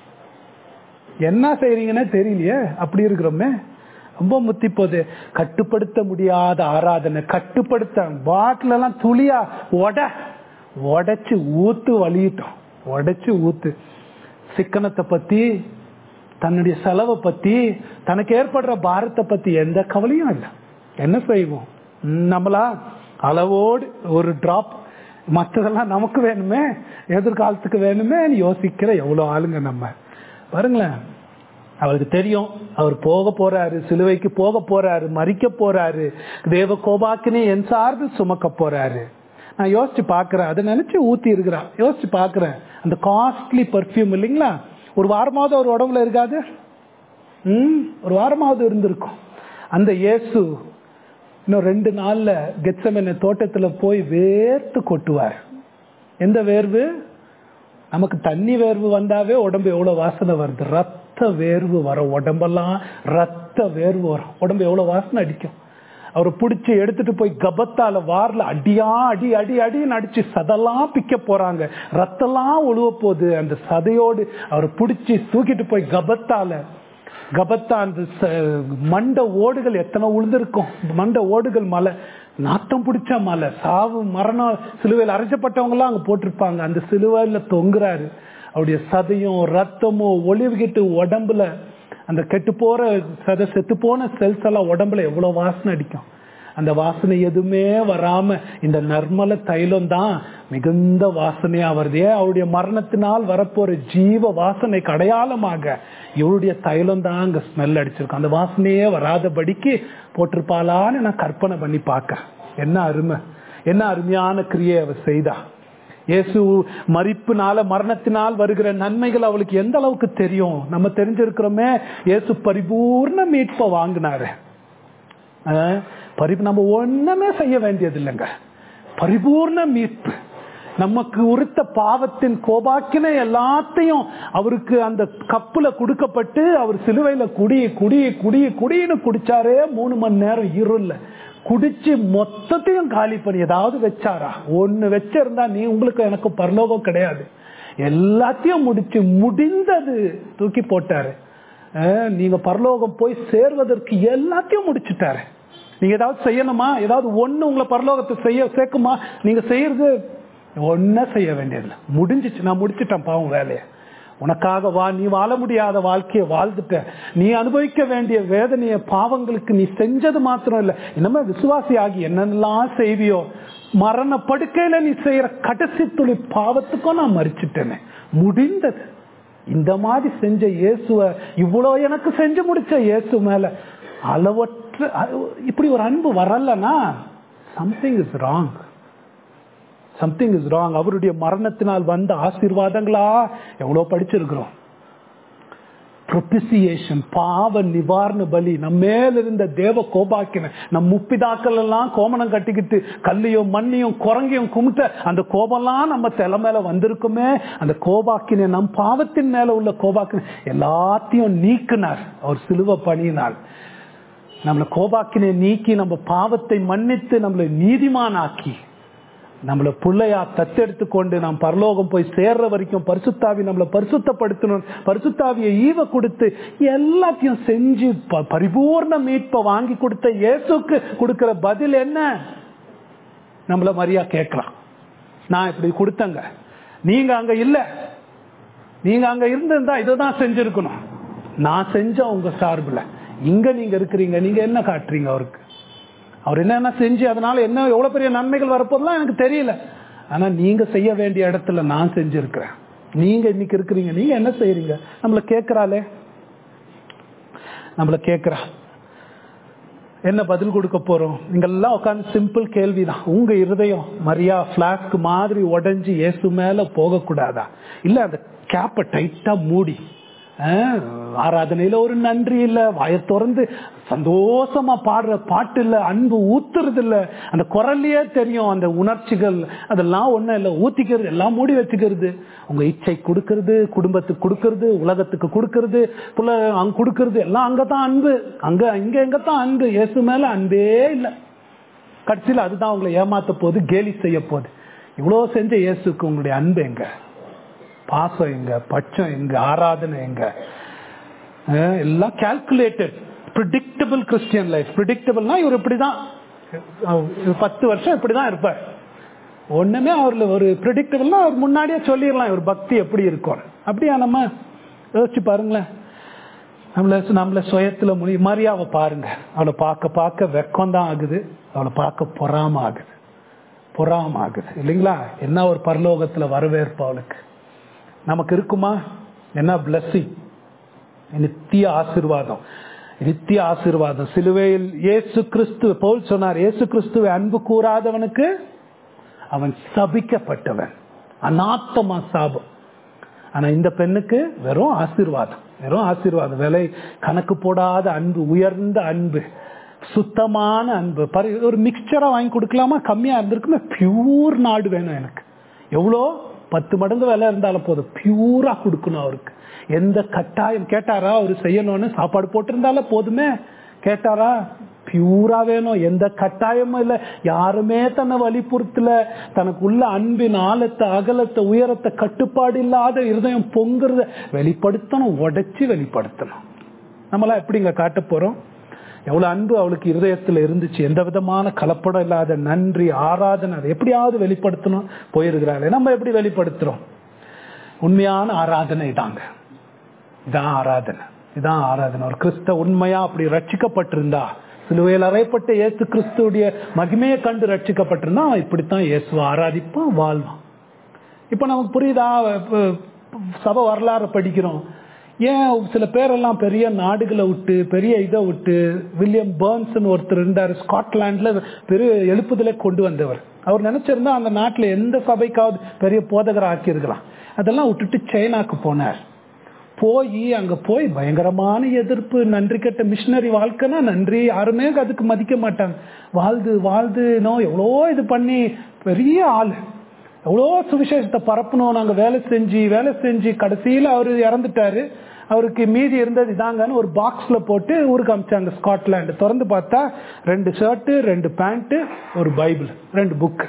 என்ன செய்றீங்கன்னே தெரியலையே அப்படி இருக்கிறோமே ரொம்ப முத்தி போகுது கட்டுப்படுத்த முடியாத ஆராதனை கட்டுப்படுத்த பாட்டில் எல்லாம் துளியா உட உடைச்சு ஊத்து வலியிட்டோம் உடைச்சு ஊத்து சிக்கனத்தை பத்தி தன்னுடைய செலவை பத்தி தனக்கு ஏற்படுற பாரத்தை பத்தி எந்த கவலையும் இல்லை என்ன செய்வோம் ம், நம்மளா அளவோடு ஒரு டிராப் மற்றதெல்லாம் நமக்கு வேணுமே எதிர்காலத்துக்கு வேணுமே யோசிக்கிற எவ்வளவு ஆளுங்க நம்ம பாருங்களேன் அவருக்கு தெரியும் அவர் போக போறாரு சிலுவைக்கு போக போறாரு மறிக்க போறாரு தேவ கோபாக்கினே என் சார்பு சுமக்க போறாரு நான் யோசிச்சு பாக்குறேன் அதை நினைச்சு ஊத்தி இருக்கிறான் யோசிச்சு பாக்குறேன் அந்த காஸ்ட்லி பர்ஃப்யூம் இல்லைங்களா ஒரு வாரமாவது ஒரு உடம்புல இருக்காது ம் ஒரு வாரமாவது இருந்திருக்கும் அந்த இயேசு இன்னும் ரெண்டு நாள்ல கெச்சமன தோட்டத்துல போய் வேர்த்து கொட்டுவார் எந்த வேர்வு நமக்கு தண்ணி வேர்வு வந்தாவே உடம்பு எவ்வளவு வாசனை வருது ரத்த வேர்வு வரும் உடம்பெல்லாம் ரத்த வேர்வு வரும் உடம்பு எவ்வளவு வாசனை அடிக்கும் அவரை பிடிச்சி எடுத்துட்டு போய் கபத்தால வார்ல அடியா அடி அடி அடின்னு அடிச்சு சதெல்லாம் பிக்க போறாங்க ரத்தெல்லாம் ஒழுவ போகுது அந்த சதையோடு அவரை பிடிச்சி தூக்கிட்டு போய் கபத்தால கபத்தா அந்த ச- மண்ட ஓடுகள் எத்தனை உழுந்திருக்கும் மண்ட ஓடுகள் மலை நாட்டம் பிடிச்ச மலை சாவு மரணம் சிலுவையில் அரைச்சப்பட்டவங்க எல்லாம் அங்க போட்டிருப்பாங்க அந்த சிலுவையில தொங்குறாரு அவருடைய சதையும் ரத்தமும் ஒளிவுகிட்டு உடம்புல அந்த கெட்டு போற சத செத்து போன செல்ஸ் எல்லாம் உடம்புல எவ்வளவு வாசனை அடிக்கும் அந்த வாசனை எதுவுமே வராம இந்த நர்மல தைலம் தான் மிகுந்த வாசனையா வருது ஏன் அவருடைய மரணத்தினால் வரப்போற ஜீவ வாசனைக்கு அடையாளமாக இவருடைய தைலம் தான் அங்க ஸ்மெல் அடிச்சிருக்கும் அந்த வாசனையே வராதபடிக்கு போட்டிருப்பாளான்னு நான் கற்பனை பண்ணி பார்க்கறேன் என்ன அருமை என்ன அருமையான கிரியை அவ செய்தா இயேசு மறிப்புனால மரணத்தினால் வருகிற நன்மைகள் அவளுக்கு எந்த அளவுக்கு தெரியும் நம்ம தெரிஞ்சிருக்கிறோமே இயேசு பரிபூர்ண மீட்பை வாங்கினாரு அஹ், பரி நம்ம ஒண்ணுமே செய்ய வேண்டியது இல்லைங்க பரிபூர்ண மீட்பு நமக்கு உறுத்த பாவத்தின் கோபாக்கின எல்லாத்தையும் அவருக்கு அந்த கப்புல கொடுக்கப்பட்டு அவர் சிலுவையில குடி குடி குடி குடின்னு குடிச்சாரே மூணு மணி நேரம் இருள்ல குடிச்சு மொத்தத்தையும் காலி பண்ணி ஏதாவது வச்சாரா ஒண்ணு வச்சிருந்தா நீ உங்களுக்கு எனக்கு பரலோகம் கிடையாது எல்லாத்தையும் முடிச்சு முடிந்தது தூக்கி போட்டாரு அஹ், நீங்க பரலோகம் போய் சேர்வதற்கு எல்லாத்தையும் முடிச்சுட்டாரு நீங்க ஏதாவது செய்யணுமா ஏதாவது ஒண்ணு உங்களை பரலோகத்தை செய்ய சேர்க்குமா நீங்க செய்யறது ஒன்னும் செய்ய வேண்டியதில்லை முடிஞ்சிச்சு நான் முடிச்சிட்டேன் பாவம் வேலையை உனக்காக வா நீ வாழ முடியாத வாழ்க்கையை வாழ்ந்துட்ட நீ அனுபவிக்க வேண்டிய வேதனைய பாவங்களுக்கு நீ செஞ்சது மாத்திரம் இல்ல இன்னமே விசுவாசி ஆகி என்னென்னலாம் செய்வியோ மரண படுக்கையில நீ செய்யற கடைசி துளி பாவத்துக்கும் நான் மறிச்சிட்டேனே முடிந்தது இந்த மாதிரி செஞ்ச இயேசுவ இவ்வளவு எனக்கு செஞ்சு முடிச்ச இயேசு மேல அளவற்ற அ- இப்படி ஒரு அன்பு வரலனா something is wrong something is wrong அவருடைய மரணத்தினால் வந்த ஆசீர்வாதங்களா எவ்வளவு படிச்சிருக்கிறோம் propitiation பாவ நிவாரண பலி நம்ம மேல இருந்த தேவ கோபாக்கின நம் முப்பிதாக்கள் எல்லாம் கோமணம் கட்டிக்கிட்டு கல்லையும் மண்ணையும் குரங்கையும் கும்பிட்ட அந்த கோபம்லாம் நம்ம தலை மேல வந்திருக்குமே அந்த கோபாக்கின நம் பாவத்தின் மேல உள்ள கோபாக்கின எல்லாத்தையும் நீக்கினார் அவர் சிலுவ பணியினால் நம்மளை கோபாக்கினை நீக்கி நம்ம பாவத்தை மன்னித்து நம்மளை நீதிமானாக்கி நம்மளை பிள்ளையா தத்தெடுத்து கொண்டு நாம் பரலோகம் போய் சேர்ற வரைக்கும் பரிசுத்தாவி நம்மளை பரிசுத்தப்படுத்தணும் பரிசுத்தாவியை ஈவ கொடுத்து எல்லாத்தையும் செஞ்சு ப- பரிபூர்ண மீட்பை வாங்கி கொடுத்த இயேசுக்கு கொடுக்கிற பதில் என்ன நம்மள மாதிரியா கேட்கலாம் நான் இப்படி கொடுத்தங்க நீங்க அங்க இல்ல நீங்க அங்க இருந்திருந்தா இதுதான் செஞ்சிருக்கணும் நான் செஞ்ச உங்க சார்புல இங்க நீங்க இருக்கிறீங்க நீங்க என்ன காட்டுறீங்க அவருக்கு அவர் என்னென்ன செஞ்சு அதனால என்ன எவ்வளவு பெரிய நன்மைகள் வரப்போதெல்லாம் எனக்கு தெரியல ஆனா நீங்க செய்ய வேண்டிய இடத்துல நான் செஞ்சிருக்கிறேன் நீங்க இன்னைக்கு இருக்கிறீங்க நீங்க என்ன செய்யறீங்க நம்மள கேட்கிறாளே நம்மள கேட்கிறா என்ன பதில் கொடுக்க போறோம் நீங்கெல்லாம் உட்காந்து சிம்பிள் கேள்விதான் உங்க இருதயம் மரியா பிளாஸ்க் மாதிரி உடைஞ்சு இயேசு மேல போகக்கூடாதா இல்ல அந்த கேப்பை டைட்டா மூடி ஆஹ், ஆராதனையில ஒரு நன்றி இல்ல வாயை திறந்து சந்தோஷமா பாடுற பாட்டு இல்ல அன்பு ஊத்துறது இல்ல அந்த குரல்லையே தெரியும் அந்த உணர்ச்சிகள் அதெல்லாம் ஒண்ணும் இல்ல ஊத்திக்கிறது எல்லாம் மூடி வச்சுக்கிறது உங்க இச்சை கொடுக்கறது குடும்பத்துக்கு கொடுக்கறது உலகத்துக்கு கொடுக்கறது புள்ள அங்க கொடுக்கறது எல்லாம் அங்கதான் அன்பு அங்க இங்க எங்கதான் அன்பு இயேசு மேல அன்பே இல்ல கடைசியில் அதுதான் உங்களை ஏமாத்த போகுது கேலி செய்ய போகுது இவ்வளோ செஞ்ச இயேசுக்கு உங்களுடைய அன்பு எங்க பாசம் எங்க பட்சம் எங்க ஆராதனை எங்க அஹ் எல்லாம் கால்குலேட்டட் ப்ரிடிக்டபிள் கிறிஸ்டியன் லைஃப் ப்ரிடிக்டபிள்னா இவர் இப்படிதான் அஹ் இவர் பத்து வருஷம் இப்படிதான் இருப்பார் ஒண்ணுமே அவர்ல ஒரு ப்ரிடிக்டபிள்னா அவர் முன்னாடியே சொல்லிடலாம் இவர் பக்தி எப்படி இருக்கும் அப்படியா நம்ம யோசிச்சு பாருங்களேன் நம்மள நம்மள சுயத்துல முடி மரியாவை பாருங்க அவளை பார்க்க பார்க்க வெக்கம் தான் ஆகுது அவளை பார்க்க பொறாம ஆகுது பொறாம ஆகுது இல்லைங்களா என்ன ஒரு பரலோகத்துல வரவேற்பு அவளுக்கு நமக்கு இருக்குமா என்ன பிளஸ்ஸிங் நித்திய ஆசிர்வாதம் நித்திய ஆசிர்வாதம் சிலுவையில் இயேசு கிறிஸ்து பவுல் சொன்னார் இயேசு கிறிஸ்துவை அன்பு கூறாதவனுக்கு அவன் சபிக்கப்பட்டவன் அநாத்தமா சாபம் ஆனா இந்த பெண்ணுக்கு வெறும் ஆசீர்வாதம் வெறும் ஆசீர்வாதம் விலை கணக்கு போடாத அன்பு உயர்ந்த அன்பு சுத்தமான அன்பு பரி- ஒரு மிக்சரா வாங்கி கொடுக்கலாமா கம்மியா இருந்திருக்குமே பியூர் நாடு வேணும் எனக்கு எவ்வளோ பத்து மடங்கு விலை இருந்தாலும் போதும் பியூரா கொடுக்கணும் அவருக்கு எந்த கட்டாயம் கேட்டாரா அவரு செய்யணும்னு சாப்பாடு போட்டிருந்தாலும் போதுமே கேட்டாரா பியூரா வேணும் எந்த கட்டாயமும் இல்லை யாருமே தன்னை வலிபுறுத்தல தனக்கு உள்ள அன்பின் ஆழத்தை அகலத்தை உயரத்தை கட்டுப்பாடு இல்லாத இருதயம் பொங்குறத வெளிப்படுத்தணும் உடைச்சு வெளிப்படுத்தணும் நம்மளாம் எப்படிங்க காட்ட போறோம் எவ்வளவு அன்பு அவளுக்கு இருதயத்துல இருந்துச்சு எந்த விதமான கலப்படம் இல்லாத நன்றி ஆராதனை அதை எப்படியாவது வெளிப்படுத்தணும் போயிருக்கிறாள் நம்ம எப்படி வெளிப்படுத்துறோம் உண்மையான ஆராதனை தாங்க இதான் ஆராதனை இதான் ஆராதனை ஒரு கிறிஸ்த உண்மையா அப்படி ரட்சிக்கப்பட்டிருந்தா சிலுவையில் அறையப்பட்ட இயேசு கிறிஸ்துடைய மகிமையை கண்டு ரட்சிக்கப்பட்டிருந்தா அவன் இப்படித்தான் இயேசுவை ஆராதிப்பான் வாழ்வான் இப்ப நமக்கு புரியுதா இப்ப சபை வரலாறு படிக்கிறோம் ஏன் சில பேரெல்லாம் பெரிய நாடுகளை விட்டு பெரிய இதை விட்டு வில்லியம் பேர்ன்ஸ் ஒருத்தர் இருந்தார் ஸ்காட்லாண்ட்ல பெரிய எழுப்புதலை கொண்டு வந்தவர் அவர் நினைச்சிருந்தா அந்த நாட்டுல எந்த சபைக்காவது பெரிய போதகர் ஆக்கியிருக்கலாம் அதெல்லாம் விட்டுட்டு சைனாக்கு போனார் போய் அங்க போய் பயங்கரமான எதிர்ப்பு நன்றி கெட்ட மிஷினரி வாழ்க்கைனா நன்றி யாருமே அதுக்கு மதிக்க மாட்டாங்க வாழ்ந்து வாழ்ந்து நோ எவ்வளோ இது பண்ணி பெரிய ஆள் எவ்வளோ சுவிசேஷத்தை பரப்பணும் நாங்க வேலை செஞ்சு வேலை செஞ்சு கடைசியில அவரு இறந்துட்டாரு அவருக்கு மீதி இருந்தது இதாங்கன்னு ஒரு பாக்ஸ்ல போட்டு ஊருக்கு அமிச்சாங்க ஸ்காட்லாண்டு திறந்து பார்த்தா ரெண்டு ஷர்ட்டு ரெண்டு பேண்ட் ஒரு பைபிள் ரெண்டு புக்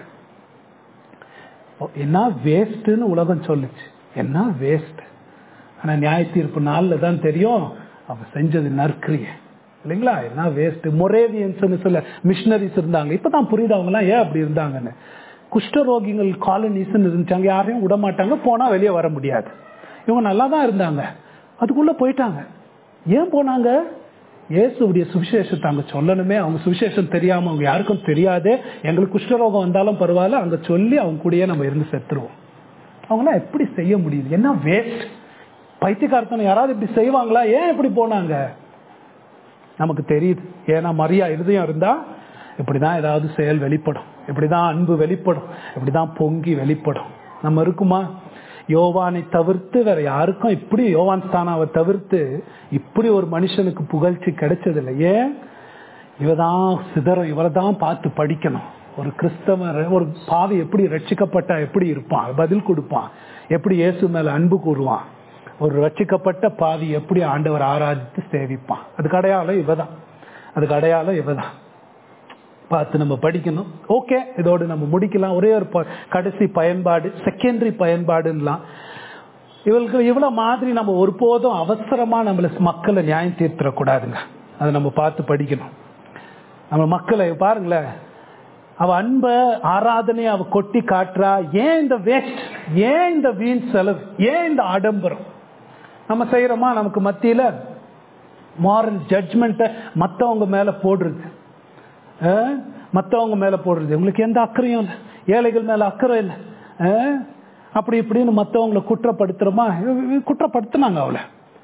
என்ன வேஸ்ட்னு உலகம் சொல்லுச்சு என்ன வேஸ்ட் ஆனா நியாய தீர்ப்பு நாள்ல தான் தெரியும் அவ செஞ்சது நற்கிரிய இல்லைங்களா என்ன வேஸ்ட் மொரேவியன்ஸ் சொல்ல மிஷினரிஸ் இருந்தாங்க இப்பதான் புரியுது அவங்க எல்லாம் ஏன் அப்படி இருந்தாங்கன்னு குஷ்டரோகிகள் காலனிஸ் இருந்துச்சாங்க யாரையும் விட மாட்டாங்க போனா வெளியே வர முடியாது இவங்க நல்லா தான் இருந்தாங்க அதுக்குள்ள போயிட்டாங்க ஏன் போனாங்க இயேசுடைய சுவிசேஷத்தை அங்க சொல்லணுமே அவங்க சுவிசேஷம் தெரியாம அவங்க யாருக்கும் தெரியாது எங்களுக்கு குஷ்டரோகம் வந்தாலும் பரவாயில்ல அங்க சொல்லி அவங்க கூடயே நம்ம இருந்து செத்துருவோம் அவங்களாம் எப்படி செய்ய முடியுது என்ன வேஸ்ட் பைத்தியக்காரத்தனை யாராவது இப்படி செய்வாங்களா ஏன் இப்படி போனாங்க நமக்கு தெரியுது ஏன்னா மரியா இருதயம் இருந்தா இப்படிதான் ஏதாவது செயல் வெளிப்படும் இப்படிதான் அன்பு வெளிப்படும் இப்படிதான் பொங்கி வெளிப்படும் நம்ம இருக்குமா யோவானை தவிர்த்து வேற யாருக்கும் இப்படி யோவான் ஸ்தானாவை தவிர்த்து இப்படி ஒரு மனுஷனுக்கு புகழ்ச்சி கிடைச்சதில்லை ஏன் இவதான் சிதறம் இவரை தான் பார்த்து படிக்கணும் ஒரு கிறிஸ்தவ ஒரு பாவி எப்படி ரட்சிக்கப்பட்டா எப்படி இருப்பான் பதில் கொடுப்பான் எப்படி இயேசு மேல அன்பு கூறுவான் ஒரு ரட்சிக்கப்பட்ட பாவி எப்படி ஆண்டவர் ஆராதித்து சேவிப்பான் அதுக்கு அடையாளம் இவதான் அதுக்கு அடையாளம் இவதான் பார்த்து நம்ம படிக்கணும் ஓகே இதோடு நம்ம முடிக்கலாம் ஒரே ஒரு ப- கடைசி பயன்பாடு செகண்டரி பயன்பாடுலாம் இவளுக்கு இவ்வளவு மாதிரி நம்ம ஒருபோதும் அவசரமா நம்மள மக்களை நியாயம் தீர்த்திடக்கூடாதுங்க அதை நம்ம பார்த்து படிக்கணும் நம்ம மக்களை பாருங்களேன் அவ அன்ப ஆராதனை அவ கொட்டி காட்டுறா ஏன் இந்த வேஸ்ட் ஏன் இந்த வீண் செலவு ஏன் இந்த ஆடம்பரம் நம்ம செய்யறோமா நமக்கு மத்தியில மாரல் ஜட்ஜ்மெண்ட்டை மத்தவங்க மேல போடுறது அஹ், மத்தவங்க மேல போடுறது உங்களுக்கு எந்த அக்கறையும் இல்லை ஏழைகள் மேல அக்கறை இல்லை அஹ், அப்படி இப்படின்னு மத்தவங்களை குற்றப்படுத்துறோமா இவ- இவ குற்றப்படுத்துனாங்க அவளை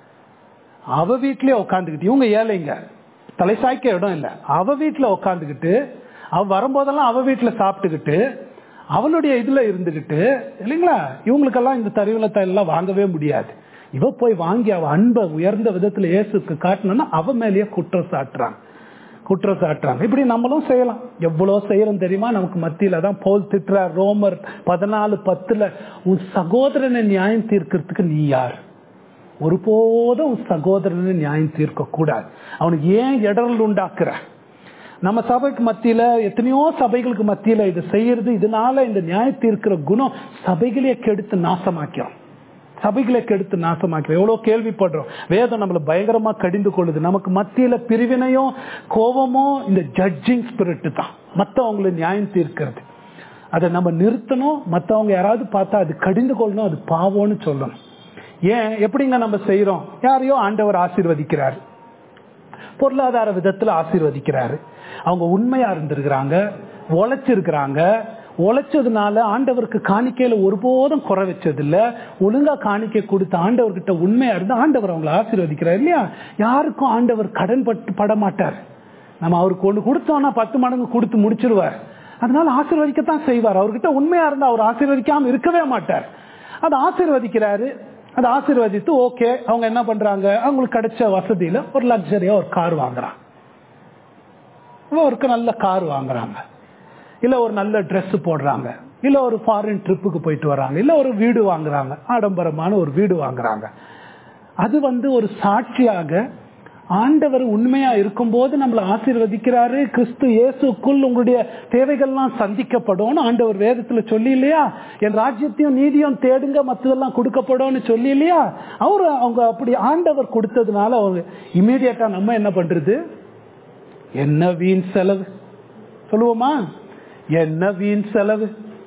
அவ வீட்லயே உட்காந்துக்கிட்டு இவங்க ஏழைங்க தலை சாய்க்க இடம் இல்லை அவ வீட்டுல உட்காந்துக்கிட்டு அவ வரும்போதெல்லாம் அவ வீட்டுல சாப்பிட்டுக்கிட்டு அவளுடைய இதுல இருந்துகிட்டு இல்லைங்களா இவங்களுக்கெல்லாம் இந்த தறிவுலத்தை எல்லாம் வாங்கவே முடியாது இவ போய் வாங்கி அவ அன்பை உயர்ந்த விதத்துல இயேசுக்கு காட்டணும்னா அவ மேலேயே குற்றம் சாட்டுறாங்க குற்றம் சாட்டுறாங்க இப்படி நம்மளும் செய்யலாம் எவ்வளவு செய்யறோம் தெரியுமா நமக்கு மத்தியில தான் போல் திட்டுறார் ரோமர் பதினாலு பத்துல உன் சகோதரனை நியாயம் தீர்க்கறதுக்கு நீ யார் ஒருபோதும் உன் சகோதரனை நியாயம் தீர்க்க கூடாது அவனுக்கு ஏன் இடரல் உண்டாக்குற நம்ம சபைக்கு மத்தியில எத்தனையோ சபைகளுக்கு மத்தியில இது செய்யறது இதனால இந்த நியாயத்தை இருக்கிற குணம் சபைகளே கெடுத்து நாசமாக்கிறோம் சபைகளை கெடுத்து நாசமாக்கிறோம் எவ்வளவு கேள்விப்படுறோம் வேதம் நம்மளை பயங்கரமா கடிந்து கொள்ளுது நமக்கு மத்தியில பிரிவினையும் கோபமும் இந்த ஜட்ஜிங் ஸ்பிரிட் தான் மற்றவங்களை நியாயம் தீர்க்கிறது அதை நம்ம நிறுத்தணும் மற்றவங்க யாராவது பார்த்தா அது கடிந்து கொள்ளணும் அது பாவம்னு சொல்லணும் ஏன் எப்படிங்க நம்ம செய்யறோம் யாரையோ ஆண்டவர் ஆசீர்வதிக்கிறார் பொருளாதார விதத்துல ஆசீர்வதிக்கிறாரு அவங்க உண்மையா இருந்திருக்கிறாங்க உழைச்சிருக்கிறாங்க உழைச்சதுனால ஆண்டவருக்கு காணிக்கையில ஒருபோதும் குறை வச்சது இல்ல ஒழுங்கா காணிக்கை கொடுத்த ஆண்டவர்கிட்ட உண்மையா இருந்து ஆண்டவர் அவங்களை ஆசீர்வதிக்கிறார் இல்லையா யாருக்கும் ஆண்டவர் கடன் பட்டு பட மாட்டார் நம்ம அவருக்கு ஒண்ணு கொடுத்தோம்னா பத்து மடங்கு கொடுத்து முடிச்சிருவார் அதனால ஆசீர்வதிக்கத்தான் செய்வார் அவர்கிட்ட உண்மையா இருந்தா அவர் ஆசீர்வதிக்காம இருக்கவே மாட்டார் அதை ஆசீர்வதிக்கிறாரு அதை ஆசீர்வதித்து ஓகே அவங்க என்ன பண்றாங்க அவங்களுக்கு கிடைச்ச வசதியில ஒரு லக்ஸரியா ஒரு கார் வாங்குறாங்க ஒரு நல்ல கார் வாங்குறாங்க இல்ல ஒரு நல்ல Dress போடுறாங்க இல்ல ஒரு ஃபாரின் ட்ரிப்புக்கு போயிட்டு வராங்க இல்ல ஒரு வீடு வாங்குறாங்க ஆடம்பரமான ஒரு வீடு வாங்குறாங்க அது வந்து ஒரு சாட்சியாக ஆண்டவர் உண்மையா இருக்கும்போது நம்மளை ஆசீர்வதிக்கிறாரு கிறிஸ்து இயேசுக்குள் உங்களுடைய தேவைகள்லாம் சந்திக்கப்படும் ஆண்டவர் வேதத்துல சொல்லி இல்லையா என் ராஜ்யத்தையும் நீதியும் தேடுங்க மற்றதெல்லாம் கொடுக்கப்படும் சொல்லி இல்லையா அவர் அவங்க அப்படி ஆண்டவர் கொடுத்ததுனால அவங்க இமீடியட்டா நம்ம என்ன பண்றது என்ன வீண் செலவு சொல்லுவோமா என்ன வீண் செலவு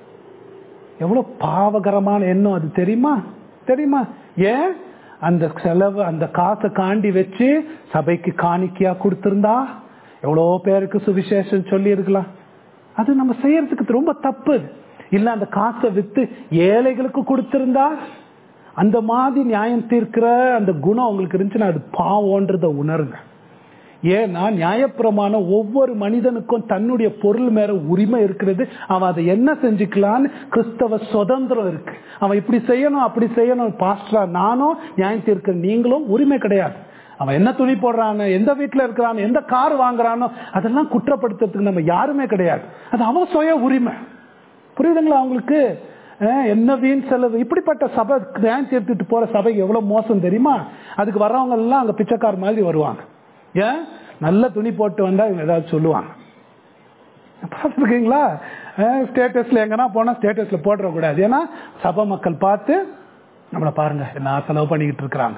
எவ்வளவு பாவகரமான எண்ணம் அது தெரியுமா தெரியுமா ஏன் அந்த செலவு அந்த காசை காண்டி வச்சு சபைக்கு காணிக்கையா கொடுத்திருந்தா எவ்வளோ பேருக்கு சுவிசேஷம் சொல்லி இருக்கலாம் அது நம்ம செய்யறதுக்கு ரொம்ப தப்பு இல்ல அந்த காசை வித்து ஏழைகளுக்கு கொடுத்திருந்தா அந்த மாதிரி நியாயம் தீர்க்கிற அந்த குணம் உங்களுக்கு இருந்துச்சுன்னா அது பாவம்ன்றத உணருங்க ஏன்னா நியாயப்பிரமாணம் ஒவ்வொரு மனிதனுக்கும் தன்னுடைய பொருள் மேல உரிமை இருக்கிறது அவன் அதை என்ன செஞ்சுக்கலான்னு கிறிஸ்தவ சுதந்திரம் இருக்கு அவன் இப்படி செய்யணும் அப்படி செய்யணும் பாஸ்டரா நானும் நியாயம் தீர்க்க நீங்களும் உரிமை கிடையாது அவன் என்ன துணி போடுறானோ எந்த வீட்டுல இருக்கிறானோ எந்த கார் வாங்குறானோ அதெல்லாம் குற்றப்படுத்துறதுக்கு நம்ம யாருமே கிடையாது அது அவன் சுய உரிமை புரியுதுங்களா அவங்களுக்கு அஹ் என்ன வீண் செலவு இப்படிப்பட்ட சபை நியாயம் தீர்த்துட்டு போற சபைக்கு எவ்வளவு மோசம் தெரியுமா அதுக்கு வர்றவங்க எல்லாம் அங்க பிச்சைக்கார மாதிரி வருவாங்க ஏன் நல்ல துணி போட்டு வந்தா இவங்க ஏதாவது சொல்லுவாங்க பார்த்துருக்கீங்களா ஸ்டேட்டஸ்ல எங்கன்னா போனா ஸ்டேட்டஸ்ல போட்டுற கூடாது ஏன்னா சபை மக்கள் பார்த்து நம்மளை பாருங்க என்ன செலவு பண்ணிக்கிட்டு இருக்கிறாங்க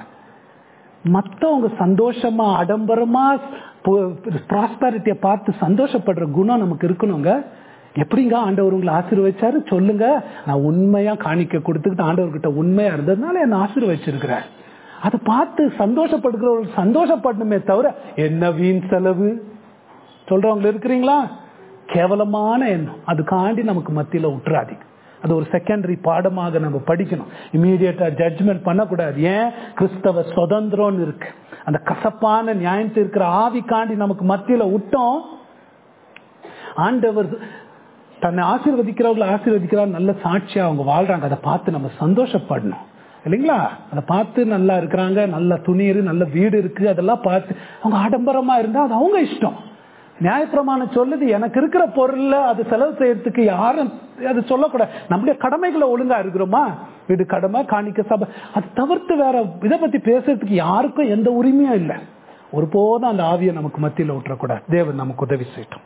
மற்றவங்க சந்தோஷமா ஆடம்பரமா ப்ராஸ்பாரிட்டியை பார்த்து சந்தோஷப்படுற குணம் நமக்கு இருக்கணுங்க எப்படிங்க ஆண்டவர் உங்களை ஆசீர்வச்சாரு சொல்லுங்க நான் உண்மையா காணிக்க கொடுத்துக்கிட்டு ஆண்டவர்கிட்ட உண்மையா இருந்ததுனால என்ன ஆசீர்வச்சிருக்கிறேன் அதை பார்த்து சந்தோஷப்படுகிறவர்கள் சந்தோஷப்படணுமே தவிர என்ன வீண் செலவு சொல்றவங்க இருக்கிறீங்களா கேவலமான எண்ணம் அதுக்காண்டி நமக்கு மத்தியில உற்றாதீங்க அது ஒரு செகண்டரி பாடமாக நம்ம படிக்கணும் இமீடியட்டா ஜட்ஜ்மெண்ட் பண்ணக்கூடாது ஏன் கிறிஸ்தவ சுதந்திரம்னு இருக்கு அந்த கசப்பான நியாயத்து இருக்கிற ஆவிக்காண்டி நமக்கு மத்தியில விட்டோம் ஆண்டவர் தன்னை ஆசீர்வதிக்கிறவங்களை ஆசீர்வதிக்கிறார் நல்ல சாட்சியா அவங்க வாழ்றாங்க அதை பார்த்து நம்ம சந்தோஷப்படணும் இல்லைங்களா அதை பார்த்து நல்லா இருக்கிறாங்க நல்ல துணி இருக்கு நல்ல வீடு இருக்கு அதெல்லாம் பார்த்து அவங்க ஆடம்பரமா இருந்தா அது அவங்க இஷ்டம் நியாயப்பிரமாணம் சொல்லுது எனக்கு இருக்கிற பொருள்ல அது செலவு செய்யறதுக்கு யாரும் அது சொல்லக்கூடாது நம்முடைய கடமைகளை ஒழுங்கா இருக்கிறோமா வீடு கடமை காணிக்க சபை அது தவிர்த்து வேற இதை பத்தி பேசுறதுக்கு யாருக்கும் எந்த உரிமையும் இல்லை ஒருபோதும் அந்த ஆவியை நமக்கு மத்தியில் விட்டுறக்கூடாது தேவன் நமக்கு உதவி செய்யட்டும்